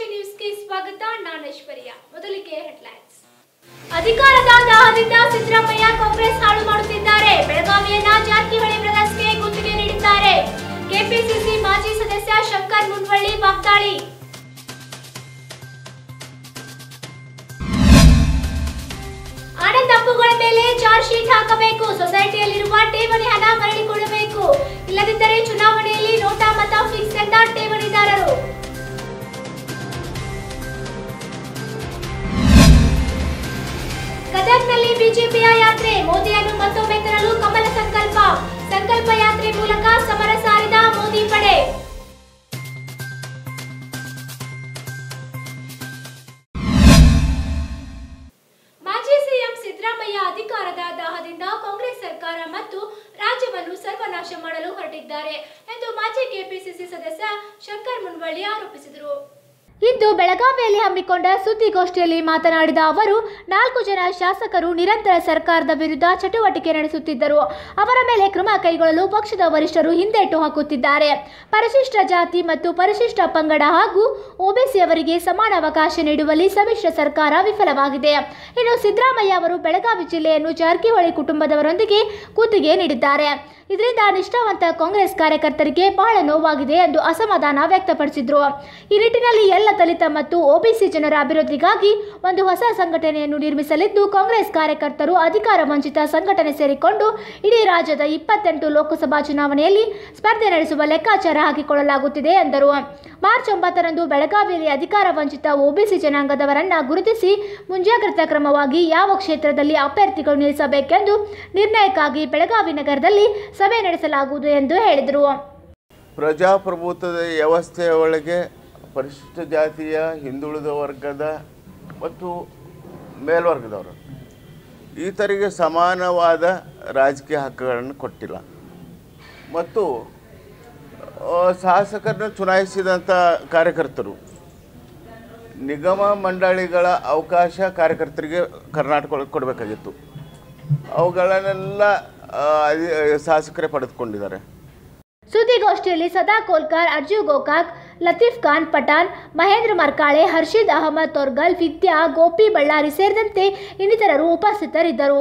ಸಾಕ್ಷಿ ನ್ಯೂಸ್ಗೆ ಸ್ವಾಗತ ನಾನು ಐಶ್ವರ್ಯ ಮೊದಲಿಗೆ ಹೆಡ್ಲೈನ್ಸ್ ಅಧಿಕಾರದ ದಾಹದಿಂದ ಸಿದ್ದರಾಮಯ್ಯ ಕಾಂಗ್ರೆಸ್ ಹಾಳು ಮಾಡುತ್ತಿದ್ದಾರೆ ಬೆಳಗಾವಿಯನ್ನ ಜಾರಕಿಹೊಳಿ ಬ್ರದರ್ಸ್ಗೆ ಗುತ್ತಿಗೆ ನೀಡಿದ್ದಾರೆ ಕೆಪಿಸಿಸಿ ಮಾಜಿ ಸದಸ್ಯ ಶಂಕರ್ ಮುನ್ವಳ್ಳಿ ವಾಗ್ದಾಳಿ ಆನಂದ್ ಅಪ್ಪುಗಳ ಮೇಲೆ ಚಾರ್ಜ್ ಶೀಟ್ ಹಾಕಬೇಕು ಸೊಸೈಟಿಯಲ್ಲಿರುವ ಠೇವಣಿ ಹಣ ಮರಳಿ ಕೊಡಬೇಕು ಇಲ್ಲದಿದ್ದರೆ ಚುನಾವಣೆಯಲ್ಲಿ ನೋಟಾ ಮತ ಫಿಕ್ಸ್ ಎಂದ ಠೇವಣಿದಾರರು ಗದಗ್ನಲ್ಲಿ ಬಿಜೆಪಿಯ ಯಾತ್ರೆ ಮೋದಿಯನ್ನು ಮತ್ತೊಮ್ಮೆ ತರಲು ಕಮಲ ಸಂಕಲ್ಪ ಸಂಕಲ್ಪ ಯಾತ್ರೆ ಮೂಲಕ ಸಮರ ಸಾರಿದ ಮೋದಿ ಪಡೆ ಮಾಜಿ ಸಿಎಂ ಸಿದ್ದರಾಮಯ್ಯ ಅಧಿಕಾರದ ದಾಹದಿಂದ ಕಾಂಗ್ರೆಸ್ ಸರ್ಕಾರ ಮತ್ತು ರಾಜ್ಯವನ್ನು ಸರ್ವನಾಶ ಮಾಡಲು ಹೊರಟಿದ್ದಾರೆ ಎಂದು ಮಾಜಿ ಕೆಪಿಸಿಸಿ ಸದಸ್ಯ ಶಂಕರ್ ಮುನ್ವಳ್ಳಿ ಆರೋಪಿಸಿದರು ಇಂದು ಬೆಳಗಾವಿಯಲ್ಲಿ ಹಮ್ಮಿಕೊಂಡ ಸುದ್ದಿಗೋಷ್ಠಿಯಲ್ಲಿ ಮಾತನಾಡಿದ ಅವರು ನಾಲ್ಕು ಜನ ಶಾಸಕರು ನಿರಂತರ ಸರ್ಕಾರದ ವಿರುದ್ಧ ಚಟುವಟಿಕೆ ನಡೆಸುತ್ತಿದ್ದರು ಅವರ ಮೇಲೆ ಕ್ರಮ ಕೈಗೊಳ್ಳಲು ಪಕ್ಷದ ವರಿಷ್ಠರು ಹಿಂದೇಟು ಹಾಕುತ್ತಿದ್ದಾರೆ ಪರಿಶಿಷ್ಟ ಜಾತಿ ಮತ್ತು ಪರಿಶಿಷ್ಟ ಪಂಗಡ ಹಾಗೂ ಒಬಿಸಿಯವರಿಗೆ ಸಮಾನ ಅವಕಾಶ ನೀಡುವಲ್ಲಿ ಸಮ್ಮಿಶ್ರ ಸರ್ಕಾರ ವಿಫಲವಾಗಿದೆ ಇನ್ನು ಸಿದ್ದರಾಮಯ್ಯ ಅವರು ಬೆಳಗಾವಿ ಜಿಲ್ಲೆಯನ್ನು ಜಾರಕಿಹೊಳಿ ಕುಟುಂಬದವರೊಂದಿಗೆ ಗುತ್ತಿಗೆ ನೀಡಿದ್ದಾರೆ ಇದರಿಂದ ನಿಷ್ಠಾವಂತ ಕಾಂಗ್ರೆಸ್ ಕಾರ್ಯಕರ್ತರಿಗೆ ಬಹಳ ನೋವಾಗಿದೆ ಎಂದು ಅಸಮಾಧಾನ ವ್ಯಕ್ತಪಡಿಸಿದ್ರು ಈ ನಿಟ್ಟಿನಲ್ಲಿ ಎಲ್ಲ ದಲಿತ ಮತ್ತು ಒಬಿಸಿ ಜನರ ಅಭಿವೃದ್ಧಿಗಾಗಿ ಒಂದು ಹೊಸ ಸಂಘಟನೆಯನ್ನು ನಿರ್ಮಿಸಲಿದ್ದು ಕಾಂಗ್ರೆಸ್ ಕಾರ್ಯಕರ್ತರು ಅಧಿಕಾರ ವಂಚಿತ ಸಂಘಟನೆ ಸೇರಿಕೊಂಡು ಇಡೀ ರಾಜ್ಯದ ಇಪ್ಪತ್ತೆಂಟು ಲೋಕಸಭಾ ಚುನಾವಣೆಯಲ್ಲಿ ಸ್ಪರ್ಧೆ ನಡೆಸುವ ಲೆಕ್ಕಾಚಾರ ಹಾಕಿಕೊಳ್ಳಲಾಗುತ್ತಿದೆ ಎಂದರು ಮಾರ್ಚ್ ಒಂಬತ್ತರಂದು ಬೆಳಗಾವಿಯಲ್ಲಿ ಅಧಿಕಾರ ವಂಚಿತ ಒಬಿಸಿ ಜನಾಂಗದವರನ್ನ ಗುರುತಿಸಿ ಮುಂಜಾಗ್ರತಾ ಕ್ರಮವಾಗಿ ಯಾವ ಕ್ಷೇತ್ರದಲ್ಲಿ ಅಭ್ಯರ್ಥಿಗಳು ನಿಲ್ಲಿಸಬೇಕೆಂದು ನಿರ್ಣಯಕ್ಕಾಗಿ ಬೆಳಗಾವಿ ನಗರದಲ್ಲಿ ಸಭೆ ನಡೆಸಲಾಗುವುದು ಎಂದು ಹೇಳಿದರು ಪ್ರಜಾಪ್ರಭುತ್ವದ ವ್ಯವಸ್ಥೆಯ ಒಳಗೆ ಪರಿಶಿಷ್ಟ ಜಾತಿಯ ಹಿಂದುಳಿದ ವರ್ಗದ ಮತ್ತು ಮೇಲ್ವರ್ಗದವರು ಈತರಿಗೆ ಸಮಾನವಾದ ರಾಜಕೀಯ ಹಕ್ಕುಗಳನ್ನು ಕೊಟ್ಟಿಲ್ಲ ಮತ್ತು ಆ, ಶಾಸಕರನ್ನು ಚುನಾಯಿಸಿದಂಥ ಕಾರ್ಯಕರ್ತರು ನಿಗಮ ಮಂಡಳಿಗಳ ಅವಕಾಶ ಕಾರ್ಯಕರ್ತರಿಗೆ ಕರ್ನಾಟಕ ಒಳಗೆ ಕೊಡಬೇಕಾಗಿತ್ತು ಅವುಗಳನ್ನೆಲ್ಲ ಆ, ಅಧಿ- ಶಾಸಕರೇ ಪಡೆದುಕೊಂಡಿದ್ದಾರೆ ಸುದ್ದಿಗೋಷ್ಠಿಯಲ್ಲಿ ಸದಾ ಕೋಲ್ಕರ್ ಅರ್ಜು ಗೋಕಾಕ್ ಲತೀಫ್ ಖಾನ್ ಪಠಾಣ್ ಮಹೇಂದ್ರ ಮರ್ಕಾಳೆ ಹರ್ಷಿದ್ ಅಹಮದ್ ತೊರ್ಗಲ್ ವಿದ್ಯಾ ಗೋಪಿ ಬಳ್ಳಾರಿ ಸೇರಿದಂತೆ ಇನ್ನಿತರರು ಉಪಸ್ಥಿತರಿದ್ದರು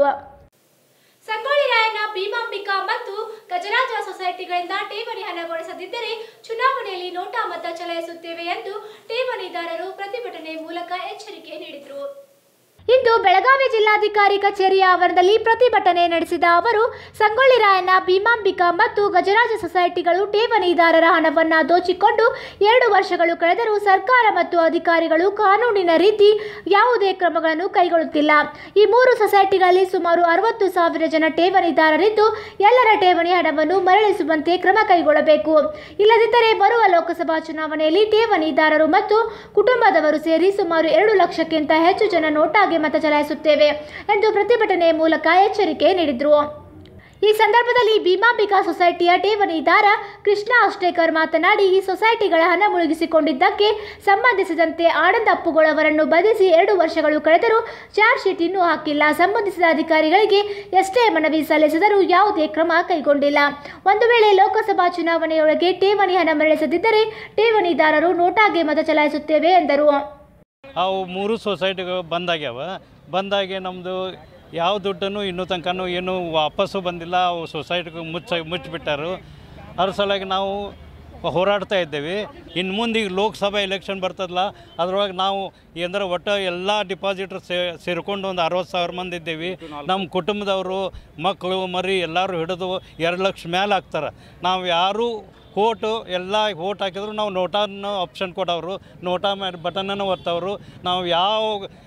ಸಂಗೊಳ್ಳಿ ರಾಯಣ್ಣ ಭೀಮಾಂಬಿಕಾ ಮತ್ತು ಗಜರಾಜ ಸೊಸೈಟಿಗಳಿಂದ ಠೇವಣಿ ಹಣಗೊಳಿಸದಿದ್ದರೆ ಚುನಾವಣೆಯಲ್ಲಿ ನೋಟಾ ಮತ ಚಲಾಯಿಸುತ್ತೇವೆ ಎಂದು ಠೇವಣಿದಾರರು ಪ್ರತಿಭಟನೆ ಮೂಲಕ ಎಚ್ಚರಿಕೆ ನೀಡಿದರು ಇಂದು ಬೆಳಗಾವಿ ಜಿಲ್ಲಾಧಿಕಾರಿ ಕಚೇರಿಯ ಆವರಣದಲ್ಲಿ ಪ್ರತಿಭಟನೆ ನಡೆಸಿದ ಅವರು ಸಂಗೊಳ್ಳಿ ರಾಯಣ್ಣ ಭೀಮಾಂಬಿಕಾ ಮತ್ತು ಗಜರಾಜ ಸೊಸೈಟಿಗಳು ಠೇವಣಿದಾರರ ಹಣವನ್ನ ದೋಚಿಕೊಂಡು ಎರಡು ವರ್ಷಗಳು ಕಳೆದರೂ ಸರ್ಕಾರ ಮತ್ತು ಅಧಿಕಾರಿಗಳು ಕಾನೂನಿನ ರೀತಿ ಯಾವುದೇ ಕ್ರಮಗಳನ್ನು ಕೈಗೊಳ್ಳುತ್ತಿಲ್ಲ ಈ ಮೂರು ಸೊಸೈಟಿಗಳಲ್ಲಿ ಸುಮಾರು ಅರವತ್ತು ಸಾವಿರ ಜನ ಠೇವಣಿದಾರರಿದ್ದು ಎಲ್ಲರ ಠೇವಣಿ ಹಣವನ್ನು ಮರಳಿಸುವಂತೆ ಕ್ರಮ ಕೈಗೊಳ್ಳಬೇಕು ಇಲ್ಲದಿದ್ದರೆ ಬರುವ ಲೋಕಸಭಾ ಚುನಾವಣೆಯಲ್ಲಿ ಠೇವಣಿದಾರರು ಮತ್ತು ಕುಟುಂಬದವರು ಸೇರಿ ಸುಮಾರು ಎರಡು ಲಕ್ಷಕ್ಕಿಂತ ಹೆಚ್ಚು ಜನ ನೋಟಾಗೆ ಮತ ಚಲಾಯಿಸುತ್ತೇವೆ ಎಂದು ಪ್ರತಿಭಟನೆ ಮೂಲಕ ಎಚ್ಚರಿಕೆ ನೀಡಿದರು ಈ ಸಂದರ್ಭದಲ್ಲಿ ಭೀಮಾಂಬಿಕಾ ಸೊಸೈಟಿಯ ಠೇವಣಿದಾರ ಕೃಷ್ಣ ಅಷ್ಟೇಕರ್ ಮಾತನಾಡಿ ಈ ಸೊಸೈಟಿಗಳ ಹಣ ಮುಳುಗಿಸಿಕೊಂಡಿದ್ದಕ್ಕೆ ಸಂಬಂಧಿಸಿದಂತೆ ಆನಂದ್ ಅಪ್ಪುಗಳವರನ್ನು ಬಂಧಿಸಿ ಎರಡು ವರ್ಷಗಳು ಕಳೆದರೂ ಚಾರ್ಜ್ ಶೀಟ್ ಇನ್ನೂ ಹಾಕಿಲ್ಲ ಸಂಬಂಧಿಸಿದ ಅಧಿಕಾರಿಗಳಿಗೆ ಎಷ್ಟೇ ಮನವಿ ಸಲ್ಲಿಸಿದರೂ ಯಾವುದೇ ಕ್ರಮ ಕೈಗೊಂಡಿಲ್ಲ ಒಂದು ವೇಳೆ ಲೋಕಸಭಾ ಚುನಾವಣೆಯೊಳಗೆ ಠೇವಣಿ ಹಣ ಮರಳಿಸದಿದ್ದರೆ ಠೇವಣಿದಾರರು ನೋಟಾಗೆ ಮತ ಚಲಾಯಿಸುತ್ತೇವೆ ಎಂದರು ಅವು ಮೂರು ಸೊಸೈಟಿಗಳು ಬಂದಾಗ್ಯಾವ ಬಂದಾಗೆ ನಮ್ಮದು ಯಾವ ದುಡ್ಡನ್ನು ಇನ್ನೂ ತನಕನೂ ಏನು ವಾಪಸ್ಸು ಬಂದಿಲ್ಲ ಅವು ಸೊಸೈಟಿಗೆ ಮುಚ್ಚ ಮುಚ್ಚಿಬಿಟ್ಟಾರು ಅದ್ರ ಸಲುವಾಗಿ ನಾವು ಹೋರಾಡ್ತಾ ಇದ್ದೇವೆ ಇನ್ನು ಮುಂದೆ ಈಗ ಲೋಕಸಭಾ ಎಲೆಕ್ಷನ್ ಬರ್ತದಲ್ಲ ಅದ್ರೊಳಗೆ ನಾವು ಅಂದ್ರೆ ಒಟ್ಟು ಎಲ್ಲ ಡಿಪಾಸಿಟ್ರ್ ಸೇ ಸೇರ್ಕೊಂಡು ಒಂದು ಅರವತ್ತು ಸಾವಿರ ಮಂದಿ ಇದ್ದೇವೆ ನಮ್ಮ ಕುಟುಂಬದವರು ಮಕ್ಕಳು ಮರಿ ಎಲ್ಲರೂ ಹಿಡಿದು ಎರಡು ಲಕ್ಷ ಮೇಲೆ ಹಾಕ್ತಾರೆ ನಾವು ಯಾರೂ ಓಟು ಎಲ್ಲ ಓಟ್ ಹಾಕಿದ್ರು ನಾವು ನೋಟಾನ ಆಪ್ಷನ್ ಕೊಡೋರು ನೋಟಾ ಮೇಲೆ ಬಟನನ್ನು ಒತ್ತವರು ನಾವು ಯಾವ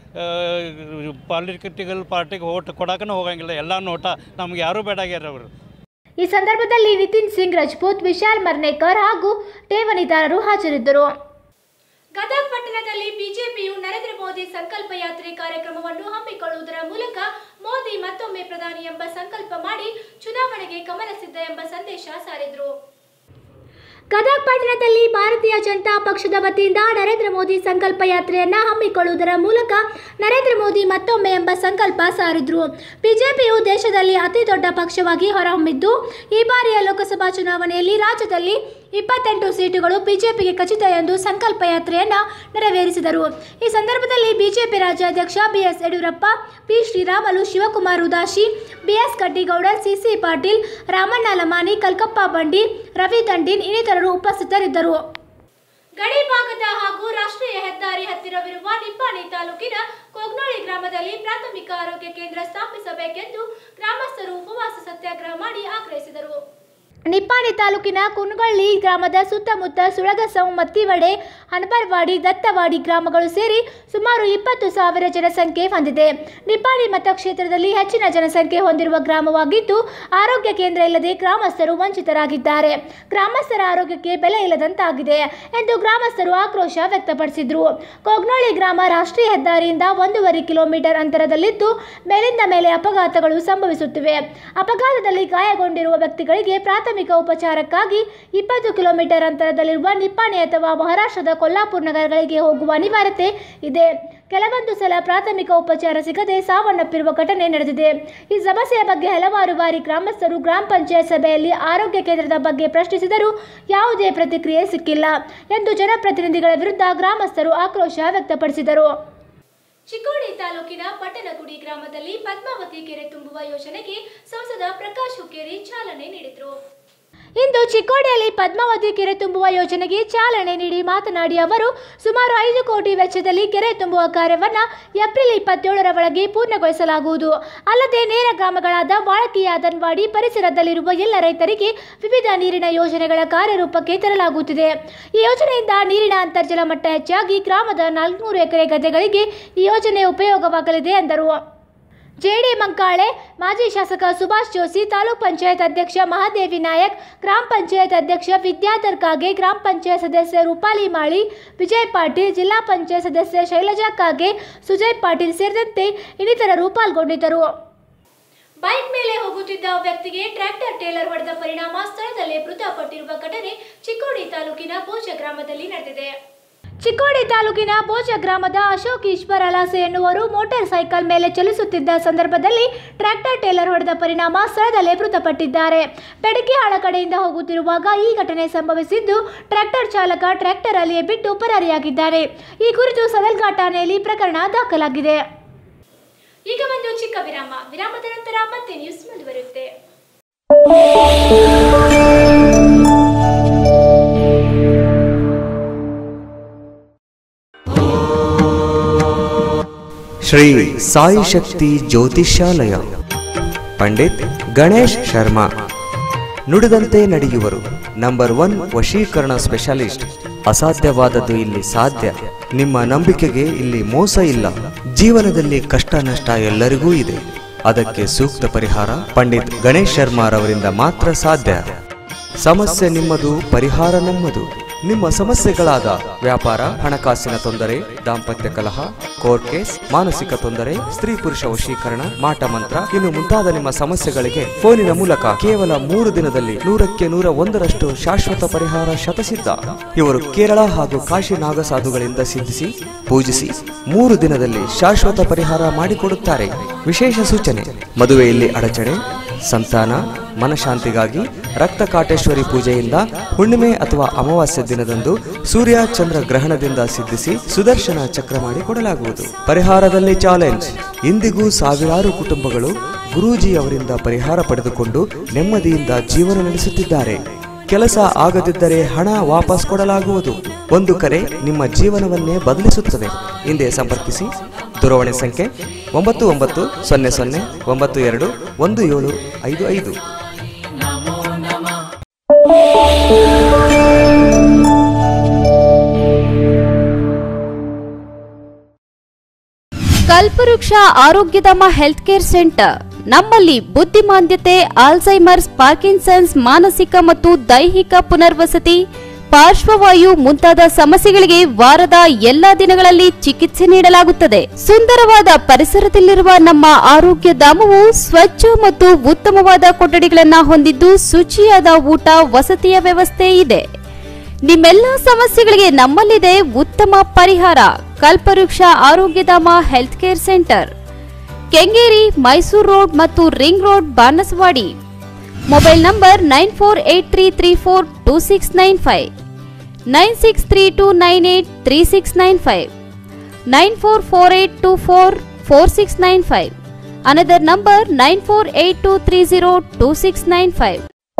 ಪಾಲಿಟಿಕಲ್ ಪಾರ್ಟಿಗೆ ಓಟ್ ಕೊಡೋಕೆ ಹೋಗಂಗಿಲ್ಲ ಎಲ್ಲ ನೋಟ ನಮ್ಗೆ ಯಾರೂ ಬೇಡಾಗ್ಯಾರ ಅವರು ಈ ಸಂದರ್ಭದಲ್ಲಿ ನಿತಿನ್ ಸಿಂಗ್ ರಜಪೂತ್ ವಿಶಾಲ್ ಮರ್ನೇಕರ್ ಹಾಗೂ ಠೇವಣಿದಾರರು ಹಾಜರಿದ್ದರು ಗದಗ ಪಟ್ಟಣದಲ್ಲಿ ಬಿಜೆಪಿಯು ನರೇಂದ್ರ ಮೋದಿ ಸಂಕಲ್ಪ ಯಾತ್ರೆ ಕಾರ್ಯಕ್ರಮವನ್ನು ಹಮ್ಮಿಕೊಳ್ಳುವುದರ ಮೂಲಕ ಮೋದಿ ಮತ್ತೊಮ್ಮೆ ಪ್ರಧಾನಿ ಎಂಬ ಸಂಕಲ್ಪ ಮಾಡಿ ಚುನಾವಣೆಗೆ ಕಮಲ ಸಿದ್ಧ ಎಂಬ ಸಂದೇಶ ಸಾರಿದ್ರು ಗದಗ ಪಟ್ಟಣದಲ್ಲಿ ಭಾರತೀಯ ಜನತಾ ಪಕ್ಷದ ವತಿಯಿಂದ ನರೇಂದ್ರ ಮೋದಿ ಸಂಕಲ್ಪ ಯಾತ್ರೆಯನ್ನ ಹಮ್ಮಿಕೊಳ್ಳುವುದರ ಮೂಲಕ ನರೇಂದ್ರ ಮೋದಿ ಮತ್ತೊಮ್ಮೆ ಎಂಬ ಸಂಕಲ್ಪ ಸಾರಿದ್ರು ಬಿಜೆಪಿಯು ದೇಶದಲ್ಲಿ ಅತಿ ದೊಡ್ಡ ಪಕ್ಷವಾಗಿ ಹೊರಹೊಮ್ಮಿದ್ದು ಈ ಬಾರಿಯ ಲೋಕಸಭಾ ಚುನಾವಣೆಯಲ್ಲಿ ರಾಜ್ಯದಲ್ಲಿ ಇಪ್ಪತ್ತೆಂಟು ಸೀಟುಗಳು ಬಿಜೆಪಿಗೆ ಖಚಿತ ಎಂದು ಸಂಕಲ್ಪ ಯಾತ್ರೆಯನ್ನ ನೆರವೇರಿಸಿದರು ಈ ಸಂದರ್ಭದಲ್ಲಿ ಬಿಜೆಪಿ ರಾಜ್ಯಾಧ್ಯಕ್ಷ BS Yediyurappa P Sriramulu Shivakumar Udasi BS Kaddigowda CC Patil Ramanna Lamani Kalkappa Bandi Ravi ದಂಡಿನ್ ಇನ್ನಿತರರು ಉಪಸ್ಥಿತರಿದ್ದರು ಗಡಿ ಭಾಗದ ಹಾಗೂ ರಾಷ್ಟ್ರೀಯ ಹೆದ್ದಾರಿ ಹತ್ತಿರವಿರುವ ನಿಪ್ಪಾಣಿ ತಾಲೂಕಿನ ಕೊಗ್ನೋಳಿ ಗ್ರಾಮದಲ್ಲಿ ಪ್ರಾಥಮಿಕ ಆರೋಗ್ಯ ಕೇಂದ್ರ ಸ್ಥಾಪಿಸಬೇಕೆಂದು ಗ್ರಾಮಸ್ಥರು ಉಪವಾಸ ಸತ್ಯಾಗ್ರಹ ಮಾಡಿ ಆಗ್ರಹಿಸಿದರು ನಿಪ್ಪಾಣಿ ತಾಲೂಕಿನ ಕುನ್ಗಳ್ಳಿ ಗ್ರಾಮದ ಸುತ್ತಮುತ್ತ ಸುಳಗಸವು ಮತ್ತಿವಡೆ ಹನಬರ್ವಾಡಿ ದತ್ತವಾಡಿ ಗ್ರಾಮಗಳು ಸೇರಿ ಸುಮಾರು ಇಪ್ಪತ್ತು ಸಾವಿರ ಜನಸಂಖ್ಯೆ ಹೊಂದಿದೆ ನಿಪ್ಪಾಣಿ ಮತಕ್ಷೇತ್ರದಲ್ಲಿ ಹೆಚ್ಚಿನ ಜನಸಂಖ್ಯೆ ಹೊಂದಿರುವ ಗ್ರಾಮವಾಗಿದ್ದು ಆರೋಗ್ಯ ಕೇಂದ್ರ ಇಲ್ಲದೆ ಗ್ರಾಮಸ್ಥರು ವಂಚಿತರಾಗಿದ್ದಾರೆ ಗ್ರಾಮಸ್ಥರ ಆರೋಗ್ಯಕ್ಕೆ ಬೆಲೆ ಇಲ್ಲದಂತಾಗಿದೆ ಎಂದು ಗ್ರಾಮಸ್ಥರು ಆಕ್ರೋಶ ವ್ಯಕ್ತಪಡಿಸಿದ್ರು ಕೊಗ್ನೋಳಿ ಗ್ರಾಮ ರಾಷ್ಟ್ರೀಯ ಹೆದ್ದಾರಿಯಿಂದ ಒಂದೂವರೆ ಕಿಲೋಮೀಟರ್ ಅಂತರದಲ್ಲಿದ್ದು ಮೇಲಿಂದ ಮೇಲೆ ಅಪಘಾತಗಳು ಸಂಭವಿಸುತ್ತಿವೆ ಅಪಘಾತದಲ್ಲಿ ಗಾಯಗೊಂಡಿರುವ ವ್ಯಕ್ತಿಗಳಿಗೆ ಪ್ರಾಥಮಿಕ ಉಪಚಾರಕ್ಕಾಗಿ ಇಪ್ಪತ್ತು ಕಿಲೋಮೀಟರ್ ಅಂತರದಲ್ಲಿರುವ ನಿಪ್ಪಾಣಿ ಅಥವಾ ಮಹಾರಾಷ್ಟ್ರದ ಕೊಲ್ಲಾಪುರ ನಗರಗಳಿಗೆ ಹೋಗುವ ಅನಿವಾರ್ಯತೆ ಇದೆ ಕೆಲವೊಂದು ಸಲ ಪ್ರಾಥಮಿಕ ಉಪಚಾರ ಸಿಗದೆ ಸಾವನ್ನಪ್ಪಿರುವ ಘಟನೆ ನಡೆದಿದೆ ಈ ಸಮಸ್ಯೆಯ ಬಗ್ಗೆ ಹಲವಾರು ಬಾರಿ ಗ್ರಾಮಸ್ಥರು ಗ್ರಾಮ ಪಂಚಾಯತ್ ಸಭೆಯಲ್ಲಿ ಆರೋಗ್ಯ ಕೇಂದ್ರದ ಬಗ್ಗೆ ಪ್ರಶ್ನಿಸಿದರೂ ಯಾವುದೇ ಪ್ರತಿಕ್ರಿಯೆ ಸಿಕ್ಕಿಲ್ಲ ಎಂದು ಜನಪ್ರತಿನಿಧಿಗಳ ವಿರುದ್ಧ ಗ್ರಾಮಸ್ಥರು ಆಕ್ರೋಶ ವ್ಯಕ್ತಪಡಿಸಿದರು ಚಿಕ್ಕೋಡಿ ತಾಲೂಕಿನ ಪಟ್ಟಣಗುಡಿ ಗ್ರಾಮದಲ್ಲಿ ಪದ್ಮಾವತಿ ಕೆರೆ ತುಂಬುವ ಯೋಜನೆಗೆ ಸಂಸದ ಪ್ರಕಾಶ್ ಹುಕ್ಕೇರಿ ಚಾಲನೆ ನೀಡಿದರು ಇಂದು ಚಿಕ್ಕೋಡಿಯಲ್ಲಿ ಪದ್ಮಾವತಿ ಕೆರೆ ತುಂಬುವ ಯೋಜನೆಗೆ ಚಾಲನೆ ನೀಡಿ ಮಾತನಾಡಿ ಅವರು ಸುಮಾರು ಐದು ಕೋಟಿ ವೆಚ್ಚದಲ್ಲಿ ಕೆರೆ ತುಂಬುವ ಕಾರ್ಯವನ್ನು ಏಪ್ರಿಲ್ ಇಪ್ಪತ್ತೇಳರ ಒಳಗೆ ಪೂರ್ಣಗೊಳಿಸಲಾಗುವುದು ಅಲ್ಲದೆ ನೇರ ಗ್ರಾಮಗಳಾದ ವಾಳಕಿ ಯಾದನ್ವಾಡಿ ಪರಿಸರದಲ್ಲಿರುವ ಎಲ್ಲ ರೈತರಿಗೆ ವಿವಿಧ ನೀರಿನ ಯೋಜನೆಗಳ ಕಾರ್ಯರೂಪಕ್ಕೆ ತರಲಾಗುತ್ತಿದೆ ಈ ಯೋಜನೆಯಿಂದ ನೀರಿನ ಅಂತರ್ಜಲ ಮಟ್ಟ ಹೆಚ್ಚಾಗಿ ಗ್ರಾಮದ ನಾಲ್ಕುನೂರು ಎಕರೆ ಗದ್ದೆಗಳಿಗೆ ಈ ಯೋಜನೆ ಉಪಯೋಗವಾಗಲಿದೆ ಎಂದರು ಜೆಡಿ ಮಂಕಾಳೆ ಮಾಜಿ ಶಾಸಕ ಸುಭಾಷ್ ಜೋಶಿ ತಾಲೂಕ್ ಪಂಚಾಯತ್ ಅಧ್ಯಕ್ಷ ಮಹಾದೇವಿ ನಾಯಕ್ ಗ್ರಾಮ ಪಂಚಾಯತ್ ಅಧ್ಯಕ್ಷ ವಿದ್ಯಾಧರ್ ಕಾಗೆ ಗ್ರಾಮ ಪಂಚಾಯತ್ ಸದಸ್ಯ ರೂಪಾಲಿ ಮಾಳಿ ವಿಜಯ್ ಪಾಟೀಲ್ ಜಿಲ್ಲಾ ಪಂಚಾಯತ್ ಸದಸ್ಯ ಶೈಲಜಾ ಕಾಗೆ ಸುಜಯ್ ಪಾಟೀಲ್ ಸೇರಿದಂತೆ ಇನ್ನಿತರರು ಪಾಲ್ಗೊಂಡಿದ್ದರು ಬೈಕ್ ಮೇಲೆ ಹೋಗುತ್ತಿದ್ದ ವ್ಯಕ್ತಿಗೆ ಟ್ರ್ಯಾಕ್ಟರ್ ಟೇಲರ್ ಹೊಡೆದ ಪರಿಣಾಮ ಸ್ಥಳದಲ್ಲೇ ಮೃತಪಟ್ಟಿರುವ ಘಟನೆ ಚಿಕ್ಕೋಡಿ ತಾಲೂಕಿನ ಬೋಚ ಗ್ರಾಮದಲ್ಲಿ ನಡೆದಿದೆ ಚಿಕ್ಕೋಡಿ ತಾಲೂಕಿನ ಬೋಚ ಗ್ರಾಮದ ಅಶೋಕ್ ಈಶ್ವರ್ ಅಲಾಸೆ ಎನ್ನುವರು ಮೋಟಾರ್ ಸೈಕಲ್ ಮೇಲೆ ಚಲಿಸುತ್ತಿದ್ದ ಸಂದರ್ಭದಲ್ಲಿ ಟ್ರ್ಯಾಕ್ಟರ್ ಟೇಲರ್ ಹೊಡೆದ ಪರಿಣಾಮ ಸ್ಥಳದಲ್ಲೇ ಮೃತಪಟ್ಟಿದ್ದಾರೆ ಬೆಡಕಿಹಾಳ ಕಡೆಯಿಂದ ಹೋಗುತ್ತಿರುವಾಗ ಈ ಘಟನೆ ಸಂಭವಿಸಿದ್ದು ಟ್ರ್ಯಾಕ್ಟರ್ ಚಾಲಕ ಟ್ರ್ಯಾಕ್ಟರ್ ಅಲ್ಲಿಯೇ ಬಿಟ್ಟು ಪರಾರಿಯಾಗಿದ್ದಾರೆ ಈ ಕುರಿತು ಸದಲ್ಘಾ ಠಾಣೆಯಲ್ಲಿ ಪ್ರಕರಣ ದಾಖಲಾಗಿದೆ ಈಗ ಒಂದು ಚಿಕ್ಕ ವಿರಾಮ ವಿರಾಮದ ನಂತರ ಮತ್ತೆ ನ್ಯೂಸ್ ಮುಂದುವರಿಯುತ್ತೆ ಶ್ರೀ ಸಾಯಿ ಶಕ್ತಿ ಜ್ಯೋತಿಷ್ಯಾಲಯ ಪಂಡಿತ್ ಗಣೇಶ್ ಶರ್ಮಾ ನುಡಿದಂತೆ ನಡೆಯುವರು ನಂಬರ್ ಒನ್ ವಶೀಕರಣ ಸ್ಪೆಷಲಿಸ್ಟ್ ಅಸಾಧ್ಯವಾದದ್ದು ಇಲ್ಲಿ ಸಾಧ್ಯ ನಿಮ್ಮ ನಂಬಿಕೆಗೆ ಇಲ್ಲಿ ಮೋಸ ಇಲ್ಲ ಜೀವನದಲ್ಲಿ ಕಷ್ಟ ನಷ್ಟ ಎಲ್ಲರಿಗೂ ಇದೆ ಅದಕ್ಕೆ ಸೂಕ್ತ ಪರಿಹಾರ ಪಂಡಿತ್ ಗಣೇಶ್ ಶರ್ಮಾರವರಿಂದ ಮಾತ್ರ ಸಾಧ್ಯ ಸಮಸ್ಯೆ ನಿಮ್ಮದು ಪರಿಹಾರ ನಮ್ಮದು ನಿಮ್ಮ ಸಮಸ್ಯೆಗಳಾದ ವ್ಯಾಪಾರ ಹಣಕಾಸಿನ ತೊಂದರೆ ದಾಂಪತ್ಯ ಕಲಹ ಕೋರ್ಟ್ ಕೇಸ್ ಮಾನಸಿಕ ತೊಂದರೆ ಸ್ತ್ರೀ ಪುರುಷ ವಶೀಕರಣ ಮಾಟ ಮಂತ್ರ ಇನ್ನು ಮುಂತಾದ ನಿಮ್ಮ ಸಮಸ್ಯೆಗಳಿಗೆ ಫೋನಿನ ಮೂಲಕ ಕೇವಲ ಮೂರು ದಿನದಲ್ಲಿ ನೂರಕ್ಕೆ ನೂರ ಒಂದರಷ್ಟು ಶಾಶ್ವತ ಪರಿಹಾರ ಶತಸಿದ್ಧ ಇವರು ಕೇರಳ ಹಾಗೂ ಕಾಶಿ ನಾಗಸಾಧುಗಳಿಂದ ಸಿದ್ಧಿಸಿ ಪೂಜಿಸಿ ಮೂರು ದಿನದಲ್ಲಿ ಶಾಶ್ವತ ಪರಿಹಾರ ಮಾಡಿಕೊಡುತ್ತಾರೆ ವಿಶೇಷ ಸೂಚನೆ ಮದುವೆಯಲ್ಲಿ ಅಡಚಣೆ ಸಂತಾನ ಮನಶಾಂತಿಗಾಗಿ ರಕ್ತ ಕಾಟೇಶ್ವರಿ ಪೂಜೆಯಿಂದ ಹುಣ್ಣಿಮೆ ಅಥವಾ ಅಮಾವಾಸ್ಯ ದಿನದಂದು ಸೂರ್ಯ ಚಂದ್ರ ಗ್ರಹಣದಿಂದ ಸಿದ್ಧಿಸಿ ಸುದರ್ಶನ ಚಕ್ರ ಮಾಡಿ ಕೊಡಲಾಗುವುದು ಪರಿಹಾರದಲ್ಲಿ ಚಾಲೆಂಜ್ ಇಂದಿಗೂ ಸಾವಿರಾರು ಕುಟುಂಬಗಳು ಗುರೂಜಿ ಅವರಿಂದ ಪರಿಹಾರ ಪಡೆದುಕೊಂಡು ನೆಮ್ಮದಿಯಿಂದ ಜೀವನ ನಡೆಸುತ್ತಿದ್ದಾರೆ ಕೆಲಸ ಆಗದಿದ್ದರೆ ಹಣ ವಾಪಸ್ ಕೊಡಲಾಗುವುದು ಒಂದು ಕರೆ ನಿಮ್ಮ ಜೀವನವನ್ನೇ ಬದಲಿಸುತ್ತದೆ ಹಿಂದೆ ಸಂಪರ್ಕಿಸಿ ದೂರವಾಣಿ ಸಂಖ್ಯೆ ಒಂಬತ್ತು ಒಂಬತ್ತು ಸೊನ್ನೆ ಸೊನ್ನೆ ಒಂಬತ್ತು ಎರಡು ಒಂದು ಏಳು ಐದು ಐದು ಕಲ್ಪವೃಕ್ಷ ಆರೋಗ್ಯಧಾಮ ಹೆಲ್ತ್ ಕೇರ್ ಸೆಂಟರ್ ನಮ್ಮಲ್ಲಿ ಬುದ್ಧಿಮಾಂದ್ಯತೆ ಆಲ್ಝೈಮರ್ಸ್ ಪಾರ್ಕಿನ್ಸನ್ಸ್ ಮಾನಸಿಕ ಮತ್ತು ದೈಹಿಕ ಪುನರ್ವಸತಿ ಪಾರ್ಶ್ವವಾಯು ಮುಂತಾದ ಸಮಸ್ಯೆಗಳಿಗೆ ವಾರದ ಎಲ್ಲಾ ದಿನಗಳಲ್ಲಿ ಚಿಕಿತ್ಸೆ ನೀಡಲಾಗುತ್ತದೆ ಸುಂದರವಾದ ಪರಿಸರದಲ್ಲಿರುವ ನಮ್ಮ ಆರೋಗ್ಯ ಧಾಮವು ಸ್ವಚ್ಛ ಮತ್ತು ಉತ್ತಮವಾದ ಕೊಠಡಿಗಳನ್ನ ಹೊಂದಿದ್ದು ಶುಚಿಯಾದ ಊಟ ವಸತಿಯ ವ್ಯವಸ್ಥೆ ಇದೆ ನಿಮ್ಮೆಲ್ಲ ಸಮಸ್ಯೆಗಳಿಗೆ ನಮ್ಮಲ್ಲಿದೆ ಉತ್ತಮ ಪರಿಹಾರ Kalpavriksha Arogyadhama health care centre Kengeri Mysore road ಮತ್ತು ring road Banaswadi mobile number nine four eight three three four two six nine five nine six three two nine eight three six nine five nine four four eight two four four six nine five another number nine four eight two three zero two six nine five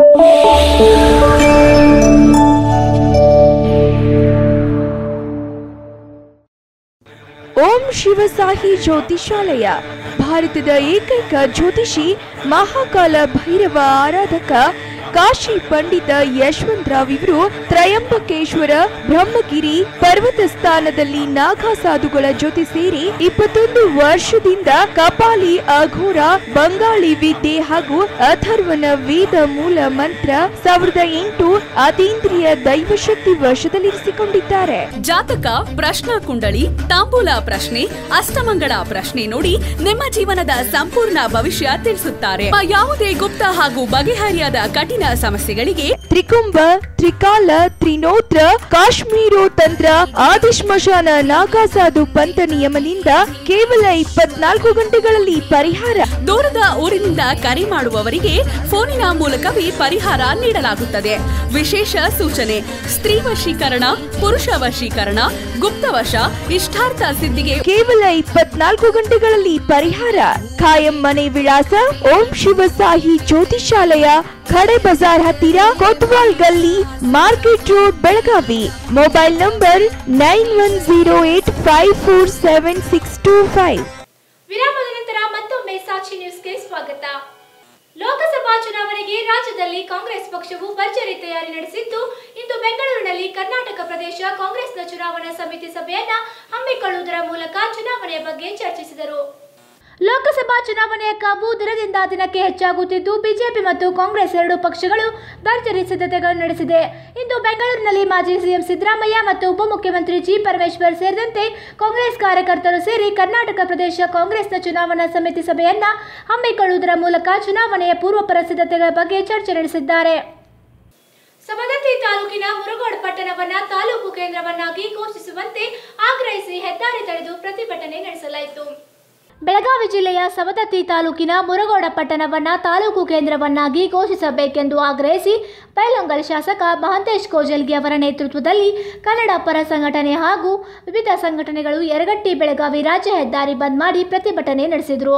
Om Shivasahi Jyotishalaya ಭಾರತದ ಏಕೈಕ ಜ್ಯೋತಿಷಿ ಮಹಾಕಾಲ ಭೈರವ ಆರಾಧಕ ಕಾಶಿ ಪಂಡಿತ ಯಶವಂತರಾವ್ ಇವರು ತ್ರಯಂಬಕೇಶ್ವರ ಬ್ರಹ್ಮಗಿರಿ ಪರ್ವತ ಸ್ಥಾನದಲ್ಲಿ ನಾಗಾ ಸಾಧುಗಳ ಜೊತೆ ಸೇರಿ ಇಪ್ಪತ್ತೊಂದು ವರ್ಷದಿಂದ ಕಪಾಲಿ ಅಘೋರ ಬಂಗಾಳಿ ವಿದ್ಯೆ ಹಾಗೂ ಅಥರ್ವನ ವೇದ ಮೂಲ ಮಂತ್ರ ಸಾವಿರದ ಎಂಟು ಅತೀಂದ್ರಿಯ ದೈವಶಕ್ತಿ ವಶದಲ್ಲಿರಿಸಿಕೊಂಡಿದ್ದಾರೆ ಜಾತಕ ಪ್ರಶ್ನಾ ಕುಂಡಳಿ ತಾಂಬೂಲ ಪ್ರಶ್ನೆ ಅಷ್ಟಮಂಗಳ ಪ್ರಶ್ನೆ ನೋಡಿ ನಿಮ್ಮ ಜೀವನದ ಸಂಪೂರ್ಣ ಭವಿಷ್ಯ ತಿಳಿಸುತ್ತಾರೆ ಆ ಯಾವುದೇ ಗುಪ್ತ ಹಾಗೂ ಬಗೆಹರಿಯಾದ ಕಠಿಣ ಸಮಸ್ಯೆಗಳಿಗೆ ತ್ರಿಕುಂಭ ತ್ರಿಕಾಲ ತ್ರಿನೋತ್ರ ಕಾಶ್ಮೀರೋ ತಂತ್ರ ಆದಿಶ್ಮಶಾನ ನಾಗಾಸಾಧು ಪಂಥ ನಿಯಮದಿಂದ ಕೇವಲ ಇಪ್ಪತ್ನಾಲ್ಕು ಗಂಟೆಗಳಲ್ಲಿ ಪರಿಹಾರ ದೂರದ ಊರಿನಿಂದ ಕರೆ ಮಾಡುವವರಿಗೆ ಫೋನಿನ ಮೂಲಕವೇ ಪರಿಹಾರ ನೀಡಲಾಗುತ್ತದೆ ವಿಶೇಷ ಸೂಚನೆ ಸ್ತ್ರೀ ವಶೀಕರಣ ಪುರುಷ ವಶೀಕರಣ ಗುಪ್ತವಶ ಇಷ್ಟಾರ್ಥ ಸಿದ್ಧಿಗೆ ಕೇವಲ ಇಪ್ಪತ್ನಾಲ್ಕು ಗಂಟೆಗಳಲ್ಲಿ ಪರಿಹಾರ ಖಾಯಂ ಮನೆ ವಿಳಾಸ ಓಂ ಶಿವ ಸಾಯಿ ಜ್ಯೋತಿಷಾಲಯ ಖಡೆ ಬಜಾರ್ ಹತ್ತಿರ Kotwal Galli market road Belagavi mobile number nine one zero eight five four seven six two five ವಿರಾಮದ ನಂತರ ಮತ್ತೊಮ್ಮೆ ಸಾಕ್ಷಿ ನ್ಯೂಸ್ಗೆ ಸ್ವಾಗತ ಲೋಕಸಭಾ ಚುನಾವಣೆಗೆ ರಾಜ್ಯದಲ್ಲಿ ಕಾಂಗ್ರೆಸ್ ಪಕ್ಷವು ಭರ್ಜರಿ ತಯಾರಿ ನಡೆಸಿದ್ದು ಇಂದು ಬೆಂಗಳೂರಿನಲ್ಲಿ ಕರ್ನಾಟಕ ಪ್ರದೇಶ ಕಾಂಗ್ರೆಸ್ನ ಚುನಾವಣಾ ಸಮಿತಿ ಸಭೆಯನ್ನ ಹಮ್ಮಿಕೊಳ್ಳುವುದರ ಮೂಲಕ ಚುನಾವಣೆಯ ಬಗ್ಗೆ ಚರ್ಚಿಸಿದರು ಲೋಕಸಭಾ ಚುನಾವಣೆಯ ಕಾವು ದಿನದಿಂದ ದಿನಕ್ಕೆ ಹೆಚ್ಚಾಗುತ್ತಿದ್ದು ಬಿಜೆಪಿ ಮತ್ತು ಕಾಂಗ್ರೆಸ್ ಎರಡು ಪಕ್ಷಗಳು ಭರ್ಜರಿ ಸಿದ್ಧತೆಗಳನ್ನು ನಡೆಸಿದೆ ಇಂದು ಬೆಂಗಳೂರಿನಲ್ಲಿ ಮಾಜಿ ಸಿಎಂ ಸಿದ್ದರಾಮಯ್ಯ ಮತ್ತು ಉಪಮುಖ್ಯಮಂತ್ರಿ ಜಿ ಪರಮೇಶ್ವರ್ ಸೇರಿದಂತೆ ಕಾಂಗ್ರೆಸ್ ಕಾರ್ಯಕರ್ತರು ಸೇರಿ ಕರ್ನಾಟಕ ಪ್ರದೇಶ ಕಾಂಗ್ರೆಸ್ನ ಚುನಾವಣಾ ಸಮಿತಿ ಸಭೆಯನ್ನ ಹಮ್ಮಿಕೊಳ್ಳುವುದರ ಮೂಲಕ ಚುನಾವಣೆಯ ಪೂರ್ವಪರ ಸಿದ್ಧತೆಗಳ ಬಗ್ಗೆ ಚರ್ಚೆ ನಡೆಸಿದ್ದಾರೆ ಸವದತ್ತಿ ತಾಲೂಕಿನ ಮುರುಗೋಡು ಪಟ್ಟಣವನ್ನ ತಾಲೂಕು ಕೇಂದ್ರವನ್ನಾಗಿ ಘೋಷಿಸುವಂತೆ ಆಗ್ರಹಿಸಿ ಹೆದ್ದಾರಿ ತಡೆದು ಪ್ರತಿಭಟನೆ ನಡೆಸಲಾಯಿತು ಬೆಳಗಾವಿ ಜಿಲ್ಲೆಯ ಸವದತ್ತಿ ತಾಲೂಕಿನ ಮುರಗೋಡ ಪಟ್ಟಣವನ್ನ ತಾಲೂಕು ಕೇಂದ್ರವನ್ನಾಗಿ ಘೋಷಿಸಬೇಕೆಂದು ಆಗ್ರಹಿಸಿ ಬೈಲೊಂಗಲ್ ಶಾಸಕ ಮಹಂತೇಶ್ ಕೋಜಲ್ಗಿ ಅವರ ನೇತೃತ್ವದಲ್ಲಿ ಕನ್ನಡ ಪರ ಸಂಘಟನೆ ಹಾಗೂ ವಿವಿಧ ಸಂಘಟನೆಗಳು ಯರಗಟ್ಟಿ ಬೆಳಗಾವಿ ರಾಜ್ಯ ಹೆದ್ದಾರಿ ಬಂದ್ ಮಾಡಿ ಪ್ರತಿಭಟನೆ ನಡೆಸಿದರು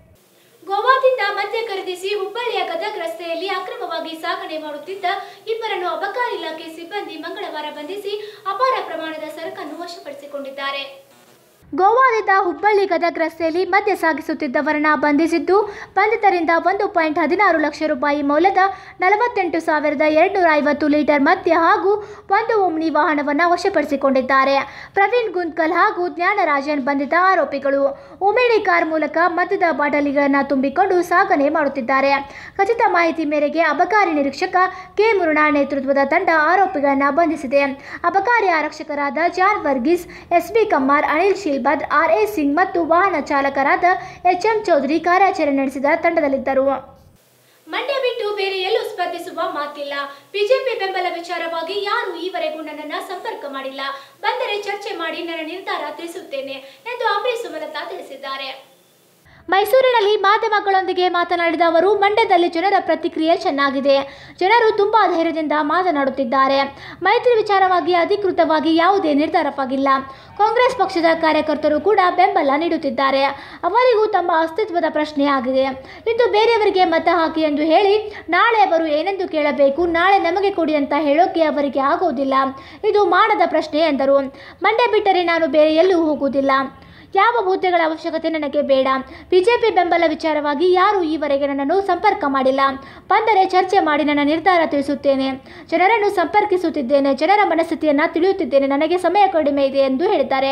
ಗೋವಾದಿಂದ ಮದ್ಯ ಖರೀದಿಸಿ ಹುಬ್ಬಳ್ಳಿಯ ಗದಗ್ ರಸ್ತೆಯಲ್ಲಿ ಅಕ್ರಮವಾಗಿ ಸಾಗಣೆ ಮಾಡುತ್ತಿದ್ದ ಇಬ್ಬರನ್ನು ಅಬಕಾರಿ ಇಲಾಖೆ ಸಿಬ್ಬಂದಿ ಮಂಗಳವಾರ ಬಂಧಿಸಿ ಅಪಾರ ಪ್ರಮಾಣದ ಸರಕನ್ನು ವಶಪಡಿಸಿಕೊಂಡಿದ್ದಾರೆ ಗೋವಾದಿಂದ ಹುಬ್ಬಳ್ಳಿ ಗದಗ್ ರಸ್ತೆಯಲ್ಲಿ ಮದ್ಯ ಸಾಗಿಸುತ್ತಿದ್ದವರನ್ನ ಬಂಧಿಸಿದ್ದು ಬಂಧಿತರಿಂದ ಒಂದು ಪಾಯಿಂಟ್ ಹದಿನಾರು ಲಕ್ಷ ರೂಪಾಯಿ ಮೌಲ್ಯದ ನಲವತ್ತೆಂಟು ಸಾವಿರದ ಎರಡುನೂರ ಐವತ್ತು ಲೀಟರ್ ಮದ್ಯ ಹಾಗೂ ಒಂದು ಓಮ್ನಿ ವಾಹನವನ್ನು ವಶಪಡಿಸಿಕೊಂಡಿದ್ದಾರೆ ಪ್ರವೀಣ್ ಗುಂತ್ಕಲ್ ಹಾಗೂ ಜ್ಞಾನರಾಜನ್ ಬಂಧಿತ ಆರೋಪಿಗಳು ಉಮೇಡಿ ಕಾರ್ ಮೂಲಕ ಮದ್ಯದ ಬಾಟಲಿಗಳನ್ನು ತುಂಬಿಕೊಂಡು ಸಾಗಣೆ ಮಾಡುತ್ತಿದ್ದಾರೆ ಖಚಿತ ಮಾಹಿತಿ ಮೇರೆಗೆ ಅಬಕಾರಿ ನಿರೀಕ್ಷಕ ಕೆ ಮುರುಣಾ ನೇತೃತ್ವದ ತಂಡ ಆರೋಪಿಗಳನ್ನು ಬಂಧಿಸಿದೆ ಅಬಕಾರಿ ಆರಕ್ಷಕರಾದ John Varghese SB Kammar Anil Shilbad R A Singh ಮತ್ತು ವಾಹನ ಚಾಲಕರಾದ ಎಚ್ ಎಂ ಚೌಧರಿ ಕಾರ್ಯಾಚರಣೆ ನಡೆಸಿದ ತಂಡದಲ್ಲಿದ್ದರು ಮಂಡ್ಯ ಬಿಟ್ಟು ಬೇರೆ ಎಲ್ಲೂ ಸ್ಪರ್ಧಿಸುವ ಮಾತಿಲ್ಲ ಬಿಜೆಪಿ ಬೆಂಬಲ ವಿಚಾರವಾಗಿ ಯಾರು ಈವರೆಗೂ ನನ್ನನ್ನ ಸಂಪರ್ಕ ಮಾಡಿಲ್ಲ ಬಂದರೆ ಚರ್ಚೆ ಮಾಡಿ ನನ್ನ ನಿರ್ಧಾರ ತಿಳಿಸುತ್ತೇನೆ ಎಂದು ಅಂಬರೀಶ್ ಸುಮಲತಾ ತಿಳಿಸಿದ್ದಾರೆ ಮೈಸೂರಿನಲ್ಲಿ ಮಾಧ್ಯಮಗಳೊಂದಿಗೆ ಮಾತನಾಡಿದ ಅವರು ಮಂಡ್ಯದಲ್ಲಿ ಜನರ ಪ್ರತಿಕ್ರಿಯೆ ಚೆನ್ನಾಗಿದೆ ಜನರು ತುಂಬಾ ಧೈರ್ಯದಿಂದ ಮಾತನಾಡುತ್ತಿದ್ದಾರೆ ಮೈತ್ರಿ ವಿಚಾರವಾಗಿ ಅಧಿಕೃತವಾಗಿ ಯಾವುದೇ ನಿರ್ಧಾರವಾಗಿಲ್ಲ ಕಾಂಗ್ರೆಸ್ ಪಕ್ಷದ ಕಾರ್ಯಕರ್ತರು ಕೂಡ ಬೆಂಬಲ ನೀಡುತ್ತಿದ್ದಾರೆ ಅವರಿಗೂ ತಮ್ಮ ಅಸ್ತಿತ್ವದ ಪ್ರಶ್ನೆ ಆಗಿದೆ ಇಂದು ಬೇರೆಯವರಿಗೆ ಮತ ಹಾಕಿ ಎಂದು ಹೇಳಿ ನಾಳೆ ಅವರು ಏನೆಂದು ಕೇಳಬೇಕು ನಾಳೆ ನಮಗೆ ಕೊಡಿ ಅಂತ ಹೇಳೋಕೆ ಅವರಿಗೆ ಆಗೋದಿಲ್ಲ ಇದು ಮಾಡದ ಪ್ರಶ್ನೆ ಎಂದರು ಮಂಡ್ಯ ಬಿಟ್ಟರೆ ನಾನು ಬೇರೆ ಎಲ್ಲೂ ಹೋಗುವುದಿಲ್ಲ ಯಾವ ಹುದ್ದೆಗಳ ಅವಶ್ಯಕತೆ ನನಗೆ ಬೇಡ ಬಿಜೆಪಿ ಬೆಂಬಲ ವಿಚಾರವಾಗಿ ಯಾರೂ ಈವರೆಗೆ ನನ್ನನ್ನು ಸಂಪರ್ಕ ಮಾಡಿಲ್ಲ ಬಂದರೆ ಚರ್ಚೆ ಮಾಡಿ ನನ್ನ ನಿರ್ಧಾರ ತಿಳಿಸುತ್ತೇನೆ ಜನರನ್ನು ಸಂಪರ್ಕಿಸುತ್ತಿದ್ದೇನೆ ಜನರ ಮನಸ್ಥಿತಿಯನ್ನು ತಿಳಿಯುತ್ತಿದ್ದೇನೆ ನನಗೆ ಸಮಯ ಕಡಿಮೆ ಇದೆ ಎಂದು ಹೇಳಿದ್ದಾರೆ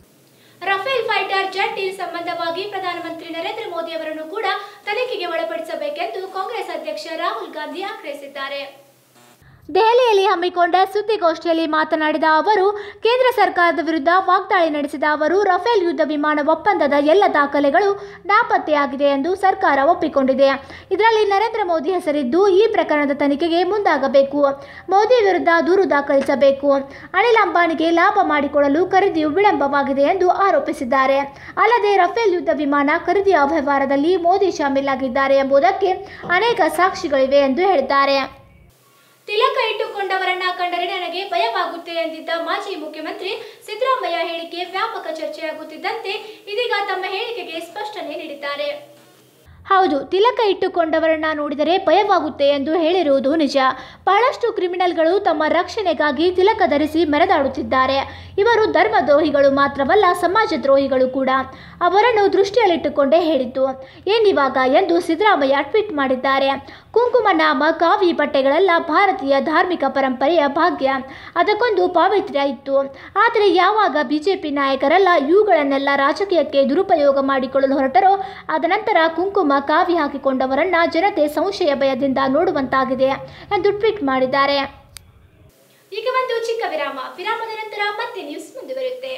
ರಫೇಲ್ ಫೈಟರ್ ಜೆಟ್ ಡೀಲ್ ಸಂಬಂಧವಾಗಿ ಪ್ರಧಾನಮಂತ್ರಿ ನರೇಂದ್ರ ಮೋದಿ ಅವರನ್ನು ಕೂಡ ತನಿಖೆಗೆ ಒಳಪಡಿಸಬೇಕೆಂದು ಕಾಂಗ್ರೆಸ್ ಅಧ್ಯಕ್ಷ ರಾಹುಲ್ ಗಾಂಧಿ ಆಗ್ರಹಿಸಿದ್ದಾರೆ ದೆಹಲಿಯಲ್ಲಿ ಹಮ್ಮಿಕೊಂಡ ಸುದ್ದಿಗೋಷ್ಠಿಯಲ್ಲಿ ಮಾತನಾಡಿದ ಅವರು ಕೇಂದ್ರ ಸರ್ಕಾರದ ವಿರುದ್ಧ ವಾಗ್ದಾಳಿ ನಡೆಸಿದ ಅವರು ರಫೇಲ್ ಯುದ್ಧ ವಿಮಾನ ಒಪ್ಪಂದದ ಎಲ್ಲ ದಾಖಲೆಗಳು ನಾಪತ್ತೆಯಾಗಿದೆ ಎಂದು ಸರ್ಕಾರ ಒಪ್ಪಿಕೊಂಡಿದೆ ಇದರಲ್ಲಿ ನರೇಂದ್ರ ಮೋದಿ ಹೆಸರಿದ್ದು ಈ ಪ್ರಕರಣದ ತನಿಖೆಗೆ ಮುಂದಾಗಬೇಕು ಮೋದಿ ವಿರುದ್ಧ ದೂರು ದಾಖಲಿಸಬೇಕು ಅನಿಲ್ ಅಂಬಾನಿಗೆ ಲಾಭ ಮಾಡಿಕೊಡಲು ಖರೀದಿಯು ವಿಳಂಬವಾಗಿದೆ ಎಂದು ಆರೋಪಿಸಿದ್ದಾರೆ ಅಲ್ಲದೆ ರಫೇಲ್ ಯುದ್ಧ ವಿಮಾನ ಖರೀದಿಯ ವ್ಯವಹಾರದಲ್ಲಿ ಮೋದಿ ಶಾಮೀಲಾಗಿದ್ದಾರೆ ಎಂಬುದಕ್ಕೆ ಅನೇಕ ಸಾಕ್ಷಿಗಳಿವೆ ಎಂದು ಹೇಳಿದ್ದಾರೆ ತಿಲಕ ಇಟ್ಟುಕೊಂಡವರನ್ನ ಕಂಡರೆ ನನಗೆ ಭಯವಾಗುತ್ತೆ ಎಂದಿದ್ದ ಮಾಜಿ ಮುಖ್ಯಮಂತ್ರಿ ಸಿದ್ದರಾಮಯ್ಯ ಹೇಳಿಕೆ ವ್ಯಾಪಕ ಚರ್ಚೆಯಾಗುತ್ತಿದ್ದಂತೆ ಇದೀಗ ತಮ್ಮ ಹೇಳಿಕೆಗೆ ಸ್ಪಷ್ಟನೆ ನೀಡಿದ್ದಾರೆ ಹೌದು ತಿಲಕ ಇಟ್ಟುಕೊಂಡವರನ್ನ ನೋಡಿದರೆ ಭಯವಾಗುತ್ತೆ ಎಂದು ಹೇಳಿರುವುದು ನಿಜ ಬಹಳಷ್ಟು ಕ್ರಿಮಿನಲ್ಗಳು ತಮ್ಮ ರಕ್ಷಣೆಗಾಗಿ ತಿಲಕ ಧರಿಸಿ ಮೆರೆದಾಡುತ್ತಿದ್ದಾರೆ ಇವರು ಧರ್ಮದ್ರೋಹಿಗಳು ಮಾತ್ರವಲ್ಲ ಸಮಾಜ ದ್ರೋಹಿಗಳು ಕೂಡ ಅವರನ್ನು ದೃಷ್ಟಿಯಲ್ಲಿಟ್ಟುಕೊಂಡೇ ಹೇಳಿದ್ದು ಏನಿವಾಗ ಎಂದು ಸಿದ್ದರಾಮಯ್ಯ ಟ್ವೀಟ್ ಮಾಡಿದ್ದಾರೆ ಕುಂಕುಮ ನಾಮ ಕಾವಿ ಬಟ್ಟೆಗಳೆಲ್ಲ ಭಾರತೀಯ ಧಾರ್ಮಿಕ ಪರಂಪರೆಯ ಭಾಗ್ಯ ಅದಕ್ಕೊಂದು ಪಾವಿತ್ರ್ಯ ಇತ್ತು ಆದರೆ ಯಾವಾಗ ಬಿಜೆಪಿ ನಾಯಕರೆಲ್ಲ ಇವುಗಳನ್ನೆಲ್ಲ ರಾಜಕೀಯಕ್ಕೆ ದುರುಪಯೋಗ ಮಾಡಿಕೊಳ್ಳಲು ಹೊರಟರೋ ಅದನಂತರ ಕುಂಕುಮ ಕಾವಿ ಹಾಕಿಕೊಂಡವರನ್ನ ಜನತೆ ಸಂಶಯ ಭಯದಿಂದ ನೋಡುವಂತಾಗಿದೆ ಎಂದು ಟ್ವೀಟ್ ಮಾಡಿದ್ದಾರೆ ಈಗ ಒಂದು ಚಿಕ್ಕ ವಿರಾಮ ವಿರಾಮದ ನಂತರ ಮತ್ತೆ ನ್ಯೂಸ್ ಮುಂದುವರಿಯುತ್ತೆ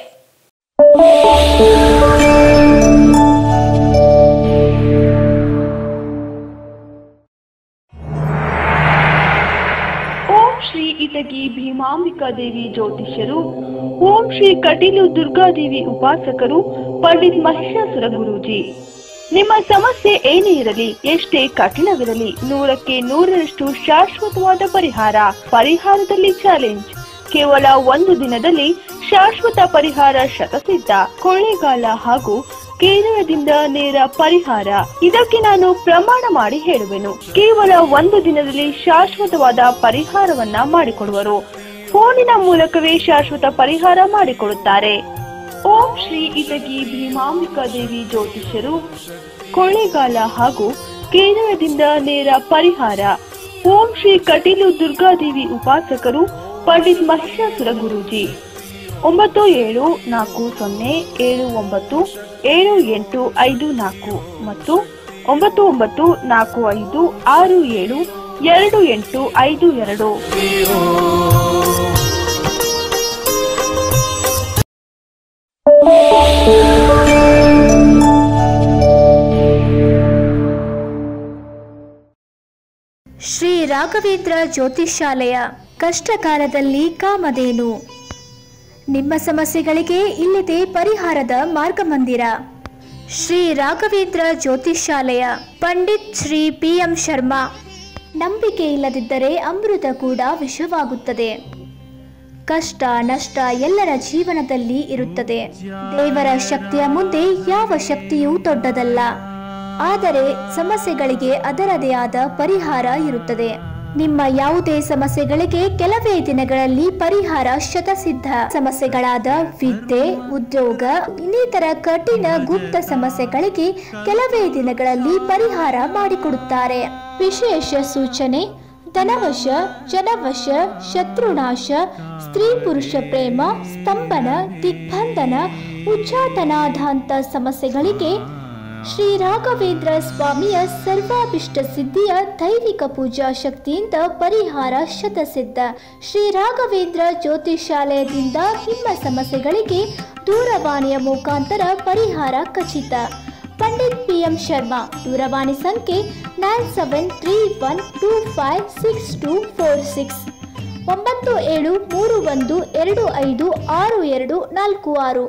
ಓಂ ಶ್ರೀ ಇಟಗಿ ಭೀಮಾಂಬಿಕಾ ದೇವಿ ಜ್ಯೋತಿಷ್ಯರು ಓಂ ಶ್ರೀ ಕಟೀಲು ದುರ್ಗಾದೇವಿ ಉಪಾಸಕರು ಪಂಡಿತ್ ಮಹಿಷಾಸುರ ಗುರೂಜಿ ನಿಮ್ಮ ಸಮಸ್ಯೆ ಏನೇ ಇರಲಿ ಎಷ್ಟೇ ಕಠಿಣವಿರಲಿ ನೂರಕ್ಕೆ ನೂರರಷ್ಟು ಶಾಶ್ವತವಾದ ಪರಿಹಾರ ಪರಿಹಾರದಲ್ಲಿ ಚಾಲೆಂಜ್ ಕೇವಲ ಒಂದು ದಿನದಲ್ಲಿ ಶಾಶ್ವತ ಪರಿಹಾರ ಶತಸಿದ್ಧ ಕೊಳ್ಳೇಗಾಲ ಹಾಗೂ ಕೇರಳದಿಂದ ನೇರ ಪರಿಹಾರ ಇದಕ್ಕೆ ನಾನು ಪ್ರಮಾಣ ಮಾಡಿ ಹೇಳುವೆನು ಕೇವಲ ಒಂದು ದಿನದಲ್ಲಿ ಶಾಶ್ವತವಾದ ಪರಿಹಾರವನ್ನ ಮಾಡಿಕೊಡುವರು ಫೋನಿನ ಮೂಲಕವೇ ಶಾಶ್ವತ ಪರಿಹಾರ ಮಾಡಿಕೊಡುತ್ತಾರೆ ಓಂ ಶ್ರೀ ಇಟಗಿ ಭೀಮಾಂಬಿಕಾ ದೇವಿ ಜ್ಯೋತಿಷ್ಯರು ಕೊಳ್ಳೇಗಾಲ ಹಾಗೂ ಕೇರಳದಿಂದ ನೇರ ಪರಿಹಾರ ಓಂ ಶ್ರೀ ಕಟೀಲು ದುರ್ಗಾದೇವಿ ಉಪಾಸಕರು ಪಂಡಿತ್ ಮಹಿಷಾಸುರ ಗುರೂಜಿ ಒಂಬತ್ತು ಏಳು ನಾಲ್ಕು ಸೊನ್ನೆ ಏಳು ಒಂಬತ್ತು ಏಳು ಎಂಟು ಐದು ನಾಲ್ಕು ಮತ್ತು ಒಂಬತ್ತು ಒಂಬತ್ತು ನಾಲ್ಕು ಐದು ಆರು ಏಳು ಎರಡು ಎಂಟು ಐದು ಎರಡು ಶ್ರೀ ರಾಘವೇಂದ್ರ ಜ್ಯೋತಿಷಾಲಯ ಕಷ್ಟಕಾಲದಲ್ಲಿ ಕಾಮಧೇನು ನಿಮ್ಮ ಸಮಸ್ಯೆಗಳಿಗೆ ಇಲ್ಲಿದೆ ಪರಿಹಾರದ ಮಾರ್ಗಮಂದಿರ ಶ್ರೀ ರಾಘವೇಂದ್ರ ಜ್ಯೋತಿಷಾಲಯ ಪಂಡಿತ್ ಶ್ರೀ ಪಿ ಎಂ ಶರ್ಮಾ ನಂಬಿಕೆ ಇಲ್ಲದಿದ್ದರೆ ಅಮೃತ ಕೂಡ ವಿಷವಾಗುತ್ತದೆ ಕಷ್ಟ ನಷ್ಟ ಎಲ್ಲರ ಜೀವನದಲ್ಲಿ ಇರುತ್ತದೆ ದೇವರ ಶಕ್ತಿಯ ಮುಂದೆ ಯಾವ ಶಕ್ತಿಯೂ ದೊಡ್ಡದಲ್ಲ ಆದರೆ ಸಮಸ್ಯೆಗಳಿಗೆ ಅದರದೇ ಆದ ಪರಿಹಾರ ಇರುತ್ತದೆ ನಿಮ್ಮ ಯಾವುದೇ ಸಮಸ್ಯೆಗಳಿಗೆ ಕೆಲವೇ ದಿನಗಳಲ್ಲಿ ಪರಿಹಾರ ಶತಸಿದ್ಧ ಸಮಸ್ಯೆಗಳಾದ ವಿದ್ಯೆ ಉದ್ಯೋಗ ಇನ್ನಿತರ ಕಠಿಣ ಗುಪ್ತ ಸಮಸ್ಯೆಗಳಿಗೆ ಕೆಲವೇ ದಿನಗಳಲ್ಲಿ ಪರಿಹಾರ ಮಾಡಿಕೊಡುತ್ತಾರೆ ವಿಶೇಷ ಸೂಚನೆ ಧನವಶ ಜನವಶ ಶತ್ರುನಾಶ ಸ್ತ್ರೀ ಪುರುಷ ಪ್ರೇಮ ಸ್ತಂಭನ ದಿಗ್ಬಂಧನ ಉಚ್ಚಾಟನಾಧಾಂತ ಸಮಸ್ಯೆಗಳಿಗೆ ಶ್ರೀ ರಾಘವೇಂದ್ರ ಸ್ವಾಮಿಯ ಸರ್ವಾಭಿಷ್ಟ ಸಿದ್ಧಿಯ ದೈವಿಕ ಪೂಜಾ ಶಕ್ತಿಯಿಂದ ಪರಿಹಾರ ಶತಸಿದ್ಧ ಶ್ರೀ ರಾಘವೇಂದ್ರ ಜ್ಯೋತಿಷಾಲಯದಿಂದ ನಿಮ್ಮ ಸಮಸ್ಯೆಗಳಿಗೆ ದೂರವಾಣಿಯ ಮುಖಾಂತರ ಪರಿಹಾರ ಖಚಿತ ಪಂಡಿತ್ ಪಿ ಎಂ ಶರ್ಮಾ ದೂರವಾಣಿ ಸಂಖ್ಯೆ nine seven three one two five six two four six ಒಂಬತ್ತು ಏಳು ಮೂರು ಒಂದು ಎರಡು ಐದು ಆರು ಎರಡು ನಾಲ್ಕು ಆರು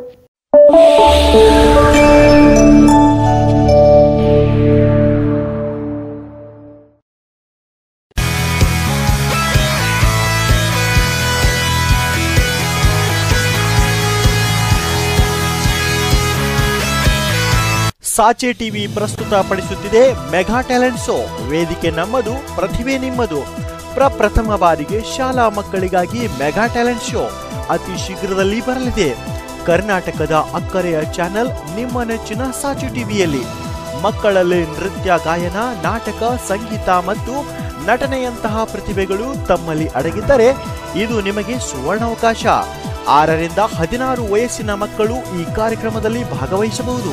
ಸಾಚೆ ಟಿವಿ ಪ್ರಸ್ತುತಪಡಿಸುತ್ತಿದೆ ಮೆಗಾ ಟ್ಯಾಲೆಂಟ್ ಶೋ ವೇದಿಕೆ ನಮ್ಮದು ಪ್ರತಿಭೆ ನಿಮ್ಮದು ಪ್ರಪ್ರಥಮ ಬಾರಿಗೆ ಶಾಲಾ ಮಕ್ಕಳಿಗಾಗಿ ಮೆಗಾ ಟ್ಯಾಲೆಂಟ್ ಶೋ ಅತಿ ಶೀಘ್ರದಲ್ಲಿ ಬರಲಿದೆ ಕರ್ನಾಟಕದ ಅಕ್ಕರೆಯ ಚಾನೆಲ್ ನಿಮ್ಮ ನೆಚ್ಚಿನ ಸಾಚು ಟಿವಿಯಲ್ಲಿ ಮಕ್ಕಳಲ್ಲಿ ನೃತ್ಯ ಗಾಯನ ನಾಟಕ ಸಂಗೀತ ಮತ್ತು ನಟನೆಯಂತಹ ಪ್ರತಿಭೆಗಳು ತಮ್ಮಲ್ಲಿ ಅಡಗಿದ್ದರೆ ಇದು ನಿಮಗೆ ಸುವರ್ಣಾವಕಾಶ ಆರರಿಂದ ಹದಿನಾರು ವಯಸ್ಸಿನ ಮಕ್ಕಳು ಈ ಕಾರ್ಯಕ್ರಮದಲ್ಲಿ ಭಾಗವಹಿಸಬಹುದು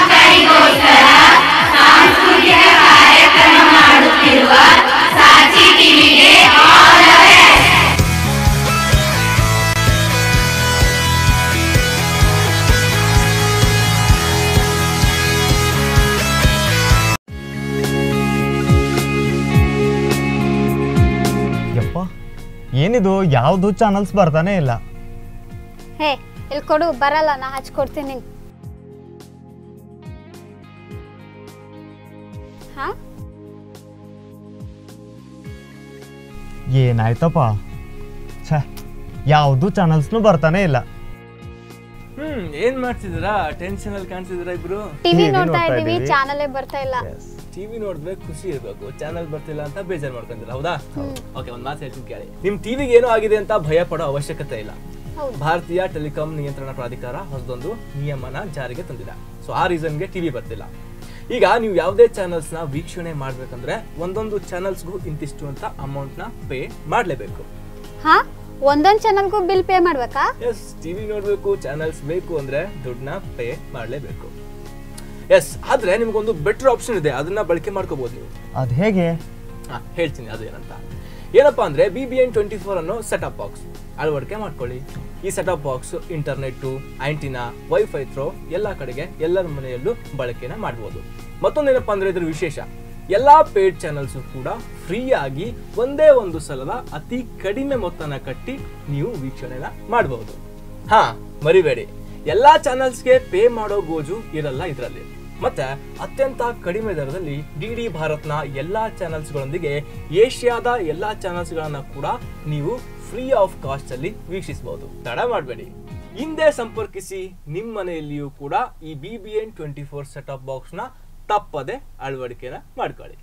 ಸಾಂಸ್ಕೃತಿಕ ಕಾರ್ಯಕ್ರಮ ಮಾಡುತ್ತಿರುವ ಸಾಚಿ ಯಪ್ಪ ಏನಿದು ಯಾವುದು ಚಾನಲ್ಸ್ ಬರ್ತಾನೆ ಇಲ್ಲ ಹೇ ಇಲ್ಲಿ ಕೊಡು ಬರಲ್ಲ ನಾ ಹಚ್ಕೊಡ್ತೀನಿ ನಿಂಗೆ ಹಾ ಏನಾಯ್ತಪ್ಪ ಛೇ ಯಾವುದು ಚಾನಲ್ಸ್ನು ಬರ್ತಾನೆ ಇಲ್ಲ ಹ್ಮ್ ಏನ್ ಮಾಡ್ತಿದ್ದೀರಾ ಟೆನ್ಷನ್ ಅಲ್ಲಿ ಕಾಣ್ತಿದ್ದೀರಾ ಇಬ್ರು ಟಿವಿ TV ನೋಡ್ತಾ ನೋಡ್ತಾ ಇದೀವಿ ಇದೀವಿ. ಚಾನಲೇ ಬರ್ತಾ ಇಲ್ಲ ಟಿವಿ ನೋಡಿದ್ರೆ ಖುಷಿ ಇರ್ಬೇಕು ಚಾನಲ್ ಬರ್ತಿಲ್ಲ ಅಂತ ಬೇಜಾರ್ ಮಾಡ್ಕೊಂತೀರ ಹೌದಾ ಓಕೆ ಒಂದ್ ಮಾತು ಹೇಳ್ತೀನಿ ಕೇಳಿ ನಿಮ್ ಟಿವಿಗೆ ಏನೋ ಆಗಿದೆ ಅಂತ ಭಯ ಪಡೋ ಅವಶ್ಯಕತೆ ಇಲ್ಲ ಹೌದು. ಭಾರತೀಯ ಟೆಲಿಕಾಂ ನಿಯಂತ್ರಣ ಪ್ರಾಧಿಕಾರ ಹೊಸದೊಂದು ನಿಯಮನ ಜಾರಿಗೆ ತಂದಿದೆ ಸೊ ಆ ರೀಸನ್ಗೆ ಟಿವಿ ಬರ್ತಿಲ್ಲ ಈಗ ನೀವು ಯಾವುದೇ ಚಾನಲ್ಸ್ ನ ವೀಕ್ಷಣೆ ಮಾಡ್ಬೇಕಂದ್ರೆ ಒಂದೊಂದು ಚಾನಲ್ಸ್ಗೂ ಇಂತಿಷ್ಟು ಅಂತ ಅಮೌಂಟ್ ನ ಪೇ ಮಾಡ್ಲೇಬೇಕು ಹಾ ಒಂದೊಂದ್ ಚಾನಲ್ಗೂ ಬಿಲ್ ಪೇ ಮಾಡ್ಬೇಕಾ ಎಸ್ ಟಿವಿ ನೋಡ್ಬೇಕು ಚಾನಲ್ಸ್ ಬೇಕು ಅಂದ್ರೆ ದುಡ್ಡನ್ನ ಪೇ ಮಾಡ್ಲೇಬೇಕು ಎಸ್ ಆದ್ರೆ ನಿಮ್ಗೊಂದು ಬೆಟರ್ ಆಪ್ಷನ್ ಇದೆ ಅದನ್ನ ಬಳಕೆ ಮಾಡ್ಕೋಬಹುದು ನೀವು ಅದು ಹೇಗೆ ಹಾ, ಹೇಳ್ತೀನಿ ಅದೇನಂತ ಏನಪ್ಪಾ ಅಂದ್ರೆ B B N twenty four ಅನ್ನೋ ಸೆಟಪ್ ಬಾಕ್ಸ್ ಅಳವಡಿಕೆ ಮಾಡ್ಕೊಳ್ಳಿ ಈ setup box internet antenna wifi through ಎಲ್ಲಾ ಕಡೆಗೆ ಎಲ್ಲರ ಮನೆಯಲ್ಲೂ ಬಳಕೆನ ಮಾಡಬಹುದು ಮತ್ತೊಂದೇನಪ್ಪಾ ಅಂದ್ರೆ ಇದ್ರ ವಿಶೇಷ ಎಲ್ಲಾ ಪೇಡ್ ಚಾನಲ್ಸ್ ಕೂಡ ಫ್ರೀ ಆಗಿ ಒಂದೇ ಒಂದು ಸಲದ ಅತಿ ಕಡಿಮೆ ಮೊತ್ತನ ಕಟ್ಟಿ ನೀವು ವೀಕ್ಷಣೆನ ಮಾಡಬಹುದು ಹಾ ಮರಿಬೇಡಿ ಎಲ್ಲಾ ಚಾನಲ್ಸ್ಗೆ ಪೇ ಮಾಡೋ ಗೋಜು ಇರಲ್ಲ ಇದರಲ್ಲಿ ಮತ್ತೆ ಅತ್ಯಂತ ಕಡಿಮೆ ದರದಲ್ಲಿ ಡಿ ಡಿ ಭಾರತ್ನ ಎಲ್ಲಾ ಚಾನಲ್ಸ್ಗಳೊಂದಿಗೆ ಏಷ್ಯಾದ ಎಲ್ಲಾ ಚಾನಲ್ಸ್ಗಳನ್ನ ಕೂಡ ನೀವು ಫ್ರೀ ಆಫ್ ಕಾಸ್ಟ್ ಅಲ್ಲಿ ವೀಕ್ಷಿಸಬಹುದು ತಡ ಮಾಡಬೇಡಿ ಹಿಂದೆ ಸಂಪರ್ಕಿಸಿ ನಿಮ್ಮ ಮನೆಯಲ್ಲಿಯೂ ಕೂಡ ಈ B B N twenty four setup box ನ ತಪ್ಪದೆ ಅಳವಡಿಕೆನ ಮಾಡ್ಕೊಳ್ಳಿ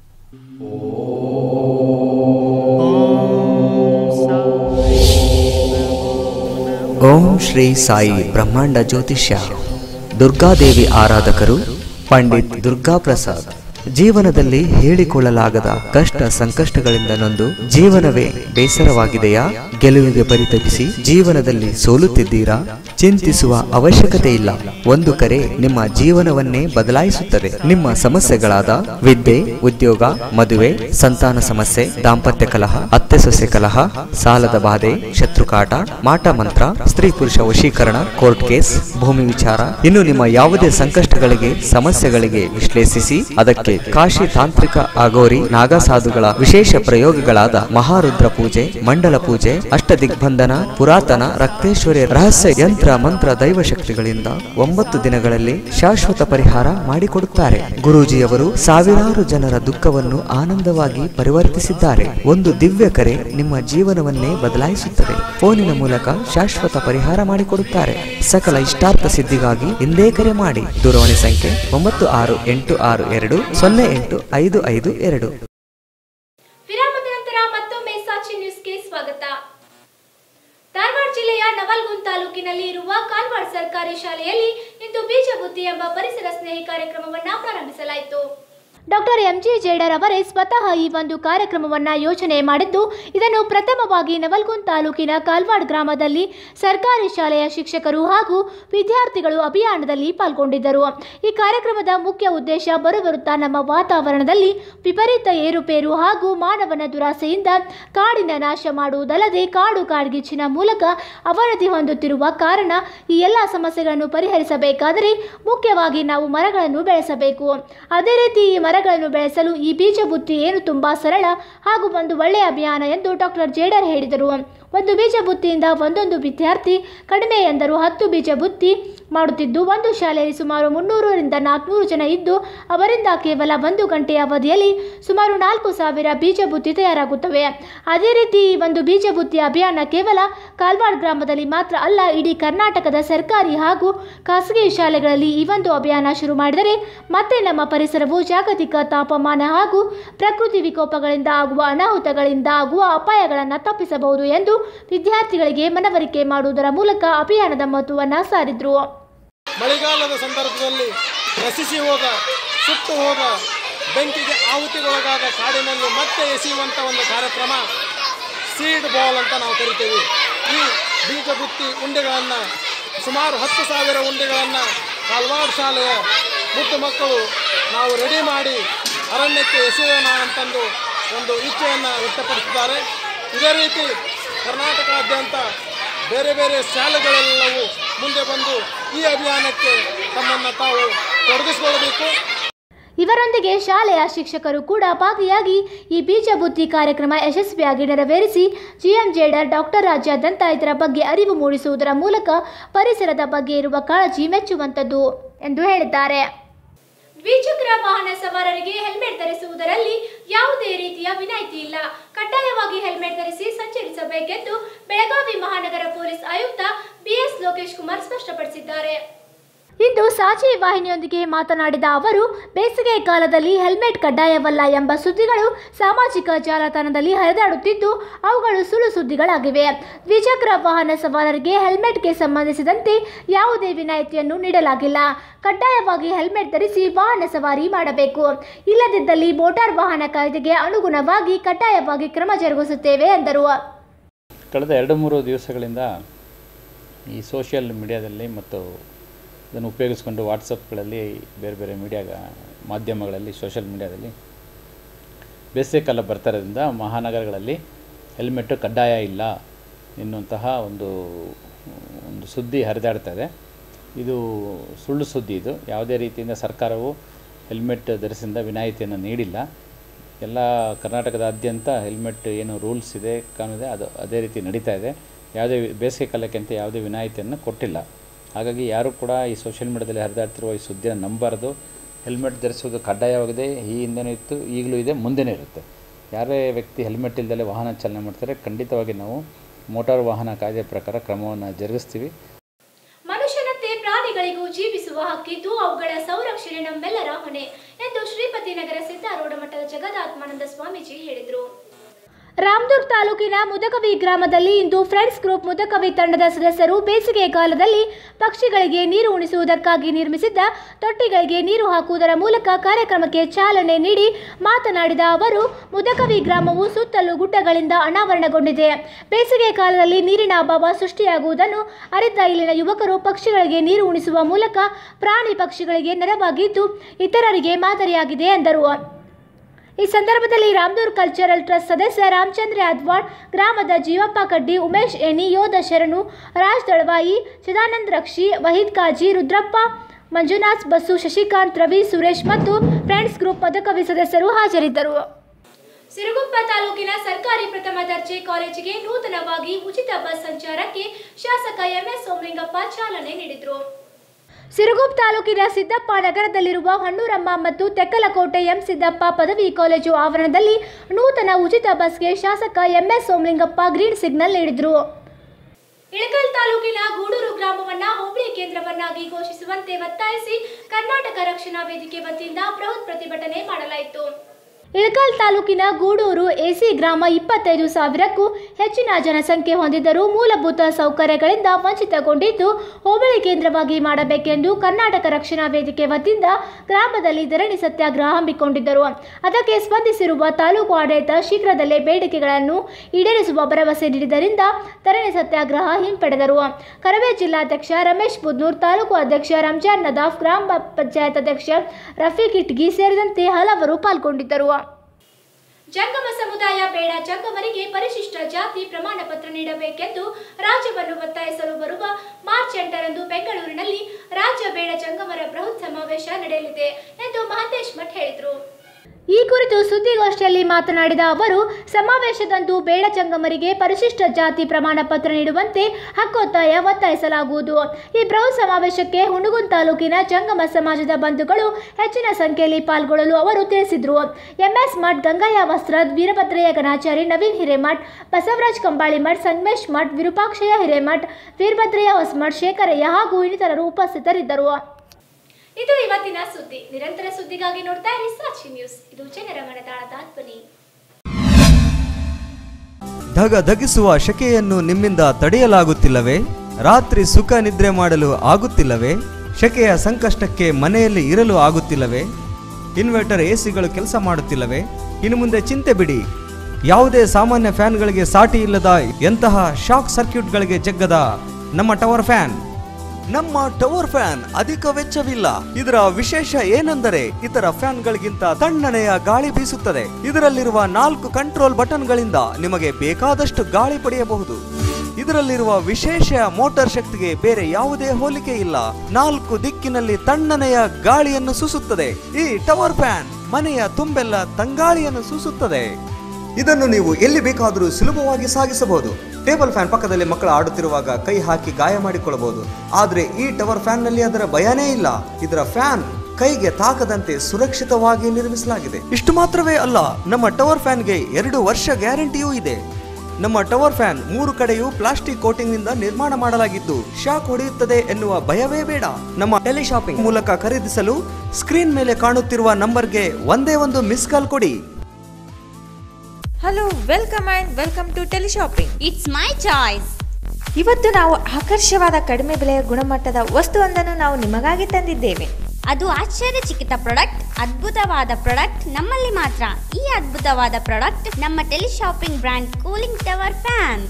ಓಂ ಶ್ರೀ ಸಾಯಿ ಬ್ರಹ್ಮಾಂಡ ಜ್ಯೋತಿಷ್ಯ ದುರ್ಗಾದೇವಿ ಆರಾಧಕರು ಪಂಡಿತ್ ದುರ್ಗಾ ಪ್ರಸಾದ್ ಜೀವನದಲ್ಲಿ ಹೇಳಿಕೊಳ್ಳಲಾಗದ ಕಷ್ಟ ಸಂಕಷ್ಟಗಳಿಂದ ನೊಂದು ಜೀವನವೇ ಬೇಸರವಾಗಿದೆಯಾ ಗೆಲುವಿಗೆ ಪರಿತಪಿಸಿ ಜೀವನದಲ್ಲಿ ಸೋಲುತ್ತಿದ್ದೀರಾ ಚಿಂತಿಸುವ ಅವಶ್ಯಕತೆ ಇಲ್ಲ ಒಂದು ಕರೆ ನಿಮ್ಮ ಜೀವನವನ್ನೇ ಬದಲಾಯಿಸುತ್ತದೆ ನಿಮ್ಮ ಸಮಸ್ಯೆಗಳಾದ ವಿದ್ಯೆ ಉದ್ಯೋಗ ಮದುವೆ ಸಂತಾನ ಸಮಸ್ಯೆ ದಾಂಪತ್ಯ ಕಲಹ ಅತ್ತೆ ಸೊಸೆ ಕಲಹ ಸಾಲದ ಬಾಧೆ ಶತ್ರುಕಾಟ ಮಾಟ ಮಂತ್ರ ಸ್ತ್ರೀ ಪುರುಷ ವಶೀಕರಣ ಕೋರ್ಟ್ ಕೇಸ್ ಭೂಮಿ ವಿಚಾರ ಇನ್ನು ನಿಮ್ಮ ಯಾವುದೇ ಸಂಕಷ್ಟಗಳಿಗೆ ಸಮಸ್ಯೆಗಳಿಗೆ ವಿಶ್ಲೇಷಿಸಿ ಅದಕ್ಕೆ ಕಾಶಿ ತಾಂತ್ರಿಕ ಅಗೋರಿ ನಾಗಸಾಧುಗಳ ವಿಶೇಷ ಪ್ರಯೋಗಗಳಾದ ಮಹಾರುದ್ರ ಪೂಜೆ ಮಂಡಲ ಪೂಜೆ ಅಷ್ಟದಿಗ್ಬಂಧನ ಪುರಾತನ ರಕ್ತೇಶ್ವರಿ ರಹಸ್ಯ ಯಂತ್ರ ಮಂತ್ರ ದೈವ ಶಕ್ತಿಗಳಿಂದ ಒಂಬತ್ತು ದಿನಗಳಲ್ಲಿ ಶಾಶ್ವತ ಪರಿಹಾರ ಮಾಡಿಕೊಡುತ್ತಾರೆ ಗುರೂಜಿಯವರು ಸಾವಿರಾರು ಜನರ ದುಃಖವನ್ನು ಆನಂದವಾಗಿ ಪರಿವರ್ತಿಸಿದ್ದಾರೆ ಒಂದು ದಿವ್ಯ ಕರೆ ನಿಮ್ಮ ಜೀವನವನ್ನೇ ಬದಲಾಯಿಸುತ್ತದೆ ಫೋನಿನ ಮೂಲಕ ಶಾಶ್ವತ ಪರಿಹಾರ ಮಾಡಿಕೊಡುತ್ತಾರೆ ಸಕಲ ಇಷ್ಟಾರ್ಥ ಸಿದ್ಧಿಗಾಗಿ ಹಿಂದೆ ಕರೆ ಮಾಡಿ ದೂರವಾಣಿ ಸಂಖ್ಯೆ ಒಂಬತ್ತು ಆರು ಎಂಟು ಆರು ಎರಡು ಸೊನ್ನೆ ಎಂಟು ಐದು ಐದು ಎರಡು ವಿರಾಮದ ನಂತರ ಮತ್ತೊಮ್ಮೆ ಸಾಕ್ಷಿ ನ್ಯೂಸ್ಗೆ ಸ್ವಾಗತ ಧಾರವಾಡ ಜಿಲ್ಲೆಯ ನವಲ್ಗುಂದ್ ತಾಲೂಕಿನಲ್ಲಿ ಇರುವ ಕಾಲ್ವಾಡ್ ಸರ್ಕಾರಿ ಶಾಲೆಯಲ್ಲಿ ಇಂದು ಬೀಜ ಬುದ್ಧಿ ಎಂಬ ಪರಿಸರ ಸ್ನೇಹಿ ಕಾರ್ಯಕ್ರಮವನ್ನು ಪ್ರಾರಂಭಿಸಲಾಯಿತು ಡಾಕ್ಟರ್ ಎಂಜಿ ಜೇಡರ್ ಅವರೇ ಸ್ವತಃ ಈ ಒಂದು ಕಾರ್ಯಕ್ರಮವನ್ನು ಯೋಚನೆ ಮಾಡಿದ್ದು ಇದನ್ನು ಪ್ರಥಮವಾಗಿ ನವಲ್ಗುಂದ್ ತಾಲೂಕಿನ ಕಾಲ್ವಾಡ್ ಗ್ರಾಮದಲ್ಲಿ ಸರ್ಕಾರಿ ಶಾಲೆಯ ಶಿಕ್ಷಕರು ಹಾಗೂ ವಿದ್ಯಾರ್ಥಿಗಳು ಅಭಿಯಾನದಲ್ಲಿ ಪಾಲ್ಗೊಂಡಿದ್ದರು ಈ ಕಾರ್ಯಕ್ರಮದ ಮುಖ್ಯ ಉದ್ದೇಶ ಬರುಬರುತ್ತಾ ನಮ್ಮ ವಾತಾವರಣದಲ್ಲಿ ವಿಪರೀತ ಏರುಪೇರು ಹಾಗೂ ಮಾನವನ ದುರಾಸೆಯಿಂದ ಕಾಡಿನ ನಾಶ ಮಾಡುವುದಲ್ಲದೆ ಕಾಡು ಕಾಡ್ಗಿಚ್ಚಿನ ಮೂಲಕ ಅವನತಿ ಹೊಂದುತ್ತಿರುವ ಕಾರಣ ಈ ಎಲ್ಲ ಸಮಸ್ಯೆಗಳನ್ನು ಪರಿಹರಿಸಬೇಕಾದರೆ ಮುಖ್ಯವಾಗಿ ನಾವು ಮರಗಳನ್ನು ಬೆಳೆಸಬೇಕು ಅದೇ ರೀತಿ ಈ ಮರಗಳನ್ನು ಬೆಳೆಸಲು ಈ ಬೀಜ ಬುತ್ತಿ ಏನು ತುಂಬಾ ಸರಳ ಹಾಗೂ ಒಂದು ಒಳ್ಳೆಯ ಅಭಿಯಾನ ಎಂದು ಡಾಕ್ಟರ್ ಜೇಡರ್ ಹೇಳಿದರು ಒಂದು ಬೀಜ ಬುತ್ತಿಯಿಂದ ಒಂದೊಂದು ವಿದ್ಯಾರ್ಥಿ ಕಡಿಮೆ ಎಂದರೂ ಹತ್ತು ಬೀಜ ಬುತ್ತಿ ಮಾಡುತ್ತಿದ್ದು ಒಂದು ಶಾಲೆಯಲ್ಲಿ ಸುಮಾರು ಮುನ್ನೂರರಿಂದ ನಾಲ್ಕುನೂರು ಜನ ಇದ್ದು ಅವರಿಂದ ಕೇವಲ ಒಂದು ಗಂಟೆಯ ಅವಧಿಯಲ್ಲಿ ಸುಮಾರು ನಾಲ್ಕು ಸಾವಿರ ಬೀಜ ಬುತ್ತಿ ತಯಾರಾಗುತ್ತವೆ ಅದೇ ರೀತಿ ಈ ಒಂದು ಬೀಜ ಬುತ್ತಿ ಅಭಿಯಾನ ಕೇವಲ ಕಾಲ್ವಾಡ್ ಗ್ರಾಮದಲ್ಲಿ ಮಾತ್ರ ಅಲ್ಲ ಇಡೀ ಕರ್ನಾಟಕದ ಸರ್ಕಾರಿ ಹಾಗೂ ಖಾಸಗಿ ಶಾಲೆಗಳಲ್ಲಿ ಈ ಒಂದು ಅಭಿಯಾನ ಶುರು ಮಾಡಿದರೆ ಮತ್ತೆ ನಮ್ಮ ಪರಿಸರವು ಜಾಗತಿಕ ತಾಪಮಾನ ಹಾಗೂ ಪ್ರಕೃತಿ ವಿಕೋಪಗಳಿಂದ ಆಗುವ ಅನಾಹುತಗಳಿಂದ ಆಗುವ ಅಪಾಯಗಳನ್ನು ತಪ್ಪಿಸಬಹುದು ಎಂದು ವಿದ್ಯಾರ್ಥಿಗಳಿಗೆ ಮನವರಿಕೆ ಮಾಡುವುದರ ಮೂಲಕ ಅಭಿಯಾನದ ಮಹತ್ವವನ್ನು ಸಾರಿದ್ರು ಮಳೆಗಾಲದ ಸಂದರ್ಭದಲ್ಲಿ ನಶಿಸಿ ಹೋದ ಸುಟ್ಟು ಹೋದ ಬೆಂಕಿಗೆ ಆಹುತಿಗೊಳಗಾದ ಕಾಡಿನಲ್ಲಿ ಮತ್ತೆ ಎಸೆಯುವಂಥ ಒಂದು ಕಾರ್ಯಕ್ರಮ ಸೀಡ್ ಬಾಲ್ ಅಂತ ನಾವು ಕರಿತೀವಿ ಈ ಬೀಜ ಬುತ್ತಿ ಉಂಡೆಗಳನ್ನು ಸುಮಾರು ಹತ್ತು ಸಾವಿರ ಉಂಡೆಗಳನ್ನು ಕಾಲ್ವಾಡ್ ಶಾಲೆಯ ಮುದ್ದು ಮಕ್ಕಳು ನಾವು ರೆಡಿ ಮಾಡಿ ಅರಣ್ಯಕ್ಕೆ ಎಸೆಯೋಣ ಅಂತಂದು ಒಂದು ಇಚ್ಛೆಯನ್ನು ವ್ಯಕ್ತಪಡಿಸಿದ್ದಾರೆ ಇದೇ ರೀತಿ ಕರ್ನಾಟಕಾದ್ಯಂತ ಬೇರೆ ಬೇರೆ ಶಾಲೆಗಳೆಲ್ಲವೂ ಮುಂದೆ ಬಂದು ಈ ಅಭಿಯಾನಕ್ಕೆ ತಮ್ಮನ್ನು ತಾವು ತೊಡಗಿಸಿಕೊಳ್ಳಬೇಕು ಇವರೊಂದಿಗೆ ಶಾಲೆಯ ಶಿಕ್ಷಕರು ಕೂಡ ಭಾಗಿಯಾಗಿ ಈ ಬೀಜ ಬುದ್ಧಿ ಕಾರ್ಯಕ್ರಮ ಯಶಸ್ವಿಯಾಗಿ ನೆರವೇರಿಸಿ ಜಿಎಂ ಜೇಡರ್ ಡಾಕ್ಟರ್ ರಾಜ್ಯಾದ್ಯಂತ ಇದರ ಬಗ್ಗೆ ಅರಿವು ಮೂಡಿಸುವುದರ ಮೂಲಕ ಪರಿಸರದ ಬಗ್ಗೆ ಇರುವ ಕಾಳಜಿ ಮೆಚ್ಚುವಂಥದ್ದು ಎಂದು ಹೇಳಿದ್ದಾರೆ ದ್ವಿಚಕ್ರ ವಾಹನ ಸವಾರರಿಗೆ ಹೆಲ್ಮೆಟ್ ಧರಿಸುವುದರಲ್ಲಿ ಯಾವುದೇ ರೀತಿಯ ವಿನಾಯಿತಿ ಇಲ್ಲ ಕಡ್ಡಾಯವಾಗಿ ಹೆಲ್ಮೆಟ್ ಧರಿಸಿ ಸಂಚರಿಸಬೇಕೆಂದು ಬೆಳಗಾವಿ ಮಹಾನಗರ ಪೊಲೀಸ್ ಆಯುಕ್ತ ಬಿಎಸ್ ಲೋಕೇಶ್ ಕುಮಾರ್ ಸ್ಪಷ್ಟಪಡಿಸಿದ್ದಾರೆ ಇಂದು ಸಾಚಿ ವಾಹಿನಿಯೊಂದಿಗೆ ಮಾತನಾಡಿದ ಅವರು ಬೇಸಿಗೆ ಕಾಲದಲ್ಲಿ ಹೆಲ್ಮೆಟ್ ಕಡ್ಡಾಯವಲ್ಲ ಎಂಬ ಸುದ್ದಿಗಳು ಸಾಮಾಜಿಕ ಜಾಲತಾಣದಲ್ಲಿ ಹರಿದಾಡುತ್ತಿದ್ದು ಅವುಗಳು ಸುಳ್ಳು ಸುದ್ದಿಗಳಾಗಿವೆ ದ್ವಿಚಕ್ರ ವಾಹನ ಸವಾರರಿಗೆ ಹೆಲ್ಮೆಟ್ಗೆ ಸಂಬಂಧಿಸಿದಂತೆ ಯಾವುದೇ ವಿನಾಯಿತಿಯನ್ನು ನೀಡಲಾಗಿಲ್ಲ ಕಡ್ಡಾಯವಾಗಿ ಹೆಲ್ಮೆಟ್ ಧರಿಸಿ ವಾಹನ ಸವಾರಿ ಮಾಡಬೇಕು ಇಲ್ಲದಿದ್ದಲ್ಲಿ ಮೋಟಾರ್ ವಾಹನ ಕಾಯ್ದೆಗೆ ಅನುಗುಣವಾಗಿ ಕಡ್ಡಾಯವಾಗಿ ಕ್ರಮ ಜರುಗಿಸುತ್ತೇವೆ ಎಂದರು ಕಳೆದ ಎರಡು ಮೂರು ದಿವಸಗಳಿಂದ ಈ ಸೋಷಿಯಲ್ ಮೀಡಿಯಾದಲ್ಲಿ ಮತ್ತು ಇದನ್ನು ಉಪಯೋಗಿಸ್ಕೊಂಡು ವಾಟ್ಸಪ್ಗಳಲ್ಲಿ ಬೇರೆ ಬೇರೆ ಮೀಡಿಯಾ ಮಾಧ್ಯಮಗಳಲ್ಲಿ ಸೋಷಿಯಲ್ ಮೀಡಿಯಾದಲ್ಲಿ ಬೇಸಿಗೆ ಕಾಲ ಬರ್ತಾ ಇರೋದ್ರಿಂದ ಮಹಾನಗರಗಳಲ್ಲಿ ಹೆಲ್ಮೆಟ್ಟು ಕಡ್ಡಾಯ ಇಲ್ಲ ಎನ್ನುವಂತಹ ಒಂದು ಒಂದು ಸುದ್ದಿ ಹರಿದಾಡ್ತಾ ಇದೆ ಇದು ಸುಳ್ಳು ಸುದ್ದಿ ಇದು ಯಾವುದೇ ರೀತಿಯಿಂದ ಸರ್ಕಾರವು ಹೆಲ್ಮೆಟ್ ಧರಿಸಿದ ವಿನಾಯಿತಿಯನ್ನು ನೀಡಿಲ್ಲ ಎಲ್ಲ ಕರ್ನಾಟಕದಾದ್ಯಂತ ಹೆಲ್ಮೆಟ್ ಏನು ರೂಲ್ಸ್ ಇದೆ ಕಾನೂನಿದೆ ಅದು ಅದೇ ರೀತಿ ನಡೀತಾ ಇದೆ ಯಾವುದೇ ವಿ- ಬೇಸಿಗೆ ಕಾಲಕ್ಕೆ ಅಂತ ಯಾವುದೇ ವಿನಾಯಿತಿಯನ್ನು ಕೊಟ್ಟಿಲ್ಲ ಹಾಗಾಗಿ ಯಾರು ಕೂಡ ಈ ಸೋಷಿಯಲ್ ಮೀಡಿಯಾದಲ್ಲಿ ಹರಿದಾಡ್ತಿರುವ ಈ ಸುದ್ದಿಯನ್ನು ನಂಬಾರ್ದು ಹೆಲ್ಮೆಟ್ ಧರಿಸುವುದು ಕಡ್ಡಾಯವಾಗಿದೆ ಈ ಹಿಂದೆನೂ ಇತ್ತು ಈಗಲೂ ಇದೆ ಮುಂದೆನೂ ಇರುತ್ತೆ ಯಾರೇ ವ್ಯಕ್ತಿ ಹೆಲ್ಮೆಟ್ ಇಲ್ಲದಲೇ ವಾಹನ ಚಾಲನೆ ಮಾಡ್ತಾರೆ ಖಂಡಿತವಾಗಿ ನಾವು ಮೋಟಾರ್ ವಾಹನ ಕಾಯ್ದೆ ಪ್ರಕಾರ ಕ್ರಮವನ್ನು ಜರುಗಿಸ್ತೀವಿ ಮನುಷ್ಯನಂತೆ ಪ್ರಾಣಿಗಳಿಗೂ ಜೀವಿಸುವ ಹಕ್ಕಿದ್ದು ಅವುಗಳ ಸಂರಕ್ಷಣೆ ನಮ್ಮೆಲ್ಲರ ಹೊಣೆ ಎಂದು ಶ್ರೀಪತಿ ನಗರ ಸಿದ್ದಾರೂಢ ಮಠದ ಜಗದಾತ್ಮಾನಂದ ಸ್ವಾಮೀಜಿ ಹೇಳಿದರು ರಾಮದುರ್ಗ್ ತಾಲೂಕಿನ ಮುದಕವಿ ಗ್ರಾಮದಲ್ಲಿ ಇಂದು ಫ್ರೆಂಡ್ಸ್ ಗ್ರೂಪ್ ಮುದಕವಿ ತಂಡದ ಸದಸ್ಯರು ಬೇಸಿಗೆ ಕಾಲದಲ್ಲಿ ಪಕ್ಷಿಗಳಿಗೆ ನೀರು ಉಣಿಸುವುದಕ್ಕಾಗಿ ನಿರ್ಮಿಸಿದ್ದ ತೊಟ್ಟಿಗಳಿಗೆ ನೀರು ಹಾಕುವುದರ ಮೂಲಕ ಕಾರ್ಯಕ್ರಮಕ್ಕೆ ಚಾಲನೆ ನೀಡಿ ಮಾತನಾಡಿದ ಅವರು ಮುದಕವಿ ಗ್ರಾಮವು ಸುತ್ತಲೂ ಗುಡ್ಡಗಳಿಂದ ಅನಾವರಣಗೊಂಡಿದೆ ಬೇಸಿಗೆ ಕಾಲದಲ್ಲಿ ನೀರಿನ ಅಭಾವ ಸೃಷ್ಟಿಯಾಗುವುದನ್ನು ಅರಿತ ಇಲ್ಲಿನ ಯುವಕರು ಪಕ್ಷಿಗಳಿಗೆ ನೀರು ಉಣಿಸುವ ಮೂಲಕ ಪ್ರಾಣಿ ಪಕ್ಷಿಗಳಿಗೆ ನೆರವಾಗಿದ್ದು ಇತರರಿಗೆ ಮಾದರಿಯಾಗಿದೆ ಎಂದರು ಈ ಸಂದರ್ಭದಲ್ಲಿ ರಾಮದೂರ್ ಕಲ್ಚರಲ್ ಟ್ರಸ್ಟ್ ಸದಸ್ಯ ರಾಮಚಂದ್ರ ಯಾದ್ವಾಡ್ ಗ್ರಾಮದ ಜೀವಪ್ಪ ಕಡ್ಡಿ ಉಮೇಶ್ ಎನಿ ಯೋಧ ಶರಣು ರಾಜ್ ದಳವಾಯಿ ಚಿದಾನಂದ್ ರಕ್ಷಿ ವಹೀದ್ ಕಾಜಿ ರುದ್ರಪ್ಪ ಮಂಜುನಾಥ್ ಬಸ್ಸು ಶಶಿಕಾಂತ್ ರವಿ ಸುರೇಶ್ ಮತ್ತು ಫ್ರೆಂಡ್ಸ್ ಗ್ರೂಪ್ ಮದಕವಿ ಸದಸ್ಯರು ಹಾಜರಿದ್ದರು ಸಿರುಗುಪ್ಪ ತಾಲೂಕಿನ ಸರ್ಕಾರಿ ಪ್ರಥಮ ದರ್ಜೆ ಕಾಲೇಜಿಗೆ ನೂತನವಾಗಿ ಉಚಿತ ಬಸ್ ಸಂಚಾರಕ್ಕೆ ಶಾಸಕ ಎಂಎಸ್ ಸೋಮಲಿಂಗಪ್ಪ ಚಾಲನೆ ನೀಡಿದರು ಸಿರುಗುಪ್ ತಾಲೂಕಿನ ಸಿದ್ದಪ್ಪ ನಗರದಲ್ಲಿರುವ ಹೊನ್ನೂರಮ್ಮ ಮತ್ತು ತೆಕ್ಕಲಕೋಟೆ ಎಂ ಸಿದ್ದಪ್ಪ ಪದವಿ ಕಾಲೇಜು ಆವರಣದಲ್ಲಿ ನೂತನ ಉಚಿತ ಬಸ್ಗೆ ಶಾಸಕ ಎಂಎಸ್ ಸೋಮಲಿಂಗಪ್ಪ ಗ್ರೀನ್ ಸಿಗ್ನಲ್ ನೀಡಿದರು ಇಳಕಲ್ ತಾಲೂಕಿನ ಗೂಡೂರು ಗ್ರಾಮವನ್ನ ಹೋಬಳಿ ಕೇಂದ್ರವನ್ನಾಗಿ ಘೋಷಿಸುವಂತೆ ಒತ್ತಾಯಿಸಿ ಕರ್ನಾಟಕ ರಕ್ಷಣಾ ವೇದಿಕೆ ವತಿಯಿಂದ ಬೃಹತ್ ಪ್ರತಿಭಟನೆ ಮಾಡಲಾಯಿತು ಇಳಕಲ್ ತಾಲೂಕಿನ ಗೂಡೂರು ಎಸಿ ಗ್ರಾಮ ಇಪ್ಪತ್ತೈದು ಸಾವಿರಕ್ಕೂ ಹೆಚ್ಚಿನ ಜನಸಂಖ್ಯೆ ಹೊಂದಿದ್ದರೂ ಮೂಲಭೂತ ಸೌಕರ್ಯಗಳಿಂದ ವಂಚಿತಗೊಂಡಿದ್ದು ಹೋಬಳಿ ಕೇಂದ್ರವಾಗಿ ಮಾಡಬೇಕೆಂದು ಕರ್ನಾಟಕ ರಕ್ಷಣಾ ವೇದಿಕೆ ವತಿಯಿಂದ ಗ್ರಾಮದಲ್ಲಿ ಧರಣಿ ಸತ್ಯಾಗ್ರಹ ಹಮ್ಮಿಕೊಂಡಿದ್ದರು ಅದಕ್ಕೆ ಸ್ಪಂದಿಸಿರುವ ತಾಲೂಕು ಆಡಳಿತ ಶೀಘ್ರದಲ್ಲೇ ಬೇಡಿಕೆಗಳನ್ನು ಈಡೇರಿಸುವ ಭರವಸೆ ನೀಡಿದ್ದರಿಂದ ಧರಣಿ ಸತ್ಯಾಗ್ರಹ ಹಿಂಪಡೆದರು ಕರವೇ ಜಿಲ್ಲಾಧ್ಯಕ್ಷ ರಮೇಶ್ ಬುದ್ನೂರ್ ತಾಲೂಕು ಅಧ್ಯಕ್ಷ ರಂಜಾನ್ ನದಾಫ್ ಗ್ರಾಮ ಪಂಚಾಯತ್ ಅಧ್ಯಕ್ಷ ರಫೀಕ್ ಇಟ್ಗಿ ಸೇರಿದಂತೆ ಹಲವರು ಪಾಲ್ಗೊಂಡಿದ್ದರು ಜಂಗಮ ಸಮುದಾಯ ಬೇಡ ಜಂಗಮರಿಗೆ ಪರಿಶಿಷ್ಟ ಜಾತಿ ಪ್ರಮಾಣ ಪತ್ರ ನೀಡಬೇಕೆಂದು ರಾಜ್ಯವನ್ನು ಒತ್ತಾಯಿಸಲು ಬರುವ ಮಾರ್ಚ್ ಎಂಟರಂದು ಬೆಂಗಳೂರಿನಲ್ಲಿ ರಾಜ್ಯ ಬೇಡ ಜಂಗಮರ ಬೃಹತ್ ಸಮಾವೇಶ ನಡೆಯಲಿದೆ ಎಂದು ಮಹಂತೇಶ್ ಮಠ್ ಹೇಳಿದರು ಈ ಕುರಿತು ಸುದ್ದಿಗೋಷ್ಠಿಯಲ್ಲಿ ಮಾತನಾಡಿದ ಅವರು ಸಮಾವೇಶದಂದು ಬೇಡ ಜಂಗಮರಿಗೆ ಪರಿಶಿಷ್ಟ ಜಾತಿ ಪ್ರಮಾಣ ಪತ್ರ ನೀಡುವಂತೆ ಹಕ್ಕೊತ್ತಾಯ ಒತ್ತಾಯಿಸಲಾಗುವುದು ಈ ಬೃಹತ್ ಸಮಾವೇಶಕ್ಕೆ ಹುಣಗುನ್ ತಾಲೂಕಿನ ಜಂಗಮ ಸಮಾಜದ ಬಂಧುಗಳು ಹೆಚ್ಚಿನ ಸಂಖ್ಯೆಯಲ್ಲಿ ಪಾಲ್ಗೊಳ್ಳಲು ಅವರು ತಿಳಿಸಿದರು ಎಂಎಸ್ ಮಠ್ ಗಂಗಯ್ಯ ವಸ್ತ್ರದ್ ವೀರಭದ್ರಯ್ಯ ಗಣಾಚಾರಿ ನವೀನ್ ಹಿರೇಮಠ್ ಬಸವರಾಜ್ ಕಂಬಾಳಿ ಮಠ್ ಸಂಗಮೇಶ್ ಮಠ್ ವಿರೂಪಾಕ್ಷಯ್ಯ ಹಿರೇಮಠ್ ವೀರಭದ್ರಯ್ಯ ಹೊಸಮಠ್ ಶೇಖರಯ್ಯ ಹಾಗೂ ಇನ್ನಿತರರು ಉಪಸ್ಥಿತರಿದ್ದರು ಇದು ಇವತ್ತಿನ ಸುದ್ದಿ ನಿರಂತರ ಸುದ್ದಿಗಾಗಿ ನೋಡ್ತಾ ಇರಿ ಸಾಕ್ಷಿ ನ್ಯೂಸ್ ಇದು ಜನರ ಮನದಾಳದ ಧ್ವನಿ ಧಗ ಧಗಿಸುವ ಶಕೆಯನ್ನು ನಿಮ್ಮಿಂದ ತಡೆಯಲಾಗುತ್ತಿಲ್ಲವೇ ರಾತ್ರಿ ಸುಖ ನಿದ್ರೆ ಮಾಡಲು ಆಗುತ್ತಿಲ್ಲವೇ ಶಕೆಯ ಸಂಕಷ್ಟಕ್ಕೆ ಮನೆಯಲ್ಲಿ ಇರಲು ಆಗುತ್ತಿಲ್ಲವೇ ಇನ್ವರ್ಟರ್ ಎಸಿಗಳು ಕೆಲಸ ಮಾಡುತ್ತಿಲ್ಲವೇ ಇನ್ನು ಮುಂದೆ ಚಿಂತೆ ಬಿಡಿ ಯಾವುದೇ ಸಾಮಾನ್ಯ ಫ್ಯಾನ್ಗಳಿಗೆ ಸಾಟಿ ಇಲ್ಲದ ಎಂತಹ ಶಾಕ್ ಸರ್ಕ್ಯೂಟ್ಗಳಿಗೆ ಜಗ್ಗದ ನಮ್ಮ ಟವರ್ ಫ್ಯಾನ್ ನಮ್ಮ ಟವರ್ ಫ್ಯಾನ್ ಅಧಿಕ ವೆಚ್ಚವಿಲ್ಲ ಇದರ ವಿಶೇಷ ಏನೆಂದರೆ ಇತರ ಫ್ಯಾನ್ಗಳಿಗಿಂತ ತಣ್ಣನೆಯ ಗಾಳಿ ಬೀಸುತ್ತದೆ ಇದರಲ್ಲಿರುವ ನಾಲ್ಕು ಕಂಟ್ರೋಲ್ ಬಟನ್ಗಳಿಂದ ನಿಮಗೆ ಬೇಕಾದಷ್ಟು ಗಾಳಿ ಪಡೆಯಬಹುದು ಇದರಲ್ಲಿರುವ ವಿಶೇಷ ಮೋಟಾರ್ ಶಕ್ತಿಗೆ ಬೇರೆ ಯಾವುದೇ ಹೋಲಿಕೆ ಇಲ್ಲ ನಾಲ್ಕು ದಿಕ್ಕಿನಲ್ಲಿ ತಣ್ಣನೆಯ ಗಾಳಿಯನ್ನು ಸೂಸುತ್ತದೆ ಈ ಟವರ್ ಫ್ಯಾನ್ ಮನೆಯ ತುಂಬೆಲ್ಲ ತಂಗಾಳಿಯನ್ನು ಸೂಸುತ್ತದೆ ಇದನ್ನು ನೀವು ಎಲ್ಲಿ ಬೇಕಾದರೂ ಸುಲಭವಾಗಿ ಸಾಗಿಸಬಹುದು ಟೇಬಲ್ ಫ್ಯಾನ್ ಪಕ್ಕದಲ್ಲಿ ಮಕ್ಕಳು ಆಡುತ್ತಿರುವಾಗ ಕೈ ಹಾಕಿ ಗಾಯ ಮಾಡಿಕೊಳ್ಳಬಹುದು ಆದರೆ ಈ ಟವರ್ ಫ್ಯಾನ್ನಲ್ಲಿ ಅದರ ಭಯನೇ ಇಲ್ಲ ಇದರ ಫ್ಯಾನ್ ಕೈಗೆ ತಾಕದಂತೆ ಸುರಕ್ಷಿತವಾಗಿ ನಿರ್ಮಿಸಲಾಗಿದೆ ಇಷ್ಟು ಮಾತ್ರವೇ ಅಲ್ಲ ನಮ್ಮ ಟವರ್ ಫ್ಯಾನ್ಗೆ ಎರಡು ವರ್ಷ ಗ್ಯಾರಂಟಿಯೂ ಇದೆ ನಮ್ಮ ಟವರ್ ಫ್ಯಾನ್ ಮೂರು ಕಡೆಯೂ ಪ್ಲಾಸ್ಟಿಕ್ ಕೋಟಿಂಗ್ ನಿಂದ ನಿರ್ಮಾಣ ಮಾಡಲಾಗಿದ್ದು ಶಾಕ್ ಹೊಡೆಯುತ್ತದೆ ಎನ್ನುವ ಭಯವೇ ಬೇಡ ನಮ್ಮ ಟೆಲಿಶಾಪಿಂಗ್ ಮೂಲಕ ಖರೀದಿಸಲು ಸ್ಕ್ರೀನ್ ಮೇಲೆ ಕಾಣುತ್ತಿರುವ ನಂಬರ್ಗೆ ಒಂದೇ ಒಂದು ಮಿಸ್ ಕಾಲ್ ಕೊಡಿ hello welcome and welcome to teleshopping it's my choice ಇವತ್ತು ನಾವು ಆಕರ್ಷವಾದ ಕಡಿಮೆ ಬೆಲೆಯ ಗುಣಮಟ್ಟದ ವಸ್ತುವೊಂದನ್ನು ನಾವು ನಿಮಗಾಗಿ ತಂದಿದ್ದೇವೆ ಅದು ಆಶ್ಚರ್ಯಚಕಿತ ಪ್ರಾಡಕ್ಟ್ ಅದ್ಭುತವಾದ ಪ್ರಾಡಕ್ಟ್ ನಮ್ಮಲ್ಲಿ ಮಾತ್ರ ಈ ಅದ್ಭುತವಾದ ಪ್ರಾಡಕ್ಟ್ ನಮ್ಮ teleshopping brand cooling tower fan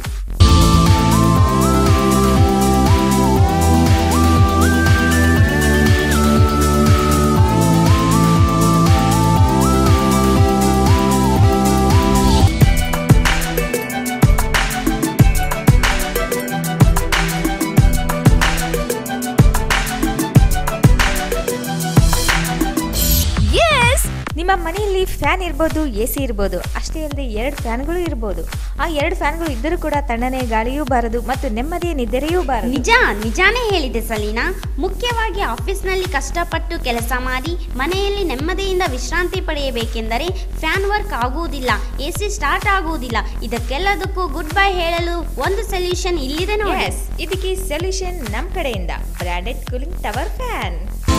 yes ನಿಮ್ಮ ಮನೆಯಲ್ಲಿ ಫ್ಯಾನ್ ಇರ್ಬೋದು ಎ ಸಿ ಇರ್ಬೋದು ಅಷ್ಟೇ ಅಲ್ಲದೆ ಎರಡು ಫ್ಯಾನ್ಗಳು ಇರ್ಬೋದು ಆ ಎರಡು ಫ್ಯಾನ್ಗಳು ಇದ್ದರೂ ಕೂಡ ತಣ್ಣನೆ ಗಾಳಿಯೂ ಬಾರದು ಮತ್ತು ನೆಮ್ಮದಿಯ ನಿದ್ರೆಯೂ ಬಾರದು ನಿಜ ನಿಜಾನೇ ಹೇಳಿದೆ ಸಲೀನಾ ಮುಖ್ಯವಾಗಿ ಆಫೀಸ್ನಲ್ಲಿ ಕಷ್ಟಪಟ್ಟು ಕೆಲಸ ಮಾಡಿ ಮನೆಯಲ್ಲಿ ನೆಮ್ಮದಿಯಿಂದ ವಿಶ್ರಾಂತಿ ಪಡೆಯಬೇಕೆಂದರೆ ಫ್ಯಾನ್ ವರ್ಕ್ ಆಗುವುದಿಲ್ಲ ಎ ಸಿ ಸ್ಟಾರ್ಟ್ ಆಗುವುದಿಲ್ಲ ಇದಕ್ಕೆಲ್ಲದಕ್ಕೂ ಗುಡ್ ಬೈ ಹೇಳಲು ಒಂದು ಸೊಲ್ಯೂಷನ್ ಇಲ್ಲಿದೆ ನೋಡಿ ಎಸ್ ಇದಕ್ಕೆ ಸೊಲ್ಯೂಷನ್ ನಮ್ಮ ಕಡೆಯಿಂದ ಬ್ರಾಂಡೆಡ್ ಕೂಲಿಂಗ್ ಟವರ್ ಫ್ಯಾನ್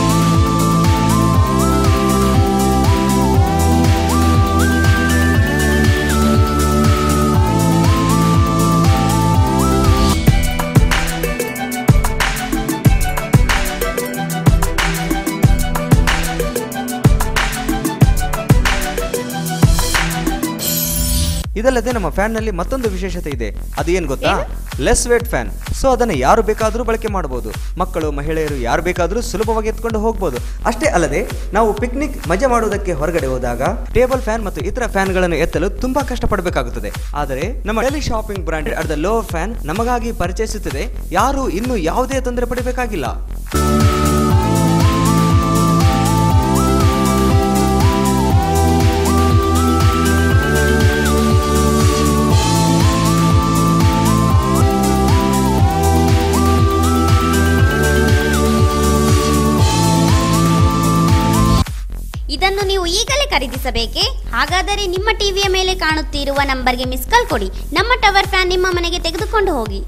ಇದಲ್ಲದೆ ನಮ್ಮ ಫ್ಯಾನ್ ನಲ್ಲಿ ಮತ್ತೊಂದು ವಿಶೇಷತೆ ಇದೆ ಅದು ಏನ್ ಗೊತ್ತಾ ಲೆಸ್ ವೇಟ್ ಫ್ಯಾನ್ ಸೊ ಅದನ್ನ ಯಾರು ಬೇಕಾದರೂ ಬಳಕೆ ಮಾಡಬಹುದು ಮಕ್ಕಳು ಮಹಿಳೆಯರು ಯಾರು ಬೇಕಾದರೂ ಸುಲಭವಾಗಿ ಎತ್ಕೊಂಡು ಹೋಗಬಹುದು ಅಷ್ಟೇ ಅಲ್ಲದೆ ನಾವು ಪಿಕ್ನಿಕ್ ಮಜಾ ಮಾಡುವುದಕ್ಕೆ ಹೊರಗಡೆ ಹೋದಾಗ ಟೇಬಲ್ ಫ್ಯಾನ್ ಮತ್ತು ಇತರ ಫ್ಯಾನ್ಗಳನ್ನು ಎತ್ತಲು ತುಂಬಾ ಕಷ್ಟಪಡಬೇಕಾಗುತ್ತದೆ ಆದರೆ ನಮ್ಮ ಡೆಲಿ ಶಾಪಿಂಗ್ ಬ್ರಾಂಡ್ ಅಟ್ ದ ಲೋ ಫ್ಯಾನ್ ನಮಗಾಗಿ ಪರಿಚಯಿಸುತ್ತದೆ ಯಾರು ಇನ್ನೂ ಯಾವುದೇ ತೊಂದರೆ ಪಡಬೇಕಾಗಿಲ್ಲ ಇದನ್ನು ನೀವು ಈಗಲೇ ಖರೀದಿಸಬೇಕೇ ಹಾಗಾದರೆ ನಿಮ್ಮ ಟಿವಿಯ ಮೇಲೆ ಕಾಣುತ್ತಿರುವ ನಂಬರ್ಗೆ ಮಿಸ್ ಕಾಲ್ ಕೊಡಿ ನಮ್ಮ ಟವರ್ ಫ್ಯಾನ್ ನಿಮ್ಮ ಮನೆಗೆ ತೆಗೆದುಕೊಂಡು ಹೋಗಿ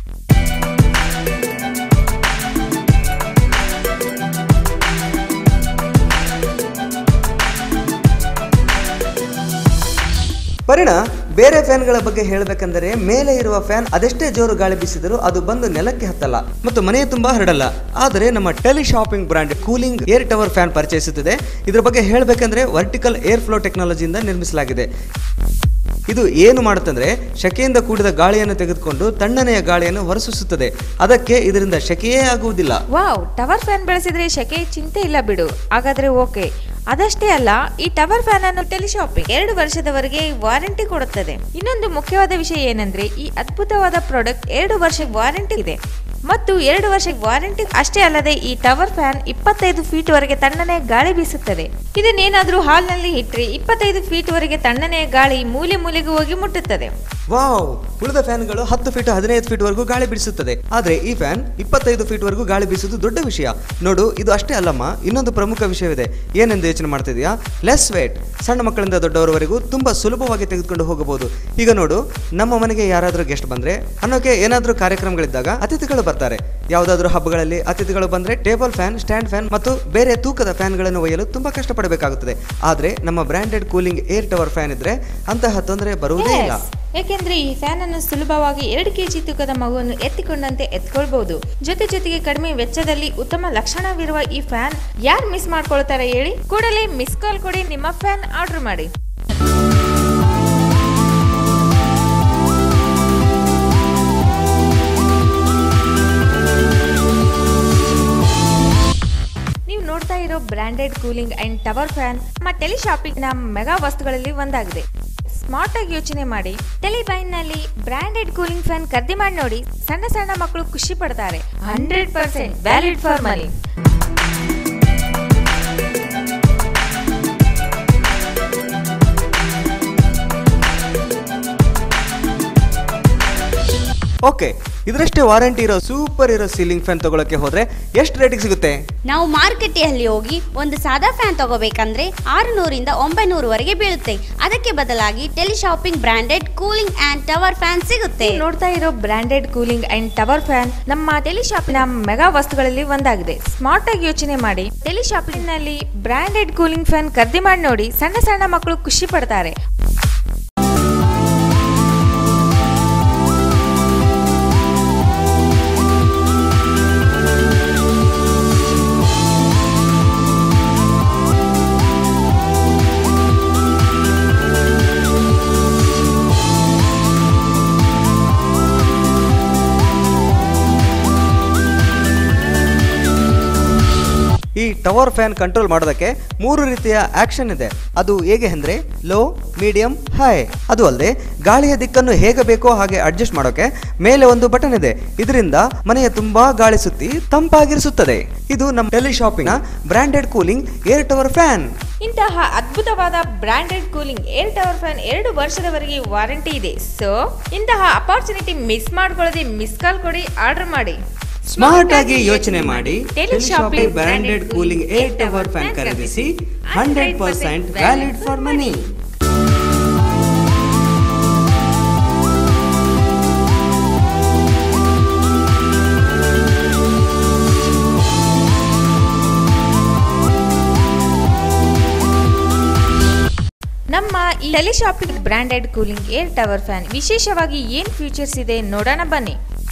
ಪರಿಣ ಬೇರೆ ಫ್ಯಾನ್ಗಳ ಬಗ್ಗೆ ಹೇಳಬೇಕೆಂದರೆ ಮೇಲೆ ಇರುವ ಫ್ಯಾನ್ ಅದೆಷ್ಟೇ ಜೋರು ಗಾಳಿ ಬೀಸಿದರೂ ಅದು ಬಂದು ನೆಲಕ್ಕೆ ಹತ್ತಲ್ಲ ಮತ್ತು ಮನೆಯ ತುಂಬಾ ಹರಡಲ್ಲ ಆದರೆ ನಮ್ಮ teleshopping brand cooling air tower fan ಪರಿಚಯಿಸುತ್ತದೆ ಇದರ ಬಗ್ಗೆ ಹೇಳಬೇಕೆಂದ್ರೆ ವರ್ಟಿಕಲ್ ಏರ್ ಫ್ಲೋ ಟೆಕ್ನಾಲಜಿಯಿಂದ ನಿರ್ಮಿಸಲಾಗಿದೆ ಇದು ಏನು ಮಾಡುತ್ತಂದ್ರೆ ಶಕೆಯಿಂದ ಕೂಡಿದ ಗಾಳಿಯನ್ನು ತೆಗೆದುಕೊಂಡು ತಣ್ಣನೆಯ ಗಾಳಿಯನ್ನು ಹೊರಸೂಸುತ್ತದೆ ಅದಕ್ಕೆ ಇದರಿಂದ ಶಕೆಯೇ ಆಗುವುದಿಲ್ಲ ವಾವ್ ಟವರ್ ಫ್ಯಾನ್ ಬಳಸಿದ್ರೆ ಶೆಕೆ ಚಿಂತೆ ಇಲ್ಲ ಬಿಡು ಹಾಗಾದ್ರೆ ಓಕೆ ಅದಷ್ಟೇ ಅಲ್ಲ ಈ ಟವರ್ ಫ್ಯಾನ್ ಅನ್ನು ಟೆಲಿಶಾಪಿಂಗ್ ಎರಡು ವರ್ಷದವರೆಗೆ ವಾರಂಟಿ ಕೊಡುತ್ತದೆ ಇನ್ನೊಂದು ಮುಖ್ಯವಾದ ವಿಷಯ ಏನಂದ್ರೆ ಈ ಅದ್ಭುತವಾದ ಪ್ರಾಡಕ್ಟ್ ಎರಡು ವರ್ಷ ವಾರಂಟಿ ಇದೆ ಮತ್ತು ಎರಡು ವರ್ಷ ವಾರಂಟಿ ಅಷ್ಟೇ ಅಲ್ಲದೆ ಈ ಟವರ್ ಫ್ಯಾನ್ ಇಪ್ಪತ್ತೈದು ಫೀಟ್ ವರೆಗೆ ತಣ್ಣನೆ ಗಾಳಿ ಬೀಸುತ್ತದೆ ಇದನ್ನೇನಾದ್ರೂ ಹಾಲ್ನಲ್ಲಿ ಇಟ್ಟರೆ ಇಪ್ಪತ್ತೈದು ಫೀಟ್ ವರೆಗೆ ತಣ್ಣನೆಯ ಗಾಳಿ ಮೂಲೆ ಮೂಲೆಗೂ ಹೋಗಿ ಮುಟ್ಟುತ್ತದೆ ವಾವ್ ಉಳಿದ ಫ್ಯಾನ್ಗಳು ಹತ್ತು ಫೀಟ್ ಹದಿನೈದು ಫೀಟ್ ವರೆಗೂ ಗಾಳಿ ಬೀಸುತ್ತದೆ ಆದ್ರೆ ಈ ಫ್ಯಾನ್ ಇಪ್ಪತ್ತೈದು ಫೀಟ್ ವರೆಗೂ ಗಾಳಿ ಬೀಸುವುದು ದೊಡ್ಡ ವಿಷಯ ನೋಡು ಇದು ಅಷ್ಟೇ ಅಲ್ಲಮ್ಮ ಇನ್ನೊಂದು ಪ್ರಮುಖ ವಿಷಯವಿದೆ ಏನೆಂದು ಯೋಚನೆ ಮಾಡ್ತಿದ್ಯಾ ಲೆಸ್ ವೇಟ್ ಸಣ್ಣ ಮಕ್ಕಳಿಂದ ದೊಡ್ಡವರವರೆಗೂ ತುಂಬಾ ಸುಲಭವಾಗಿ ತೆಗೆದುಕೊಂಡು ಹೋಗಬಹುದು ಈಗ ನೋಡು ನಮ್ಮ ಮನೆಗೆ ಯಾರಾದರೂ ಗೆಸ್ಟ್ ಬಂದ್ರೆ ಅನ್ನೋಕೆ ಏನಾದರೂ ಕಾರ್ಯಕ್ರಮಗಳಿದ್ದಾಗ ಅತಿಥಿಗಳು ಬರ್ತಾರೆ ಯಾವುದಾದ್ರೂ ಹಬ್ಬಗಳಲ್ಲಿ ಅತಿಥಿಗಳು ಬಂದ್ರೆ ಟೇಬಲ್ ಫ್ಯಾನ್ ಸ್ಟ್ಯಾಂಡ್ ಫ್ಯಾನ್ ಮತ್ತು ಬೇರೆ ತೂಕದ ಫ್ಯಾನ್ಗಳನ್ನು ಒಯ್ಯಲು ತುಂಬಾ ಕಷ್ಟಪಡಬೇಕಾಗುತ್ತದೆ ಆದ್ರೆ ನಮ್ಮ branded cooling air tower fan ಇದ್ರೆ ಅಂತಹ ತೊಂದರೆ ಬರುವುದೇ ಇಲ್ಲ Yes. ಯಾಕೆಂದ್ರೆ ಈ ಫ್ಯಾನ್ ಅನ್ನು ಸುಲಭವಾಗಿ ಎರಡು ಕೆಜಿ ತೂಕದ ಮಗುವನ್ನು ಎತ್ತಿಕೊಂಡಂತೆ ಎತ್ಕೊಳ್ಬಹುದು ಜೊತೆ ಜೊತೆಗೆ ಕಡಿಮೆ ವೆಚ್ಚದಲ್ಲಿ ಉತ್ತಮ ಲಕ್ಷಣವಿರುವ ಈ ಫ್ಯಾನ್ ಯಾರು ಮಿಸ್ ಮಾಡ್ಕೊಳ್ತಾರೆ ಹೇಳಿ ಕೂಡಲೇ ಮಿಸ್ ಕಾಲ್ ಕೊಡಿ ನಿಮ್ಮ ಫ್ಯಾನ್ ಆರ್ಡರ್ ಮಾಡಿ branded cooling and tower fan ನಮ್ಮ ಟೆಲಿ ಶಾಪಿಂಗ್ ನ ಮೆಗಾ ವಸ್ತುಗಳಲ್ಲಿ ಒಂದಾಗಿದೆ ಸ್ಮಾರ್ಟ್ ಆಗಿ ಯೋಚನೆ ಮಾಡಿ ಟೆಲಿಬೈನ್ ನಲ್ಲಿ ಬ್ರಾಂಡೆಡ್ ಕೂಲಿಂಗ್ ಫ್ಯಾನ್ ಖರೀದಿ ಮಾಡಿ ನೋಡಿ ಸಣ್ಣ ಸಣ್ಣ ಮಕ್ಕಳು ಖುಷಿ ಪಡ್ತಾರೆ hundred percent valid for money okay ಇದರಷ್ಟೇ ವಾರಂಟಿ ಇರೋ ಸೂಪರ್ ಇರೋ ಸೀಲಿಂಗ್ ಫ್ಯಾನ್ ತಗೊಳಕ್ಕೆ ಹೋದ್ರೆ ಎಷ್ಟು ರೇಟಿಗೆ ಸಿಗುತ್ತೆ ನಾವು ಮಾರುಕಟ್ಟೆಯಲ್ಲಿ ಹೋಗಿ ಒಂದು ಸಾದಾ ಫ್ಯಾನ್ ತಗೋಬೇಕಂದ್ರೆ ಆರುನೂರಿಂದ ಒಂಬೈನೂರವರೆಗೆ ಬೀಳುತ್ತೆ ಅದಕ್ಕೆ ಬದಲಾಗಿ teleshopping branded cooling and tower fan ಸಿಗುತ್ತೆ ನೀವು ನೋಡ್ತಾ ಇರೋ branded cooling and tower fan ನಮ್ಮ ಟೆಲಿ ಶಾಪಿನ ಮೆಗಾ ವಸ್ತುಗಳಲ್ಲಿ ಒಂದಾಗಿದೆ ಸ್ಮಾರ್ಟ್ ಆಗಿ ಯೋಚನೆ ಮಾಡಿ ಟೆಲಿ ಶಾಪಿಂಗ್ ನಲ್ಲಿ ಬ್ರಾಂಡೆಡ್ ಕೂಲಿಂಗ್ ಫ್ಯಾನ್ ಖರೀದಿ ಮಾಡಿ ನೋಡಿ ಸಣ್ಣ ಸಣ್ಣ ಮಕ್ಕಳು ಖುಷಿ ಪಡ್ತಾರೆ ಈ ಟವರ್ ಫ್ಯಾನ್ ಕಂಟ್ರೋಲ್ ಮಾಡೋದಕ್ಕೆ ಮೂರು ರೀತಿಯ ಆಕ್ಷನ್ ಇದೆ ಅದು ಹೇಗೆ ಅಂದ್ರೆ ಲೋ ಮೀಡಿಯಂ ಹೈ ಅದು ಅಲ್ಲದೆ ಗಾಳಿಯ ದಿಕ್ಕನ್ನು ಹೇಗೆ ಬೇಕೋ ಹಾಗೆ ಅಡ್ಜಸ್ಟ್ ಮಾಡೋಕೆ ಮೇಲೆ ಒಂದು ಬಟನ್ ಇದೆ ಇದರಿಂದ ಮನೆಯ ತುಂಬಾ ಗಾಳಿ ಸುತ್ತಿ ತಂಪಾಗಿರಿಸುತ್ತದೆ ಇದು ನಮ್ಮ teleshopping branded cooling air tower fan ಇಂತಹ ಅದ್ಭುತವಾದ branded cooling air tower fan ಎರಡು ವರ್ಷದವರೆಗೆ ವಾರಂಟಿ ಇದೆ ಸೊ ಇಂತಹ ಅಪಾರ್ಚುನಿಟಿ ಮಿಸ್ ಮಾಡ್ಕೊಳ್ಳದೆ ಮಿಸ್ ಕಾಲ್ ಕೊಡಿ ಆರ್ಡರ್ ಮಾಡಿ ಸ್ಮಾರ್ಟ್ ಆಗಿ ಯೋಚನೆ ಮಾಡಿ teleshopping branded cooling air tower fan ಖರೀದಿಸಿ hundred percent valid for money ನಮ್ಮ ಈ teleshopping branded cooling air tower fan ವಿಶೇಷವಾಗಿ ಏನ್ ಫೀಚರ್ಸ್ ಇದೆ ನೋಡೋಣ ಬನ್ನಿ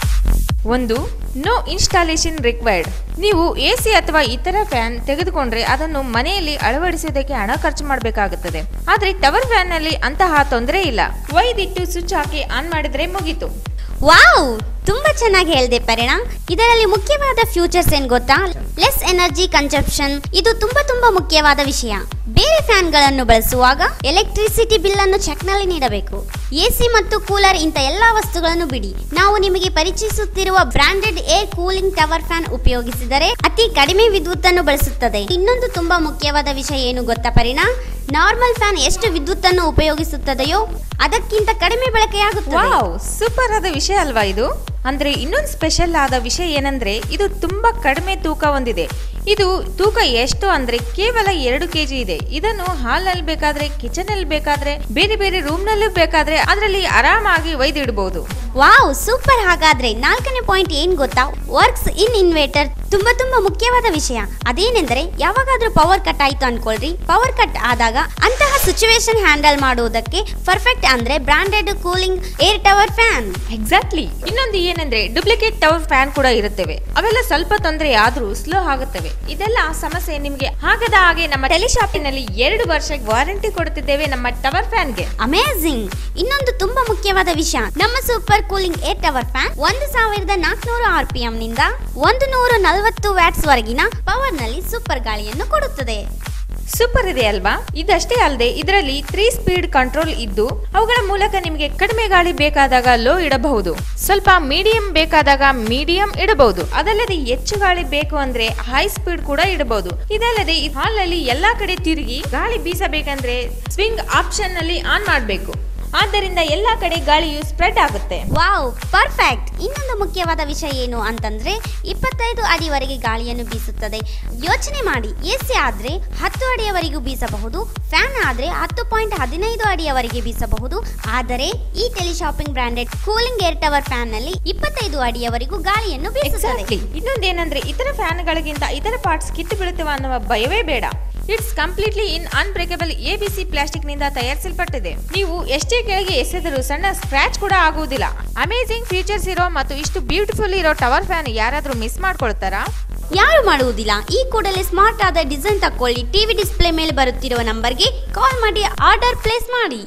ಒಂದು ನೋ ಇನ್ಸ್ಟಾಲೇಷನ್ ರಿಕ್ವೈರ್ಡ್ ನೀವು ಎ ಸಿ ಅಥವಾ ಇತರ ಫ್ಯಾನ್ ತೆಗೆದುಕೊಂಡ್ರೆ ಅದನ್ನು ಮನೆಯಲ್ಲಿ ಅಳವಡಿಸುವುದಕ್ಕೆ ಹಣ ಖರ್ಚು ಮಾಡಬೇಕಾಗುತ್ತದೆ ಆದರೆ ಟವರ್ ಫ್ಯಾನ್ ನಲ್ಲಿ ಅಂತಹ ತೊಂದರೆ ಇಲ್ಲ ಒಯ್ದಿಟ್ಟು ಸ್ವಿಚ್ ಹಾಕಿ ಆನ್ ಮಾಡಿದ್ರೆ ಮುಗೀತು ವಾವ್ ತುಂಬಾ ಚೆನ್ನಾಗಿ ಹೇಳಿದೆ ಪರಿಣಾಮ್ ಇದರಲ್ಲಿ ಮುಖ್ಯವಾದ ಫ್ಯೂಚರ್ಸ್ ಏನ್ ಗೊತ್ತಾ ಲೆಸ್ ಎನರ್ಜಿ ಕನ್ಸಪ್ಷನ್ ಇದು ತುಂಬಾ ತುಂಬಾ ಮುಖ್ಯವಾದ ವಿಷಯ ಬೇರೆ ಫ್ಯಾನ್ಗಳನ್ನು ಬಳಸುವಾಗ ಎಲೆಕ್ಟ್ರಿಸಿಟಿ ಬಿಲ್ ಅನ್ನು ಚೆಕ್ನಲ್ಲಿ ನೀಡಬೇಕು ಎಸಿ ಮತ್ತು ಕೂಲರ್ ಇಂಥ ಎಲ್ಲಾ ವಸ್ತುಗಳನ್ನು ಬಿಡಿ ನಾವು ನಿಮಗೆ ಪರಿಚಯಿಸುತ್ತಿರುವ branded air cooling tower fan ಉಪಯೋಗಿಸಿದರೆ ಅತಿ ಕಡಿಮೆ ವಿದ್ಯುತ್ ಅನ್ನು ಬಳಸುತ್ತದೆ ಇನ್ನೊಂದು ತುಂಬಾ ಮುಖ್ಯವಾದ ವಿಷಯ ಏನು ಗೊತ್ತಾ ಪರಿಣಾಮ್ ನಾರ್ಮಲ್ ಫ್ಯಾನ್ ಎಷ್ಟು ವಿದ್ಯುತ್ ಅನ್ನು ಉಪಯೋಗಿಸುತ್ತದೆಯೋ ಅದಕ್ಕಿಂತ ಕಡಿಮೆ ಬಳಕೆಯಾಗುತ್ತದೆ ವಾವ್ ಸೂಪರ್ ಆದ ವಿಷಯ ಅಲ್ವಾ ಇದು ಅಂದ್ರೆ ಇನ್ನೊಂದು ಸ್ಪೆಷಲ್ ಆದ ವಿಷಯ ಏನಂದ್ರೆ ಇದು ತುಂಬಾ ಕಡಿಮೆ ತೂಕ ಹೊಂದಿದೆ ಇದು ತೂಕ ಎಷ್ಟು ಅಂದ್ರೆ ಕೇವಲ ಎರಡು ಕೆಜಿ ಇದೆ ಇದನ್ನು ಹಾಲ್ನಲ್ಲಿ ಬೇಕಾದ್ರೆ ಕಿಚನ್ ಅಲ್ಲಿ ಬೇಕಾದ್ರೆ ಬೇರೆ ಬೇರೆ ರೂಮ್ ನಲ್ಲೂ ಬೇಕಾದ್ರೆ ಅದರಲ್ಲಿ ಆರಾಮಾಗಿ ಒಯ್ದಿಡಬಹುದು ವಾವ್ ಸೂಪರ್ ಹಾಗಾದ್ರೆ ನಾಲ್ಕನೇ ಪಾಯಿಂಟ್ ಏನ್ ಗೊತ್ತಾ ವರ್ಕ್ಸ್ ಇನ್ ಇನ್ವೇಟರ್ ತುಂಬಾ ತುಂಬಾ ಮುಖ್ಯವಾದ ವಿಷಯ ಅದೇನೆಂದರೆ ಯಾವಾಗಾದ್ರೂ ಪವರ್ ಕಟ್ ಆಯ್ತು ಅನ್ಕೊಳ್ರಿ ಪವರ್ ಕಟ್ ಆದಾಗ ಅಂತಹ ಸಿಚುವೇಶನ್ ಹ್ಯಾಂಡಲ್ ಮಾಡುವುದಕ್ಕೆ ಪರ್ಫೆಕ್ಟ್ ಅಂದ್ರೆ branded cooling air tower fan exactly ಇನ್ನೊಂದು ಏನಂದ್ರೆ ಡೂಪ್ಲಿಕೇಟ್ ಟವರ್ ಫ್ಯಾನ್ ಕೂಡ ಇರುತ್ತವೆ ಅವೆಲ್ಲ ಸ್ವಲ್ಪ ತೊಂದರೆ ಆದ್ರೂ ಸ್ಲೋ ಆಗುತ್ತವೆ ಇದೆಲ್ಲ ಸಮಸ್ಯೆ ನಿಮ್ಗೆ ಆಗದ ಹಾಗೆ ನಮ್ಮ ಟೆಲಿಶಾಪಿನಲ್ಲಿ ಎರಡು ವರ್ಷ ವಾರಂಟಿ ಕೊಡುತ್ತಿದ್ದೇವೆ ನಮ್ಮ ಟವರ್ ಫ್ಯಾನ್ಗೆ ಅಮೇಝಿಂಗ್ ಇನ್ನೊಂದು ತುಂಬಾ ಮುಖ್ಯವಾದ ವಿಷಯ ನಮ್ಮ super cooling air tower fan ಒಂದು ಸಾವಿರದ ನಾಲ್ಕುನೂರು ಆರ್ ಪಿ ಎಂ ನಿಂದ ಒಂದು ನೂರ ನಲವತ್ತು ವ್ಯಾಟ್ಸ್ ವರೆಗಿನ ಪವರ್ ನಲ್ಲಿ ಸೂಪರ್ ಗಾಳಿಯನ್ನು ಕೊಡುತ್ತದೆ ಸೂಪರ್ ಇದೆ ಅಲ್ವಾ ಇದಷ್ಟೇ ಅಲ್ಲದೆ ಇದರಲ್ಲಿ ತ್ರೀ ಸ್ಪೀಡ್ ಕಂಟ್ರೋಲ್ ಇದ್ದು ಅವುಗಳ ಮೂಲಕ ನಿಮಗೆ ಕಡಿಮೆ ಗಾಳಿ ಬೇಕಾದಾಗ ಲೋ ಇಡಬಹುದು ಸ್ವಲ್ಪ ಮೀಡಿಯಂ ಬೇಕಾದಾಗ ಮೀಡಿಯಂ ಇಡಬಹುದು ಅದಲ್ಲದೆ ಹೆಚ್ಚು ಗಾಳಿ ಬೇಕು ಅಂದ್ರೆ ಹೈ ಸ್ಪೀಡ್ ಕೂಡ ಇಡಬಹುದು ಇದಲ್ಲದೆ ಈ ಹಾಲ್ ನಲ್ಲಿ ಎಲ್ಲಾ ಕಡೆ ತಿರುಗಿ ಗಾಳಿ ಬೀಸಬೇಕಂದ್ರೆ ಸ್ವಿಂಗ್ ಆಪ್ಷನ್ ನಲ್ಲಿ ಆನ್ ಮಾಡಬೇಕು ಆದ್ದರಿಂದ ಎಲ್ಲಾ ಕಡೆ ಗಾಳಿಯು ಸ್ಪ್ರೆಡ್ ಆಗುತ್ತೆ ವಾವ್ ಪರ್ಫೆಕ್ಟ್ ಇನ್ನೊಂದು ಮುಖ್ಯವಾದ ವಿಷಯ ಏನು ಅಂತಂದ್ರೆ ಇಪ್ಪತ್ತೈದು ಅಡಿವರೆಗೆ ಗಾಳಿಯನ್ನು ಬೀಸುತ್ತದೆ ಯೋಚನೆ ಮಾಡಿ ಎಸಿ ಆದ್ರೆ ಹತ್ತು ಅಡಿಯವರೆಗೂ ಬೀಸಬಹುದು ಫ್ಯಾನ್ ಆದ್ರೆ ಹತ್ತು ಪಾಯಿಂಟ್ ಹದಿನೈದು ಅಡಿಯವರೆಗೆ ಬೀಸಬಹುದು ಆದರೆ ಈ teleshopping branded cooling air tower fan ನಲ್ಲಿ ಇಪ್ಪತ್ತೈದು ಅಡಿಯವರೆಗೂ ಗಾಳಿಯನ್ನು ಬೀಸುತ್ತದೆ Exactly. ಇನ್ನೊಂದೇನಂದ್ರೆ ಇತರ ಫ್ಯಾನ್ಗಳಿಗಿಂತ ಇತರ ಪಾರ್ಟ್ಸ್ ಕಿತ್ತು ಬೀಳುತ್ತವೆ ಅನ್ನುವ ಭಯವೇ ಬೇಡ it's completely in unbreakable A B C plastic ನಿಂದ ತಯಾರಿಸಲ್ಪಟ್ಟಿದೆ ನೀವು ಎಷ್ಟೇ ಕೆಳಗೆ ಎಸೆದರೂ ಸಣ್ಣ ಸ್ಕ್ರಾಚ್ ಕೂಡ ಆಗುವುದಿಲ್ಲ ಅಮೇಜಿಂಗ್ ಫೀಚರ್ಸ್ ಇರೋ ಮತ್ತು ಇಷ್ಟು ಬ್ಯೂಟಿಫುಲ್ ಇರೋ ಟವರ್ ಫ್ಯಾನ್ ಯಾರಾದ್ರೂ ಮಿಸ್ ಮಾಡ್ಕೊಳ್ತಾರಾ ಯಾರು ಮಾಡುವುದಿಲ್ಲ ಈ ಕೂಡಲೇ ಸ್ಮಾರ್ಟ್ ಆದ ಡಿಸೈನ್ ತಕ್ಕೊಳ್ಳಿ ಟಿವಿ ಡಿಸ್ಪ್ಲೇ ಮೇಲೆ ಬರುತ್ತಿರುವ ನಂಬರ್ಗೆ ಕಾಲ್ ಮಾಡಿ ಆರ್ಡರ್ ಪ್ಲೇಸ್ ಮಾಡಿ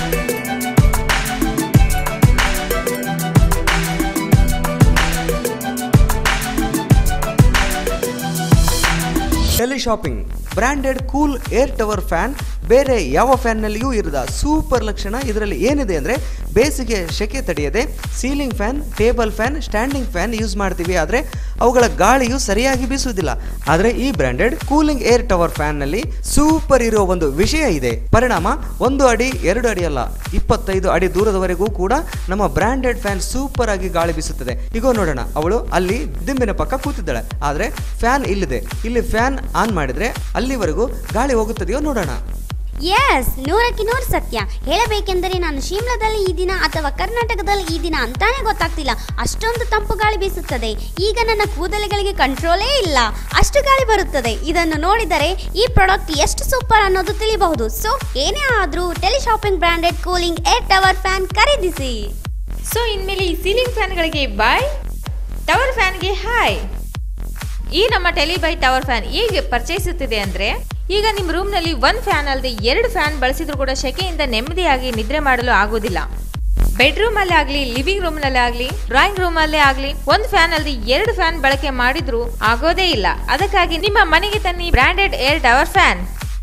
teleshopping branded cool air tower fan ಬೇರೆ ಯಾವ ಫ್ಯಾನ್ನಲ್ಲಿಯೂ ಇರದ ಸೂಪರ್ ಲಕ್ಷಣ ಇದರಲ್ಲಿ ಏನಿದೆ ಅಂದರೆ ಬೇಸಿಗೆ ಸೆಕೆ ತಡೆಯದೆ ceiling fan table fan standing fan use ಮಾಡ್ತೀವಿ ಆದರೆ ಅವುಗಳ ಗಾಳಿಯು ಸರಿಯಾಗಿ ಬೀಸುವುದಿಲ್ಲ ಆದರೆ ಈ ಬ್ರಾಂಡೆಡ್ ಕೂಲಿಂಗ್ ಏರ್ ಟವರ್ ಫ್ಯಾನ್ನಲ್ಲಿ ಸೂಪರ್ ಇರೋ ಒಂದು ವಿಷಯ ಇದೆ ಪರಿಣಾಮ ಒಂದು ಅಡಿ ಎರಡು ಅಡಿ ಅಲ್ಲ ಇಪ್ಪತ್ತೈದು ಅಡಿ ದೂರದವರೆಗೂ ಕೂಡ ನಮ್ಮ ಬ್ರಾಂಡೆಡ್ ಫ್ಯಾನ್ ಸೂಪರ್ ಆಗಿ ಗಾಳಿ ಬೀಸುತ್ತದೆ ಈಗ ನೋಡೋಣ ಅವಳು ಅಲ್ಲಿ ದಿಂಬಿನ ಪಕ್ಕ ಕೂತಿದ್ದಾಳೆ ಆದರೆ ಫ್ಯಾನ್ ಇಲ್ಲಿದೆ ಇಲ್ಲಿ ಫ್ಯಾನ್ ಆನ್ ಮಾಡಿದ್ರೆ ಅಲ್ಲಿವರೆಗೂ ಗಾಳಿ ಹೋಗುತ್ತದೆಯೋ ನೋಡೋಣ ಎಸ್ ನೂರಕ್ಕೆ ನೂರು ಸತ್ಯ ಹೇಳಬೇಕೆಂದರೆ ನಾನು ಶಿಮ್ಲಾದಲ್ಲಿ ಈ ದಿನ ಅಥವಾ ಕರ್ನಾಟಕದಲ್ಲಿ ಈ ದಿನ ಅಂತಾನೆ ಗೊತ್ತಾಗ್ತಿಲ್ಲ ಅಷ್ಟೊಂದು ತಂಪು ಗಾಳಿ ಬೀಸುತ್ತದೆ ಈಗ ನನ್ನ ಕೂದಲುಗಳಿಗೆ ಕಂಟ್ರೋಲೇ ಇಲ್ಲ ಅಷ್ಟು ಗಾಳಿ ಬರುತ್ತದೆ ಇದನ್ನು ನೋಡಿದರೆ ಈ ಪ್ರಾಡಕ್ಟ್ ಎಷ್ಟು ಸೂಪರ್ ಅನ್ನೋದು ತಿಳಿಬಹುದು ಸೊ ಏನೇ ಆದರೂ teleshopping branded cooling air tower fan ಖರೀದಿಸಿ ಸೊ ಇನ್ಮೇಲೆ ಈ ಸೀಲಿಂಗ್ ಫ್ಯಾನ್ಗಳಿಗೆ ಬಾಯ್ ಟವರ್ ಫ್ಯಾನ್ಗೆ ಹಾಯ್ ಈ ನಮ್ಮ ಟೆಲಿಬೈ ಟವರ್ ಫ್ಯಾನ್ ಹೇಗೆ ಪರಿಚಯಿಸುತ್ತಿದೆ ಅಂದ್ರೆ ಈಗ ನಿಮ್ಮ ರೂಮ್ನಲ್ಲಿ ಒಂದು ಫ್ಯಾನ್ ಅಲ್ಲದೆ ಎರಡು ಫ್ಯಾನ್ ಬಳಸಿದ್ರು ಕೂಡ ಸೆಕೆಯಿಂದ ನೆಮ್ಮದಿಯಾಗಿ ನಿದ್ರೆ ಮಾಡಲು ಆಗೋದಿಲ್ಲ ಬೆಡ್ರೂಮ್ ಅಲ್ಲಿ ಆಗ್ಲಿ ಲಿವಿಂಗ್ ರೂಮ್ ನಲ್ಲಿ ಆಗ್ಲಿ ಡ್ರಾಯಿಂಗ್ ರೂಮ್ ಅಲ್ಲೇ ಆಗ್ಲಿ ಒಂದು ಫ್ಯಾನ್ ಅಲ್ಲದೆ ಎರಡು ಫ್ಯಾನ್ ಬಳಕೆ ಮಾಡಿದ್ರು ಆಗೋದೇ ಇಲ್ಲ ಅದಕ್ಕಾಗಿ ನಿಮ್ಮ ಮನೆಗೆ ತನ್ನಿ ಬ್ರಾಂಡೆಡ್ ಏರ್ ಟವರ್ ಫ್ಯಾನ್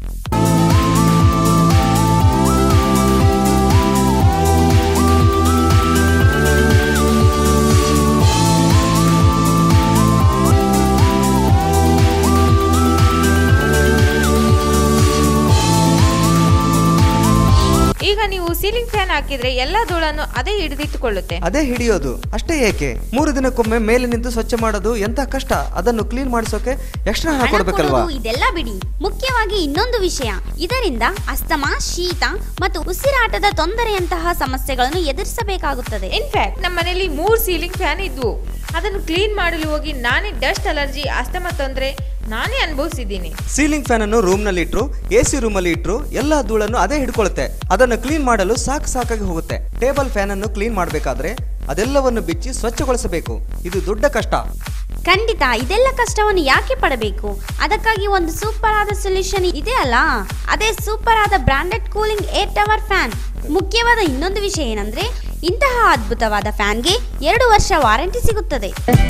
ಈಗ ನೀವು ಸೀಲಿಂಗ್ ಫ್ಯಾನ್ ಹಾಕಿದ್ರೆ ಎಲ್ಲಾ ಧೂಳನ್ನು ಅದೇ ಹಿಡಿದಿಟ್ಟುಕೊಳ್ಳುತ್ತೆ ಅದೇ ಹಿಡಿಯೋದು ಅಷ್ಟೇ ಏಕೆ ಮೂರು ದಿನಕ್ಕೊಮ್ಮೆ ಮೇಲೆ ನಿಂತು ಸ್ವಚ್ಛ ಮಾಡೋದು ಎಂತ ಕಷ್ಟ ಅದನ್ನು ಕ್ಲೀನ್ ಮಾಡಿಸೋಕೆ ಎಕ್ಸ್ಟ್ರಾ ಹಣ ಹಣ ಕೊಡ್ಬೇಕಲ್ವಾ ಕೊಡೋದು ಇದೆಲ್ಲ ಬಿಡಿ ಮುಖ್ಯವಾಗಿ ಇನ್ನೊಂದು ವಿಷಯ ಇದರಿಂದ ಅಸ್ತಮಾ ಶೀತ ಮತ್ತು ಉಸಿರಾಟದ ತೊಂದರೆಯಂತಹ ಸಮಸ್ಯೆಗಳನ್ನು ಎದುರಿಸಬೇಕಾಗುತ್ತದೆ ಇನ್ಫ್ಯಾಕ್ಟ್ ನಮ್ಮ ಮನೆಯಲ್ಲಿ ಮೂರು ಸೀಲಿಂಗ್ ಫ್ಯಾನ್ ಇದ್ವು ಅದನ್ನು ಕ್ಲೀನ್ ಮಾಡಲು ಹೋಗಿ ನಾನೇ ಡಸ್ಟ್ ಅಲರ್ಜಿ ಅಸ್ತಮ ತೊಂದರೆ ನಾನೇ ಅನುಭವಿಸಿದ್ದೀನಿ ಸೀಲಿಂಗ್ ಫ್ಯಾನ್ ಅನ್ನು ರೂಮ್ ನಲ್ಲಿ ಇಟ್ರು ಎ ಸಿ ರೂಮ್ ಅಲ್ಲಿ ಇಟ್ರು ಎಲ್ಲಾ ಧೂಳನ್ನು ಅದೇ ಹಿಡ್ಕೊಳುತ್ತೆ ಅದನ್ನು ಕ್ಲೀನ್ ಮಾಡಲು ಸಾಕು ಸಾಕಾಗಿ ಹೋಗುತ್ತೆ ಟೇಬಲ್ ಫ್ಯಾನ್ ಅನ್ನು ಕ್ಲೀನ್ ಮಾಡಬೇಕಾದ್ರೆ ಅದೆಲ್ಲವನ್ನು ಬಿಚ್ಚಿ ಸ್ವಚ್ಛಗೊಳಿಸಬೇಕು ಇದು ದೊಡ್ಡ ಕಷ್ಟ ಖಂಡಿತ ಇದೆಲ್ಲ ಕಷ್ಟವನ್ನು ಯಾಕೆ ಪಡಬೇಕು ಅದಕ್ಕಾಗಿ ಒಂದು ಸೂಪರ್ ಆದ ಸೊಲ್ಯೂಷನ್ ಇದೆ ಅಲ್ಲ ಅದೇ ಸೂಪರ್ ಆದ branded cooling air tower fan ಮುಖ್ಯವಾದ ಇನ್ನೊಂದು ವಿಷಯ ಏನಂದ್ರೆ ಇಂತಹ ಅದ್ಭುತವಾದ ಫ್ಯಾನ್ಗೆ ಎರಡು ವರ್ಷ ವಾರಂಟಿ ಸಿಗುತ್ತದೆ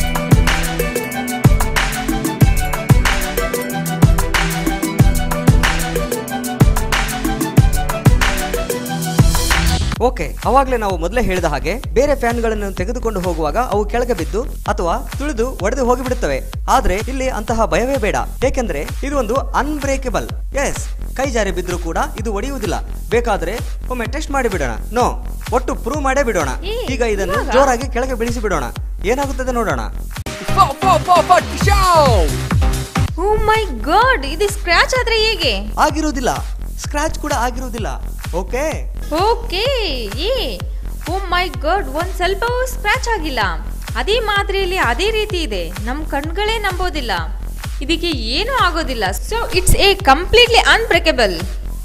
ಓಕೆ ಅವಾಗಲೇ ನಾವು ಮೊದಲೇ ಹೇಳಿದ ಹಾಗೆ ಬೇರೆ ಫ್ಯಾನ್ಗಳನ್ನು ತೆಗೆದುಕೊಂಡು ಹೋಗುವಾಗ ಅವು ಕೆಳಗೆ ಬಿದ್ದು ಅಥವಾ ತುಳಿದು ಒಡೆದು ಹೋಗಿಬಿಡುತ್ತವೆ ಆದ್ರೆ ಇಲ್ಲಿ ಅಂತಹ ಭಯವೇ ಬೇಡ ಏಕೆಂದ್ರೆ ಇದು ಒಂದು ಅನ್ಬ್ರೇಕಬಲ್ ಎಸ್ ಕೈ ಜಾರಿ ಬಿದ್ರೂ ಕೂಡ ಇದು ಒಡೆಯುವುದಿಲ್ಲ ಬೇಕಾದ್ರೆ ಒಮ್ಮೆ ಟೆಸ್ಟ್ ಮಾಡಿ ಬಿಡೋಣ ನೋ ಒಟ್ಟು ಪ್ರೂವ್ ಮಾಡೇ ಬಿಡೋಣ ಈಗ ಇದನ್ನು ಜೋರಾಗಿ ಕೆಳಗೆ ಬೀಳಿಸಿ ಬಿಡೋಣ ಏನಾಗುತ್ತದೆ ನೋಡೋಣ ಓ ಮೈ ಗಾಡ್ ಇದು ಸ್ಕ್ರಾಚ್ ಆದ್ರೆ ಹೇಗೆ ಆಗಿರುವುದಿಲ್ಲ ಸ್ಕ್ರಾಚ್ ಕೂಡ ಆಗಿರುವುದಿಲ್ಲ ಓಕೆ ಓಕೆ ಏ ಓ ಮೈ ಗಾಡ್ ಒಂದ್ ಸ್ವಲ್ಪವೂ ಸ್ಕ್ರಾಚ್ ಆಗಿಲ್ಲ ಅದೇ ಮಾದರಿಯಲ್ಲಿ ಅದೇ ರೀತಿ ಇದೆ ನಮ್ ಕಣ್ಗಳೇ ನಂಬೋದಿಲ್ಲ ಇದಕ್ಕೆ ಏನೂ ಆಗೋದಿಲ್ಲ so it's a completely unbreakable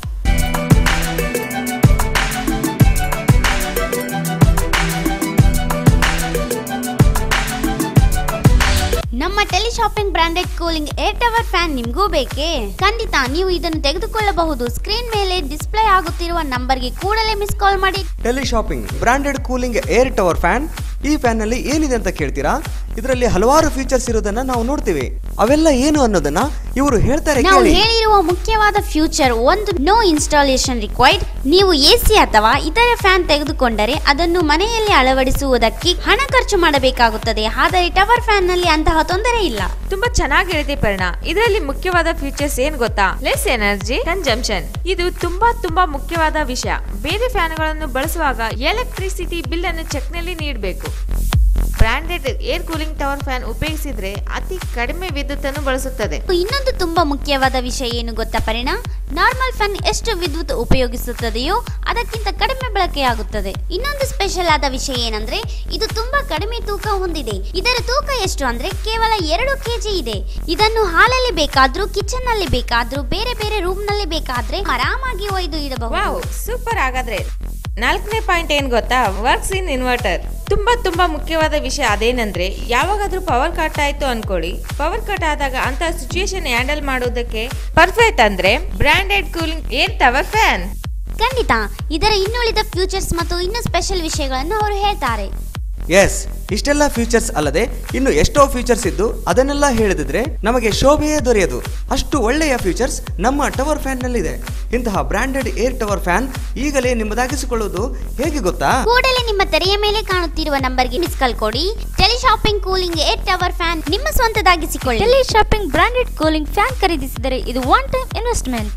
ನಮ್ಮ teleshopping branded cooling air tower fan ನಿಮಗೂ ಬೇಕೇ ಖಂಡಿತ ನೀವು ಇದನ್ನು ತೆಗೆದುಕೊಳ್ಳಬಹುದು ಸ್ಕ್ರೀನ್ ಮೇಲೆ ಡಿಸ್ಪ್ಲೇ ಆಗುತ್ತಿರುವ ನಂಬರ್ಗೆ ಕೂಡಲೇ ಮಿಸ್ ಕಾಲ್ ಮಾಡಿ teleshopping branded cooling air tower fan ಈ ಫ್ಯಾನ್ ನಲ್ಲಿ ಏನಿದೆ ಅಂತ ಕೇಳ್ತೀರಾ ಇದರಲ್ಲಿ ಹಲವಾರು ಫೀಚರ್ಸ್ ಇರೋದನ್ನ ನಾವು ನೋಡ್ತೀವಿ ಅವೆಲ್ಲ ಏನು ಅನ್ನೋದನ್ನ ಇವರು ಹೇಳ್ತಾರೆ ನಾವು ಕೇಳಿ ಹೇಳಿರುವ ಮುಖ್ಯವಾದ ಫ್ಯೂಚರ್ ಒಂದು ನೋ ಇನ್ಸ್ಟಾಲೇಷನ್ ರಿಕ್ವೈರ್ಡ್ ನೀವು ಎಸಿ ಅಥವಾ ಇತರೆ ಫ್ಯಾನ್ ತೆಗೆದುಕೊಂಡರೆ ಅದನ್ನು ಮನೆಯಲ್ಲಿ ಅಳವಡಿಸುವುದಕ್ಕೆ ಹಣ ಖರ್ಚು ಮಾಡಬೇಕಾಗುತ್ತದೆ ಆದರೆ ಟವರ್ ಫ್ಯಾನ್ ನಲ್ಲಿ ಅಂತಹ ತೊಂದರೆ ಇಲ್ಲ ತುಂಬಾ ಚೆನ್ನಾಗಿ ಹೇಳಿದೆ ಪರಿಣ ಇದರಲ್ಲಿ ಮುಖ್ಯವಾದ ಫೀಚರ್ಸ್ ಏನ್ ಗೊತ್ತಾ ಲೆಸ್ ಎನರ್ಜಿ ಕನ್ಸಂಪ್ಷನ್ ಇದು ತುಂಬಾ ತುಂಬಾ ಮುಖ್ಯವಾದ ವಿಷಯ ಬೇರೆ ಫ್ಯಾನ್ಗಳನ್ನು ಬಳಸುವಾಗ ಎಲೆಕ್ಟ್ರಿಸಿಟಿ ಬಿಲ್ ಅನ್ನು ಚೆಕ್ನಲ್ಲಿ ನೀಡಬೇಕು branded air cooling tower fan ಉಪಯೋಗಿಸಿದ್ರೆ ಅತಿ ಕಡಿಮೆ ವಿದ್ಯುತ್ ಅನ್ನು ಬಳಸುತ್ತದೆ ಇನ್ನೊಂದು ತುಂಬಾ ಮುಖ್ಯವಾದ ವಿಷಯ ಏನು ಗೊತ್ತಾ ಪರಿಣ ನಾರ್ಮಲ್ ಫ್ಯಾನ್ ಎಷ್ಟು ವಿದ್ಯುತ್ ಉಪಯೋಗಿಸುತ್ತದೆಯೋ ಅದಕ್ಕಿಂತ ಕಡಿಮೆ ಬಳಕೆಯಾಗುತ್ತದೆ ಇನ್ನೊಂದು ಸ್ಪೆಷಲ್ ಆದ ವಿಷಯ ಏನಂದ್ರೆ ಇದು ತುಂಬಾ ಕಡಿಮೆ ತೂಕ ಹೊಂದಿದೆ ಇದರ ತೂಕ ಎಷ್ಟು ಅಂದ್ರೆ ಕೇವಲ ಎರಡು ಕೆಜಿ ಇದೆ ಇದನ್ನು ಹಾಲಲ್ಲಿ ಬೇಕಾದ್ರೂ ಕಿಚನ್ ನಲ್ಲಿ ಬೇಕಾದ್ರೂ ಬೇರೆ ಬೇರೆ ರೂಮ್ ನಲ್ಲಿ ಬೇಕಾದ್ರೆ ಆರಾಮಾಗಿ ಒಯ್ದು ಇಡಬಹುದು ವಾವ್ ಸೂಪರ್ ಹಾಗಾದ್ರೆ ನಾಲ್ಕನೇ ಪಾಯಿಂಟ್ ಏನ್ ಗೊತ್ತಾ ವರ್ಕ್ಸ್ ಇನ್ ಇನ್ವರ್ಟರ್ ತುಂಬಾ ತುಂಬಾ ಮುಖ್ಯವಾದ ವಿಷಯ ಅದೇನಂದ್ರೆ ಯಾವಾಗಾದ್ರೂ ಪವರ್ ಕಟ್ ಆಯ್ತು ಅನ್ಕೊಳ್ಳಿ ಪವರ್ ಕಟ್ ಆದಾಗ ಅಂತ ಸಿಚುಯೇಷನ್ ಹ್ಯಾಂಡಲ್ ಮಾಡೋದಕ್ಕೆ ಪರ್ಫೆಕ್ಟ್ ಅಂದ್ರೆ branded cooling air tower fan ಖಂಡಿತ ಇದರ ಇನ್ನುಳಿದ ಫ್ಯೂಚರ್ಸ್ ಮತ್ತು ಇನ್ನು ಸ್ಪೆಷಲ್ ವಿಷಯಗಳನ್ನು ಅವರು ಹೇಳ್ತಾರೆ ಎಸ್ ಇಷ್ಟೆಲ್ಲ ಫೀಚರ್ಸ್ ಅಲ್ಲದೆ ಇನ್ನು ಎಷ್ಟೋ ಫೀಚರ್ಸ್ ಇದ್ದು ಅದನ್ನೆಲ್ಲ ಹೇಳಿದ್ರೆ ನಮಗೆ ಶೋಭೆಯೇ ದೊರೆಯದು ಅಷ್ಟು ಒಳ್ಳೆಯ ಫೀಚರ್ಸ್ ನಮ್ಮ ಟವರ್ ಫ್ಯಾನ್ ನಲ್ಲಿದೆ ಇಂತಹ ಬ್ರಾಂಡೆಡ್ ಏರ್ ಟವರ್ ಫ್ಯಾನ್ ಈಗಲೇ ನಿಮ್ಮದಾಗಿಸಿಕೊಳ್ಳುವುದು ಹೇಗೆ ಗೊತ್ತಾ ಕೂಡಲೇ ನಿಮ್ಮ ತೆರೆಯ ಮೇಲೆ ಕಾಣುತ್ತಿರುವ ನಂಬರ್ಗೆ ಮಿಸ್ ಕಾಲ್ ಕೊಡಿ teleshopping cooling air tower fan ನಿಮ್ಮ ಸ್ವಂತದಾಗಿಸಿಕೊಳ್ಳಿ teleshopping branded cooling fan ಖರೀದಿಸಿದರೆ ಇದು ಒನ್ ಟೈಮ್ ಇನ್ವೆಸ್ಟ್ಮೆಂಟ್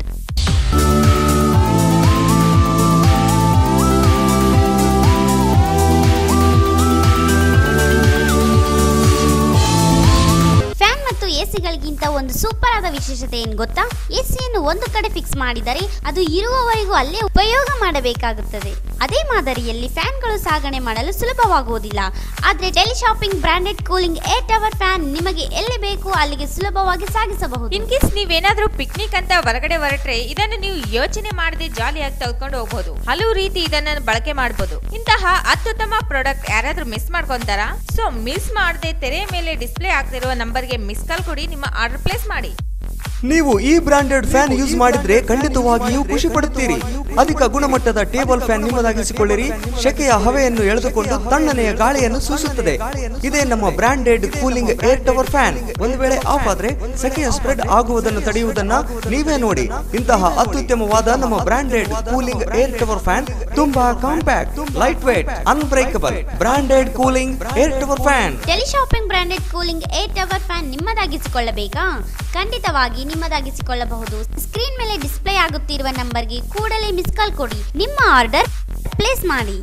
ಫ್ಯಾನ್ ಮತ್ತು ಎಸಿಗಳಿಗಿಂತ ಒಂದು ಸೂಪರ್ ಆದ ವಿಶೇಷತೆ ಏನು ಗೊತ್ತಾ ಎಸಿಯನ್ನು ಒಂದು ಕಡೆ ಫಿಕ್ಸ್ ಮಾಡಿದರೆ ಅದು ಇರುವವರೆಗೂ ಅಲ್ಲೇ ಉಪಯೋಗ ಮಾಡಬೇಕಾಗುತ್ತದೆ ಅದೇ ಮಾದರಿಯಲ್ಲಿ ಫ್ಯಾನ್ಗಳು ಸಾಗಣೆ ಮಾಡಲು ಸುಲಭವಾಗುವುದಿಲ್ಲ ಆದರೆ teleshopping branded cooling air tower fan ನಿಮಗೆ ಎಲ್ಲಿ ಬೇಕು ಅಲ್ಲಿಗೆ ಸುಲಭವಾಗಿ ಸಾಗಿಸಬಹುದು ಇನ್ ಕೇಸ್ ನೀವೇನಾದ್ರೂ ಪಿಕ್ನಿಕ್ ಅಂತ ಹೊರಗಡೆ ಹೊರಟ್ರೆ ಇದನ್ನು ನೀವು ಯೋಚನೆ ಮಾಡದೆ ಜಾಲಿಯಾಗಿ ತೆಗೆದುಕೊಂಡು ಹೋಗ್ಬೋದು ಹಲವು ರೀತಿ ಇದನ್ನ ಬಳಕೆ ಮಾಡಬಹುದು ಇಂತಹ ಅತ್ಯುತ್ತಮ ಪ್ರಾಡಕ್ಟ್ ಯಾರಾದ್ರೂ ಮಿಸ್ ಮಾಡ್ಕೊಂತಾರಾ ಸೊ ಮಿಸ್ ಮಾಡದೆ ತೆರೆಯ ಮೇಲೆ ಡಿಸ್ಪ್ಲೇ ಆಗ್ತಿರುವ ನಂಬರ್ಗೆ ಮಿಸ್ ಕಾಲ್ ಕೊಡಿ ನಿಮ್ಮ ಆರ್ಡರ್ ಪ್ಲೇಸ್ ಮಾಡಿ ನೀವು ಈ ಬ್ರಾಂಡೆಡ್ ಫ್ಯಾನ್ ಯೂಸ್ ಮಾಡಿದ್ರೆ ಖಂಡಿತವಾಗಿಯೂ ಖುಷಿ ಪಡುತ್ತೀರಿ ಅಧಿಕ ಗುಣಮಟ್ಟದ ಟೇಬಲ್ ಫ್ಯಾನ್ ನಿಮ್ಮದಾಗಿಸಿಕೊಳ್ಳಿರಿ ಶೆಕೆಯ ಹವೆಯನ್ನು ಎಳೆದುಕೊಂಡು ತಣ್ಣನೆಯ ಗಾಳಿಯನ್ನು ಸೂಸುತ್ತದೆ ಇದೇ ನಮ್ಮ branded cooling air tower fan ಒಂದು ವೇಳೆ ಆಫ್ ಆದ್ರೆ ಸೆಕೆಯ ಸ್ಪ್ರೆಡ್ ಆಗುವುದನ್ನು ತಡೆಯುವುದನ್ನ ನೀವೇ ನೋಡಿ ಇಂತಹ ಅತ್ಯುತ್ತಮವಾದ ನಮ್ಮ branded cooling air tower fan ತುಂಬಾ compact lightweight unbreakable branded cooling air tower fan teleshopping branded cooling air tower fan ನಿಮ್ಮದಾಗಿಸಿಕೊಳ್ಳಬೇಕಾ ಖಂಡಿತವಾಗಿ ನಿಮ್ಮದಾಗಿಸಿಕೊಳ್ಳಬಹುದು ಸ್ಕ್ರೀನ್ ಮೇಲೆ ಡಿಸ್ಪ್ಲೇ ಆಗುತ್ತಿರುವ ನಂಬರ್ಗೆ ಕೂಡಲೇ ಮಿಸ್ ಕಾಲ್ ಕೊಡಿ ನಿಮ್ಮ ಆರ್ಡರ್ ಪ್ಲೇಸ್ ಮಾಡಿ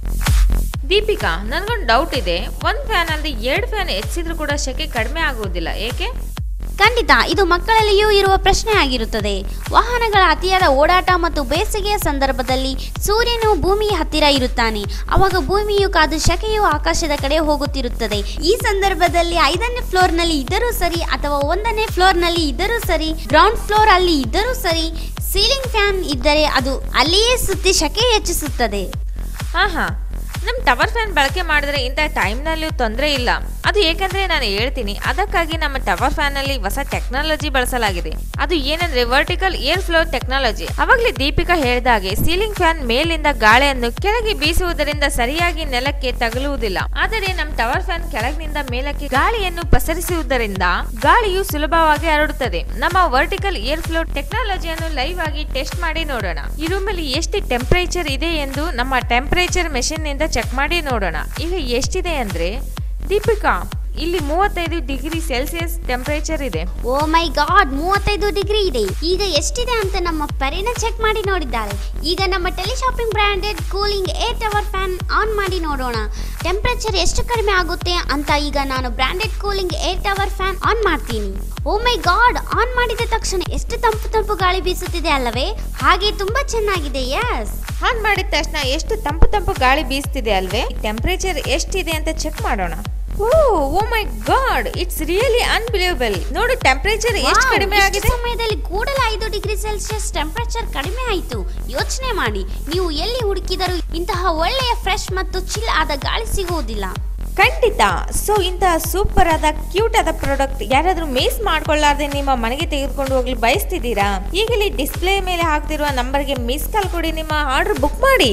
ದೀಪಿಕಾ ನನ್ಗೊಂದು ಡೌಟ್ ಇದೆ ಒಂದ್ ಫ್ಯಾನ್ ಅಲ್ಲದೆ ಎರಡು ಫ್ಯಾನ್ ಹೆಚ್ಚಿದ್ರು ಕೂಡ ಶೆಕೆ ಕಡಿಮೆ ಆಗುವುದಿಲ್ಲ ಏಕೆ ಖಂಡಿತ ಇದು ಮಕ್ಕಳಲ್ಲಿಯೂ ಇರುವ ಪ್ರಶ್ನೆ ಆಗಿರುತ್ತದೆ ವಾಹನಗಳ ಅತಿಯಾದ ಓಡಾಟ ಮತ್ತು ಬೇಸಿಗೆಯ ಸಂದರ್ಭದಲ್ಲಿ ಸೂರ್ಯನು ಭೂಮಿಯ ಹತ್ತಿರ ಇರುತ್ತಾನೆ ಅವಾಗ ಭೂಮಿಯು ಕಾದು ಶಕೆಯು ಆಕಾಶದ ಕಡೆ ಹೋಗುತ್ತಿರುತ್ತದೆ ಈ ಸಂದರ್ಭದಲ್ಲಿ ಐದನೇ ಫ್ಲೋರ್ನಲ್ಲಿ ಇದ್ದರೂ ಸರಿ ಅಥವಾ ಒಂದನೇ ಫ್ಲೋರ್ನಲ್ಲಿ ಇದ್ದರೂ ಸರಿ ಗ್ರೌಂಡ್ ಫ್ಲೋರ್ ಅಲ್ಲಿ ಇದ್ದರೂ ಸರಿ ಸೀಲಿಂಗ್ ಫ್ಯಾನ್ ಇದ್ದರೆ ಅದು ಅಲ್ಲಿಯೇ ಸುತ್ತಿ ಶಕೆ ಹೆಚ್ಚಿಸುತ್ತದೆ ಹಾ ಹಾ ನಮ್ ಟವರ್ ಫ್ಯಾನ್ ಬಳಕೆ ಮಾಡಿದ್ರೆ ಇಂಥ ಟೈಮ್ನಲ್ಲೂ ತೊಂದರೆ ಇಲ್ಲ ಅದು ಏಕೆಂದ್ರೆ ನಾನು ಹೇಳ್ತೀನಿ ಅದಕ್ಕಾಗಿ ನಮ್ಮ ಟವರ್ ಫ್ಯಾನ್ ನಲ್ಲಿ ಹೊಸ ಟೆಕ್ನಾಲಜಿ ಬಳಸಲಾಗಿದೆ ಅದು ಏನಂದ್ರೆ ವರ್ಟಿಕಲ್ ಏರ್ ಫ್ಲೋ ಟೆಕ್ನಾಲಜಿ ಅವಾಗಲೇ ದೀಪಿಕಾ ಹೇಳಿದ ಹಾಗೆ ಸೀಲಿಂಗ್ ಫ್ಯಾನ್ ಮೇಲಿಂದ ಗಾಳಿಯನ್ನು ಕೆಳಗೆ ಬೀಸುವುದರಿಂದ ಸರಿಯಾಗಿ ನೆಲಕ್ಕೆ ತಗುಲುವುದಿಲ್ಲ ಆದರೆ ನಮ್ಮ ಟವರ್ ಫ್ಯಾನ್ ಕೆಳಗಿನಿಂದ ಮೇಲಕ್ಕೆ ಗಾಳಿಯನ್ನು ಪಸರಿಸುವುದರಿಂದ ಗಾಳಿಯು ಸುಲಭವಾಗಿ ಹರಡುತ್ತದೆ ನಮ್ಮ ವರ್ಟಿಕಲ್ ಏರ್ ಫ್ಲೋ ಟೆಕ್ನಾಲಜಿಯನ್ನು ಲೈವ್ ಆಗಿ ಟೆಸ್ಟ್ ಮಾಡಿ ನೋಡೋಣ ಈ ರೂಮಲ್ಲಿ ಎಷ್ಟು ಟೆಂಪರೇಚರ್ ಇದೆ ಎಂದು ನಮ್ಮ ಟೆಂಪರೇಚರ್ ಮೆಷಿನ್ ನಿಂದ ಚೆಕ್ ಮಾಡಿ ನೋಡೋಣ ಈಗ ಎಷ್ಟಿದೆ ಅಂದ್ರೆ ದೀಪಿಕಾ ಇಲ್ಲಿ ಮೂವತ್ತೈದು ಡಿಗ್ರಿ ಸೆಲ್ಸಿಯಸ್ ಟೆಂಪರೇಚರ್ ಇದೆ ಓ ಮೈ ಗಾಡ್ ಮೂವತ್ತೈದು ಡಿಗ್ರಿ ಇದೆ ಈಗ ಎಷ್ಟಿದೆ ಅಂತ ನಮ್ಮ ಪರಿನ ಚೆಕ್ ಮಾಡಿ ನೋಡಿದ್ದಾರೆ ಈಗ ನಮ್ಮ teleshopping branded cooling air tower fan on ಮಾಡಿ ನೋಡೋಣ ಟೆಂಪರೇಚರ್ ಎಷ್ಟು ಕಡಿಮೆ ಆಗುತ್ತೆ ಅಂತ ಈಗ ನಾನು branded cooling air tower fan on ಮಾಡ್ತೀನಿ ಓ ಮೈ ಗಾಡ್ ಆನ್ ಮಾಡಿದ ತಕ್ಷಣ ಎಷ್ಟು ತಂಪು ತಂಪು ಗಾಳಿ ಬೀಸುತ್ತಿದೆ ಅಲ್ಲವೇ ಹಾಗೆ ತುಂಬಾ ಚೆನ್ನಾಗಿದೆ ಯಸ್ ಆನ್ ಮಾಡಿದ ತಕ್ಷಣ ಎಷ್ಟು ತಂಪು ತಂಪು ಗಾಳಿ ಬೀಸ್ತಿದೆ ಅಲ್ವೇ ಟೆಂಪರೇಚರ್ ಎಷ್ಟಿದೆ ಅಂತ ಚೆಕ್ ಮಾಡೋಣ oh oh my god it's really unbelievable ನೋಡು ಟೆಂಪರೇಚರ್ ಎಷ್ಟು ವಾವ್, ಕಡಿಮೆ ಇಷ್ಟು ಆಗಿದೆ ಸಮಯದಲ್ಲಿ ಕೂಡಲೇ ಐದು ಡಿಗ್ರಿ ಸೆಲ್ಸಿಯಸ್ ಟೆಂಪರೇಚರ್ ಕಡಿಮೆ ಆಯಿತು ಯೋಚನೆ ಮಾಡಿ ನೀವು ಎಲ್ಲಿ ಹುಡುಕಿದರೂ ಇಂತಹ ಒಳ್ಳೆಯ ಫ್ರೆಶ್ ಮತ್ತು ಚಿಲ್ ಆದ ಗಾಳಿ ಸಿಗುವುದಿಲ್ಲ ಖಂಡಿತ ಸೊ ಇಂತಹ ಸೂಪರ್ ಆದ ಕ್ಯೂಟ್ ಆದ ಪ್ರಾಡಕ್ಟ್ ಯಾರಾದ್ರೂ ಮಿಸ್ ಮಾಡ್ಕೊಳ್ಳಾರ್ದೆ ನಿಮ್ಮ ಮನೆಗೆ ತೆಗೆದುಕೊಂಡು ಹೋಗ್ಲಿ ಬಯಸ್ತಿದ್ದೀರಾ ಈಗಲೇ ಡಿಸ್ಪ್ಲೇ ಮೇಲೆ ಹಾಕ್ತಿರುವ ನಂಬರ್ಗೆ ಮಿಸ್ ಕಾಲ್ ಕೊಡಿ ನಿಮ್ಮ ಆರ್ಡರ್ ಬುಕ್ ಮಾಡಿ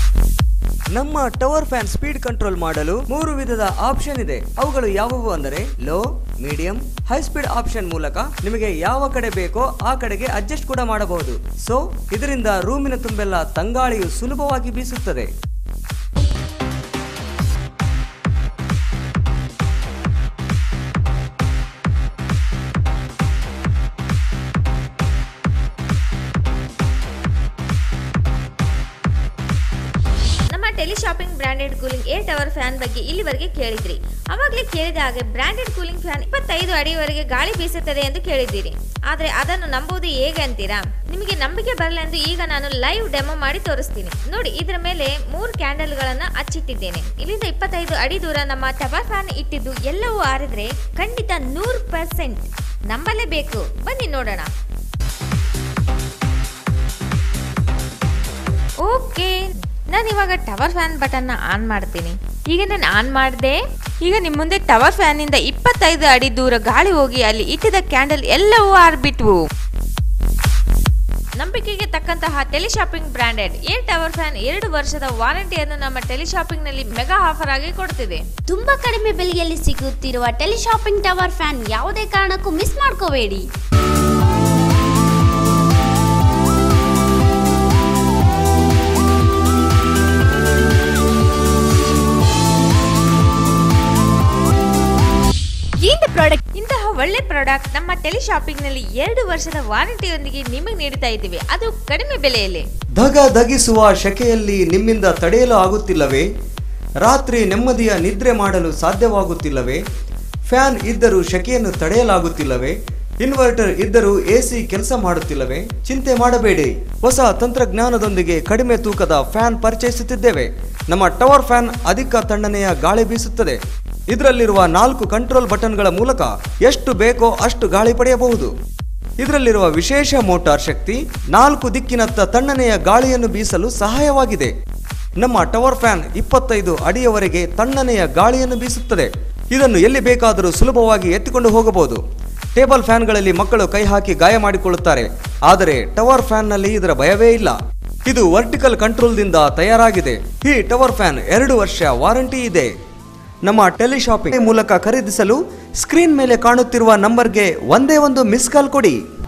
ನಮ್ಮ ಟವರ್ ಫ್ಯಾನ್ ಸ್ಪೀಡ್ ಕಂಟ್ರೋಲ್ ಮಾಡಲು ಮೂರು ವಿಧದ ಆಪ್ಷನ್ ಇದೆ ಅವುಗಳು ಯಾವುವು ಅಂದರೆ low medium high speed option ಮೂಲಕ ನಿಮಗೆ ಯಾವ ಕಡೆ ಬೇಕೋ ಆ ಕಡೆಗೆ ಅಡ್ಜಸ್ಟ್ ಕೂಡ ಮಾಡಬಹುದು ಸೊ ಇದರಿಂದ ರೂಮಿನ ತುಂಬೆಲ್ಲ ತಂಗಾಳಿಯು ಸುಲಭವಾಗಿ ಬೀಸುತ್ತದೆ ನಮ್ಮ teleshopping branded cooling air tower fan ಬಗ್ಗೆ ಇಲ್ಲಿವರೆಗೆ ಕೇಳಿದ್ರಿ ಅವಾಗಲೇ ಕೇಳಿದ ಹಾಗೆ ಬ್ರಾಂಡೆಡ್ ಕೂಲಿಂಗ್ ಫ್ಯಾನ್ ಇಪ್ಪತ್ತೈದು ಅಡಿಯವರೆಗೆ ಗಾಳಿ ಬೀಸುತ್ತದೆ ಎಂದು ಕೇಳಿದ್ದೀರಿ ಆದ್ರೆ ಅದನ್ನು ನಂಬುವುದು ಹೇಗೆ ಅಂತೀರಾ ನಿಮಗೆ ನಂಬಿಕೆ ಬರಲೆಂದು ಈಗ ನಾನು ಲೈವ್ ಡೆಮೋ ಮಾಡಿ ತೋರಿಸ್ತೀನಿ ನೋಡಿ ಇದರ ಮೇಲೆ ಮೂರು ಕ್ಯಾಂಡಲ್ಗಳನ್ನ ಹಚ್ಚಿಟ್ಟಿದ್ದೇನೆ ಇಲ್ಲಿಂದ ಇಪ್ಪತ್ತೈದು ಅಡಿ ದೂರ ನಮ್ಮ ಟವರ್ ಫ್ಯಾನ್ ಇಟ್ಟಿದ್ದು ಎಲ್ಲವೂ ಆರಿದ್ರೆ ಖಂಡಿತ ನೂರು ಪರ್ಸೆಂಟ್ ನಂಬಲೇಬೇಕು ಬನ್ನಿ ನೋಡೋಣ ಓಕೆ ನಾನು ಇವಾಗ ಟವರ್ ಫ್ಯಾನ್ ಬಟನ್ನ ಆನ್ ಮಾಡ್ತೀನಿ ಈಗ ನಾನು ಆನ್ ಮಾಡಿದೆ ಈಗ ನಿಮ್ಮ ಮುಂದೆ ಟವರ್ ಫ್ಯಾನಿಂದ ಇಪ್ಪತ್ತೈದು ಅಡಿ ದೂರ ಗಾಳಿ ಹೋಗಿ ಅಲ್ಲಿ ಇಟ್ಟಿದ್ದ ಕ್ಯಾಂಡಲ್ ಎಲ್ಲವೂ ಆರ್ಬಿಟ್ವು ನಂಬಿಕೆಗೆ ತಕ್ಕಂತಹ teleshopping branded air tower fan ಎರಡು ವರ್ಷದ ವಾರಂಟಿಯನ್ನು ನಮ್ಮ ಟೆಲಿಶಾಪಿಂಗ್ ನಲ್ಲಿ ಮೆಗಾ ಆಫರ್ ಆಗಿ ಕೊಡ್ತಿದೆ ತುಂಬಾ ಕಡಿಮೆ ಬೆಲೆಯಲ್ಲಿ ಸಿಗುತ್ತಿರುವ ಟೆಲಿಶಾಪಿಂಗ್ ಟವರ್ ಫ್ಯಾನ್ ಯಾವುದೇ ಕಾರಣಕ್ಕೂ ಮಿಸ್ ಮಾಡ್ಕೋಬೇಡಿ ಇಂದ ಪ್ರಾಡಕ್ಟ್ ಇಂತಹ ಒಳ್ಳೆ ಪ್ರಾಡಕ್ಟ್ ನಮ್ಮ ಟೆಲಿಶಾಪಿಂಗ್ ನಲ್ಲಿ ಎರಡು ವರ್ಷದ ವಾರಂಟಿಯೊಂದಿಗೆ ನಿಮಗೆ ನೀಡುತ್ತಾ ಇದ್ದೀವಿ ಅದು ಕಡಿಮೆ ಬೆಲೆಯಲ್ಲಿ ಧಗ ಧಗಿಸುವ ಶಕೆಯಲ್ಲಿ ನಿಮ್ಮಿಂದ ತಡೆಯಲು ಆಗುತ್ತಿಲ್ಲವೇ ರಾತ್ರಿ ನೆಮ್ಮದಿಯ ನಿದ್ರೆ ಮಾಡಲು ಸಾಧ್ಯವಾಗುತ್ತಿಲ್ಲವೇ ಫ್ಯಾನ್ ಇದ್ದರೂ ಶಕೆಯನ್ನು ತಡೆಯಲಾಗುತ್ತಿಲ್ಲವೇ ಇನ್ವರ್ಟರ್ ಇದ್ದರೂ ಎಸಿ ಕೆಲಸ ಮಾಡುತ್ತಿಲ್ಲವೇ ಚಿಂತೆ ಮಾಡಬೇಡಿ ಹೊಸ ತಂತ್ರಜ್ಞಾನದೊಂದಿಗೆ ಕಡಿಮೆ ತೂಕದ ಫ್ಯಾನ್ ಪರಿಚಯಿಸುತ್ತಿದ್ದೇವೆ ನಮ್ಮ ಟವರ್ ಫ್ಯಾನ್ ಅಧಿಕ ತಣ್ಣನೆಯ ಗಾಳಿ ಬೀಸುತ್ತದೆ ಇದರಲ್ಲಿರುವ ನಾಲ್ಕು ಕಂಟ್ರೋಲ್ ಬಟನ್ಗಳ ಮೂಲಕ ಎಷ್ಟು ಬೇಕೋ ಅಷ್ಟು ಗಾಳಿ ಪಡೆಯಬಹುದು ಇದರಲ್ಲಿರುವ ವಿಶೇಷ ಮೋಟಾರ್ ಶಕ್ತಿ ನಾಲ್ಕು ದಿಕ್ಕಿನತ್ತ ತಣ್ಣನೆಯ ಗಾಳಿಯನ್ನು ಬೀಸಲು ಸಹಾಯವಾಗಿದೆ ನಮ್ಮ ಟವರ್ ಫ್ಯಾನ್ ಇಪ್ಪತ್ತೈದು ಅಡಿಯವರೆಗೆ ತಣ್ಣನೆಯ ಗಾಳಿಯನ್ನು ಬೀಸುತ್ತದೆ ಇದನ್ನು ಎಲ್ಲಿ ಬೇಕಾದರೂ ಸುಲಭವಾಗಿ ಎತ್ತಿಕೊಂಡು ಹೋಗಬಹುದು ಟೇಬಲ್ ಫ್ಯಾನ್ಗಳಲ್ಲಿ ಮಕ್ಕಳು ಕೈ ಹಾಕಿ ಗಾಯ ಮಾಡಿಕೊಳ್ಳುತ್ತಾರೆ ಆದರೆ ಟವರ್ ಫ್ಯಾನ್ನಲ್ಲಿ ಇದರ ಭಯವೇ ಇಲ್ಲ ಇದು ವರ್ಟಿಕಲ್ ಕಂಟ್ರೋಲ್ದಿಂದ ತಯಾರಾಗಿದೆ ಈ ಟವರ್ ಫ್ಯಾನ್ ಎರಡು ವರ್ಷ ವಾರಂಟಿ ಇದೆ ನಮ್ಮ ಟೆಲಿಶಾಪಿಂಗ್ ಮೂಲಕ ಖರೀದಿಸಲು ಸ್ಕ್ರೀನ್ ಮೇಲೆ ಕಾಣುತ್ತಿರುವ ನಂಬರ್ಗೆ ಒಂದೇ ಒಂದು ಮಿಸ್ ಕಾಲ್ ಕೊಡಿ